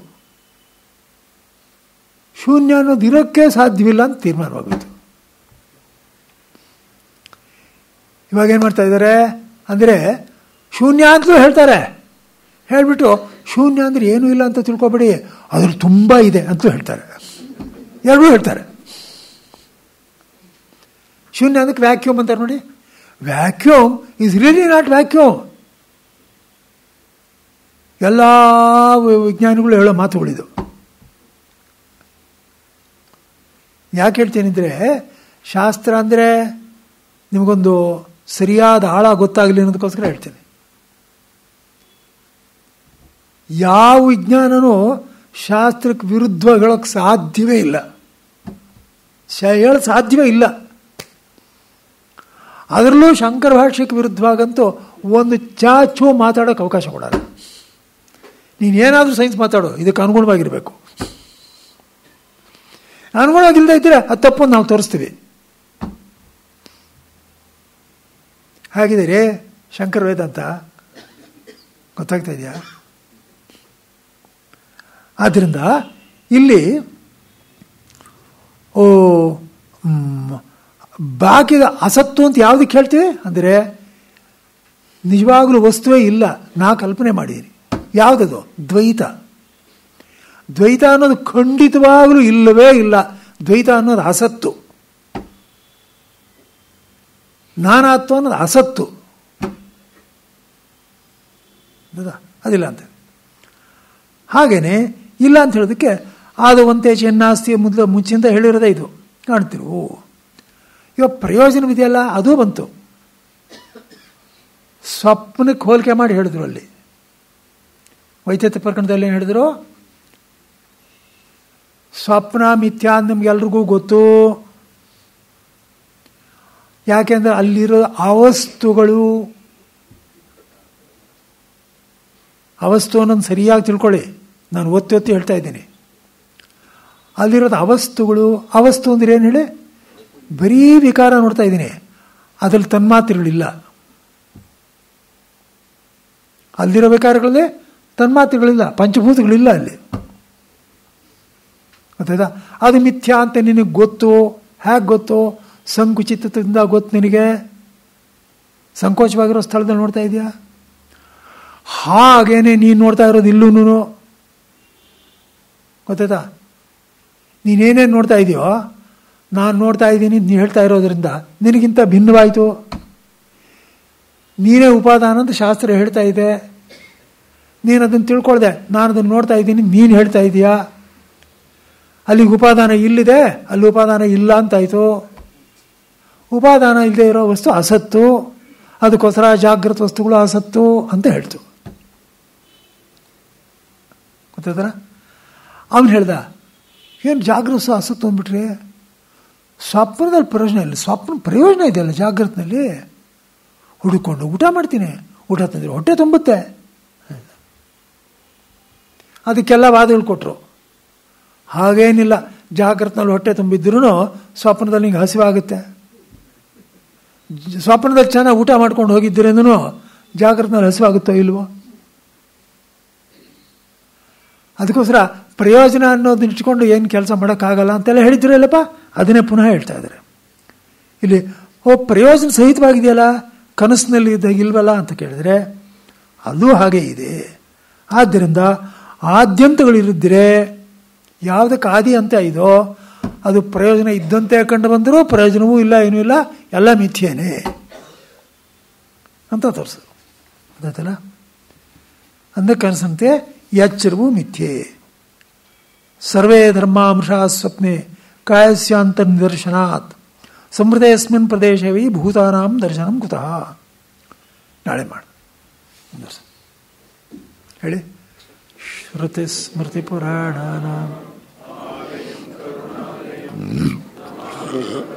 ಶೂನ್ಯ ಅನ್ನೋದು ಇರೋಕ್ಕೆ ಸಾಧ್ಯವಿಲ್ಲ ಅಂತ ತೀರ್ಮಾನವಾಗೋಯ್ತು ಇವಾಗ ಏನು ಮಾಡ್ತಾ ಇದ್ದಾರೆ ಅಂದರೆ ಶೂನ್ಯ ಅಂತಲೂ ಹೇಳ್ತಾರೆ ಹೇಳಿಬಿಟ್ಟು ಶೂನ್ಯ ಅಂದರೆ ಏನೂ ಇಲ್ಲ ಅಂತ ತಿಳ್ಕೊಬೇಡಿ ಅದ್ರಲ್ಲಿ ತುಂಬ ಇದೆ ಅಂತಲೂ ಹೇಳ್ತಾರೆ ಎರಡೂ ಹೇಳ್ತಾರೆ ಶೂನ್ಯ ಅದಕ್ಕೆ ವ್ಯಾಕ್ಯೂಮ್ ಅಂತಾರೆ ನೋಡಿ vacuum is really not vacuum ಎಲ್ಲ ವಿಜ್ಞಾನಿಗಳು ಹೇಳೋ ಮಾತುಗಳಿದು ಯಾಕೆ ಹೇಳ್ತೀನಿ ಅಂದರೆ ಶಾಸ್ತ್ರ ಅಂದರೆ ನಿಮಗೊಂದು ಸರಿಯಾದ ಆಳ ಗೊತ್ತಾಗಲಿ ಅನ್ನೋದಕ್ಕೋಸ್ಕರ ಹೇಳ್ತೇನೆ ಯಾವ ವಿಜ್ಞಾನನೂ ಶಾಸ್ತ್ರಕ್ಕೆ ವಿರುದ್ಧ ಹೇಳೋಕ್ಕೆ ಸಾಧ್ಯವೇ ಇಲ್ಲ ಹೇಳ ಸಾಧ್ಯವೇ ಇಲ್ಲ ಅದರಲ್ಲೂ ಶಂಕರ ಭಾಷ್ಯಕ್ಕೆ ವಿರುದ್ಧವಾಗಂತೂ ಒಂದು ಚಾಚು ಮಾತಾಡೋಕ್ಕೆ ಅವಕಾಶ ಕೊಡಲ್ಲ ನೀನೇನಾದರೂ ಸೈನ್ಸ್ ಮಾತಾಡೋ ಇದಕ್ಕೆ ಅನುಗುಣವಾಗಿರಬೇಕು ಅನುಗುಣವಾಗಿಲ್ಲದೆ ಇದ್ದರೆ ಅದು ತಪ್ಪು ನಾವು ತೋರಿಸ್ತೀವಿ ಹಾಗಿದ್ದೀರಿ ಶಂಕರ ವೇದಾಂತ ಗೊತ್ತಾಗ್ತಾ ಇದೆಯಾ ಆದ್ದರಿಂದ ಇಲ್ಲಿ ಓ ಬಾಕಿದ ಅಸತ್ತು ಅಂತ ಯಾವುದಕ್ಕೆ ಹೇಳ್ತೀವಿ ಅಂದರೆ ನಿಜವಾಗಲೂ ವಸ್ತುವೇ ಇಲ್ಲ ನಾ ಕಲ್ಪನೆ ಮಾಡಿದ್ದೀನಿ ಯಾವುದದು ದ್ವೈತ ದ್ವೈತ ಅನ್ನೋದು ಖಂಡಿತವಾಗಲೂ ಇಲ್ಲವೇ ಇಲ್ಲ ದ್ವೈತ ಅನ್ನೋದು ಅಸತ್ತು ನಾನಾತ್ವ ಅನ್ನೋದು ಅಸತ್ತು ಅದಿಲ್ಲ ಅಂತ ಹಾಗೇನೆ ಇಲ್ಲ ಅಂತ ಹೇಳೋದಕ್ಕೆ ಆದ ಒಂತೆ ಚೆನ್ನಾಸ್ತಿ ಮೊದಲು ಮುಂಚಿಂದ ಹೇಳಿರೋದೇ ಇದು ಕಾಣ್ತೀರಿ ಓ ಇವಾಗ ಪ್ರಯೋಜನವಿದೆಯಲ್ಲ ಅದೂ ಬಂತು ಸ್ವಪ್ನಕ್ಕೆ ಹೋಲಿಕೆ ಮಾಡಿ ಹೇಳಿದ್ರು ಅಲ್ಲಿ ವೈದ್ಯತೆ ಪ್ರಕರಣದಲ್ಲಿ ಏನು ಹೇಳಿದ್ರು ಸ್ವಪ್ನ ಮಿಥ್ಯಾ ನಿಮ್ಗೆಲ್ರಿಗೂ ಗೊತ್ತು ಯಾಕೆಂದ್ರೆ ಅಲ್ಲಿರೋ ಅವಸ್ತುಗಳು ಅವಸ್ತು ಅನ್ನೋದು ಸರಿಯಾಗಿ ತಿಳ್ಕೊಳ್ಳಿ ನಾನು ಒತ್ತಿ ಒತ್ತಿ ಹೇಳ್ತಾ ಇದ್ದೀನಿ ಅಲ್ಲಿರೋದು ಅವಸ್ತುಗಳು ಅವಸ್ತು ಅಂದ್ರೆ ಏನು ಹೇಳಿ ಬರೀ ವಿಕಾರ ನೋಡ್ತಾ ಇದ್ದೀನಿ ಅದರಲ್ಲಿ ತನ್ಮಾತ್ರೆಗಳಿಲ್ಲ ಅಲ್ಲಿರೋ ವಿಕಾರಗಳಲ್ಲಿ ತನ್ಮಾತ್ರೆಗಳಿಲ್ಲ ಪಂಚಭೂತಗಳಿಲ್ಲ ಅಲ್ಲಿ ಗೊತ್ತಾಯ್ತಾ ಅದು ಮಿಥ್ಯಾ ಅಂತ ನಿನಗೆ ಗೊತ್ತು ಹೇಗೆ ಗೊತ್ತು ಸಂಕುಚಿತದಿಂದ ಗೊತ್ತು ನಿನಗೆ ಸಂಕೋಚವಾಗಿರೋ ಸ್ಥಳದಲ್ಲಿ ನೋಡ್ತಾ ಇದೆಯಾ ಹಾಗೇನೆ ನೀನು ನೋಡ್ತಾ ಇರೋದು ಇಲ್ಲೂ ಗೊತ್ತಾಯ್ತಾ ನೀನೇನೇನು ನೋಡ್ತಾ ಇದೆಯೋ ನಾನು ನೋಡ್ತಾ ಇದ್ದೀನಿ ನೀನು ಹೇಳ್ತಾ ಇರೋದ್ರಿಂದ ನಿನಗಿಂತ ಭಿನ್ನವಾಯಿತು ನೀನೇ ಉಪಾದಾನ ಅಂತ ಶಾಸ್ತ್ರ ಹೇಳ್ತಾ ಇದೆ ನೀನು ಅದನ್ನು ತಿಳ್ಕೊಳ್ದೆ ನಾನು ಅದನ್ನು ನೋಡ್ತಾ ಇದ್ದೀನಿ ನೀನು ಹೇಳ್ತಾ ಇದೀಯಾ ಅಲ್ಲಿಗೆ ಉಪಾದಾನ ಇಲ್ಲಿದೆ ಅಲ್ಲಿ ಉಪಾದಾನ ಇಲ್ಲ ಅಂತಾಯಿತು ಉಪಾದಾನ ಇಲ್ಲದೆ ಇರೋ ವಸ್ತು ಅಸತ್ತು ಅದಕ್ಕೋಸ್ಕರ ಜಾಗೃತ ವಸ್ತುಗಳು ಅಸತ್ತು ಅಂತ ಹೇಳ್ತು ಗೊತ್ತಾಯ್ತಲ್ಲ ಅವನು ಹೇಳ್ದ ಏನು ಜಾಗೃತ ಅಸತ್ತು ಅಂದ್ಬಿಟ್ರಿ ಸ್ವಪ್ನದಲ್ಲಿ ಪ್ರಯೋಜನ ಇಲ್ಲ ಸ್ವಪ್ನ ಪ್ರಯೋಜನ ಇದೆಯಲ್ಲ ಜಾಗೃತನಲ್ಲಿ ಹುಡುಕೊಂಡು ಊಟ ಮಾಡ್ತೀನಿ ಊಟ ತಂದ್ರೆ ಹೊಟ್ಟೆ ತುಂಬುತ್ತೆ ಅದಕ್ಕೆಲ್ಲ ವಾದಗಳು ಕೊಟ್ಟರು ಹಾಗೇನಿಲ್ಲ ಜಾಗೃತನಲ್ಲಿ ಹೊಟ್ಟೆ ತುಂಬಿದ್ರೂ ಸ್ವಪ್ನದಲ್ಲಿ ನಿಂಗೆ ಹಸಿವಾಗುತ್ತೆ ಸ್ವಪ್ನದಲ್ಲಿ ಚೆನ್ನಾಗಿ ಊಟ ಮಾಡ್ಕೊಂಡು ಹೋಗಿದ್ದೀರೇಂದ್ರೂ ಜಾಗೃತನಲ್ಲಿ ಹಸಿವಾಗುತ್ತೋ ಇಲ್ವೋ ಅದಕ್ಕೋಸ್ಕರ ಪ್ರಯೋಜನ ಅನ್ನೋದನ್ನ ಇಟ್ಕೊಂಡು ಏನು ಕೆಲಸ ಮಾಡೋಕ್ಕಾಗಲ್ಲ ಅಂತೆಲ್ಲ ಹೇಳಿದ್ರಲ್ಲಪ್ಪ ಅದನ್ನೇ ಪುನಃ ಹೇಳ್ತಾ ಇದ್ದಾರೆ ಇಲ್ಲಿ ಓ ಪ್ರಯೋಜನ ಸಹಿತವಾಗಿದೆಯಲ್ಲ ಕನಸಿನಲ್ಲಿ ಇದ್ದಾಗ ಇಲ್ವಲ್ಲ ಅಂತ ಕೇಳಿದ್ರೆ ಅದು ಹಾಗೆ ಇದೆ ಆದ್ದರಿಂದ ಆದ್ಯಂತಗಳಿರಿದ್ದರೆ ಯಾವುದಕ್ಕೆ ಆದಿ ಅಂತ ಇದೋ ಅದು ಪ್ರಯೋಜನ ಇದ್ದಂತೆ ಕಂಡು ಬಂದರೂ ಪ್ರಯೋಜನವೂ ಇಲ್ಲ ಏನೂ ಇಲ್ಲ ಎಲ್ಲ ಮಿಥ್ಯೇನೆ ಅಂತ ತೋರಿಸೋದು ಗೊತ್ತಾಯ್ತಲ್ಲ ಅಂದಕ್ಕನಿಸಂತೆ ಎಚ್ಚರವು ಮಿಥ್ಯೆ ಸರ್ವೇ ಧರ್ಮಾಂಶ ಸ್ವಪ್ನೆ ಕಾಯಸ್ಯಾಂತ ನಿದರ್ಶನಾತ್ ಸಮೃದ್ಧಯಸ್ಮಿನ್ ಪ್ರದೇಶವೇ ಭೂತಾನಾಂ ದರ್ಶನಂ ಕುತಃ ನಾಳೆ ಮಾಡಿ ಮುಂದುವರ್ಸಿ. ಹೇಳಿ ಶ್ರುತಿ ಸ್ಮೃತಿ ಪುರಾಣ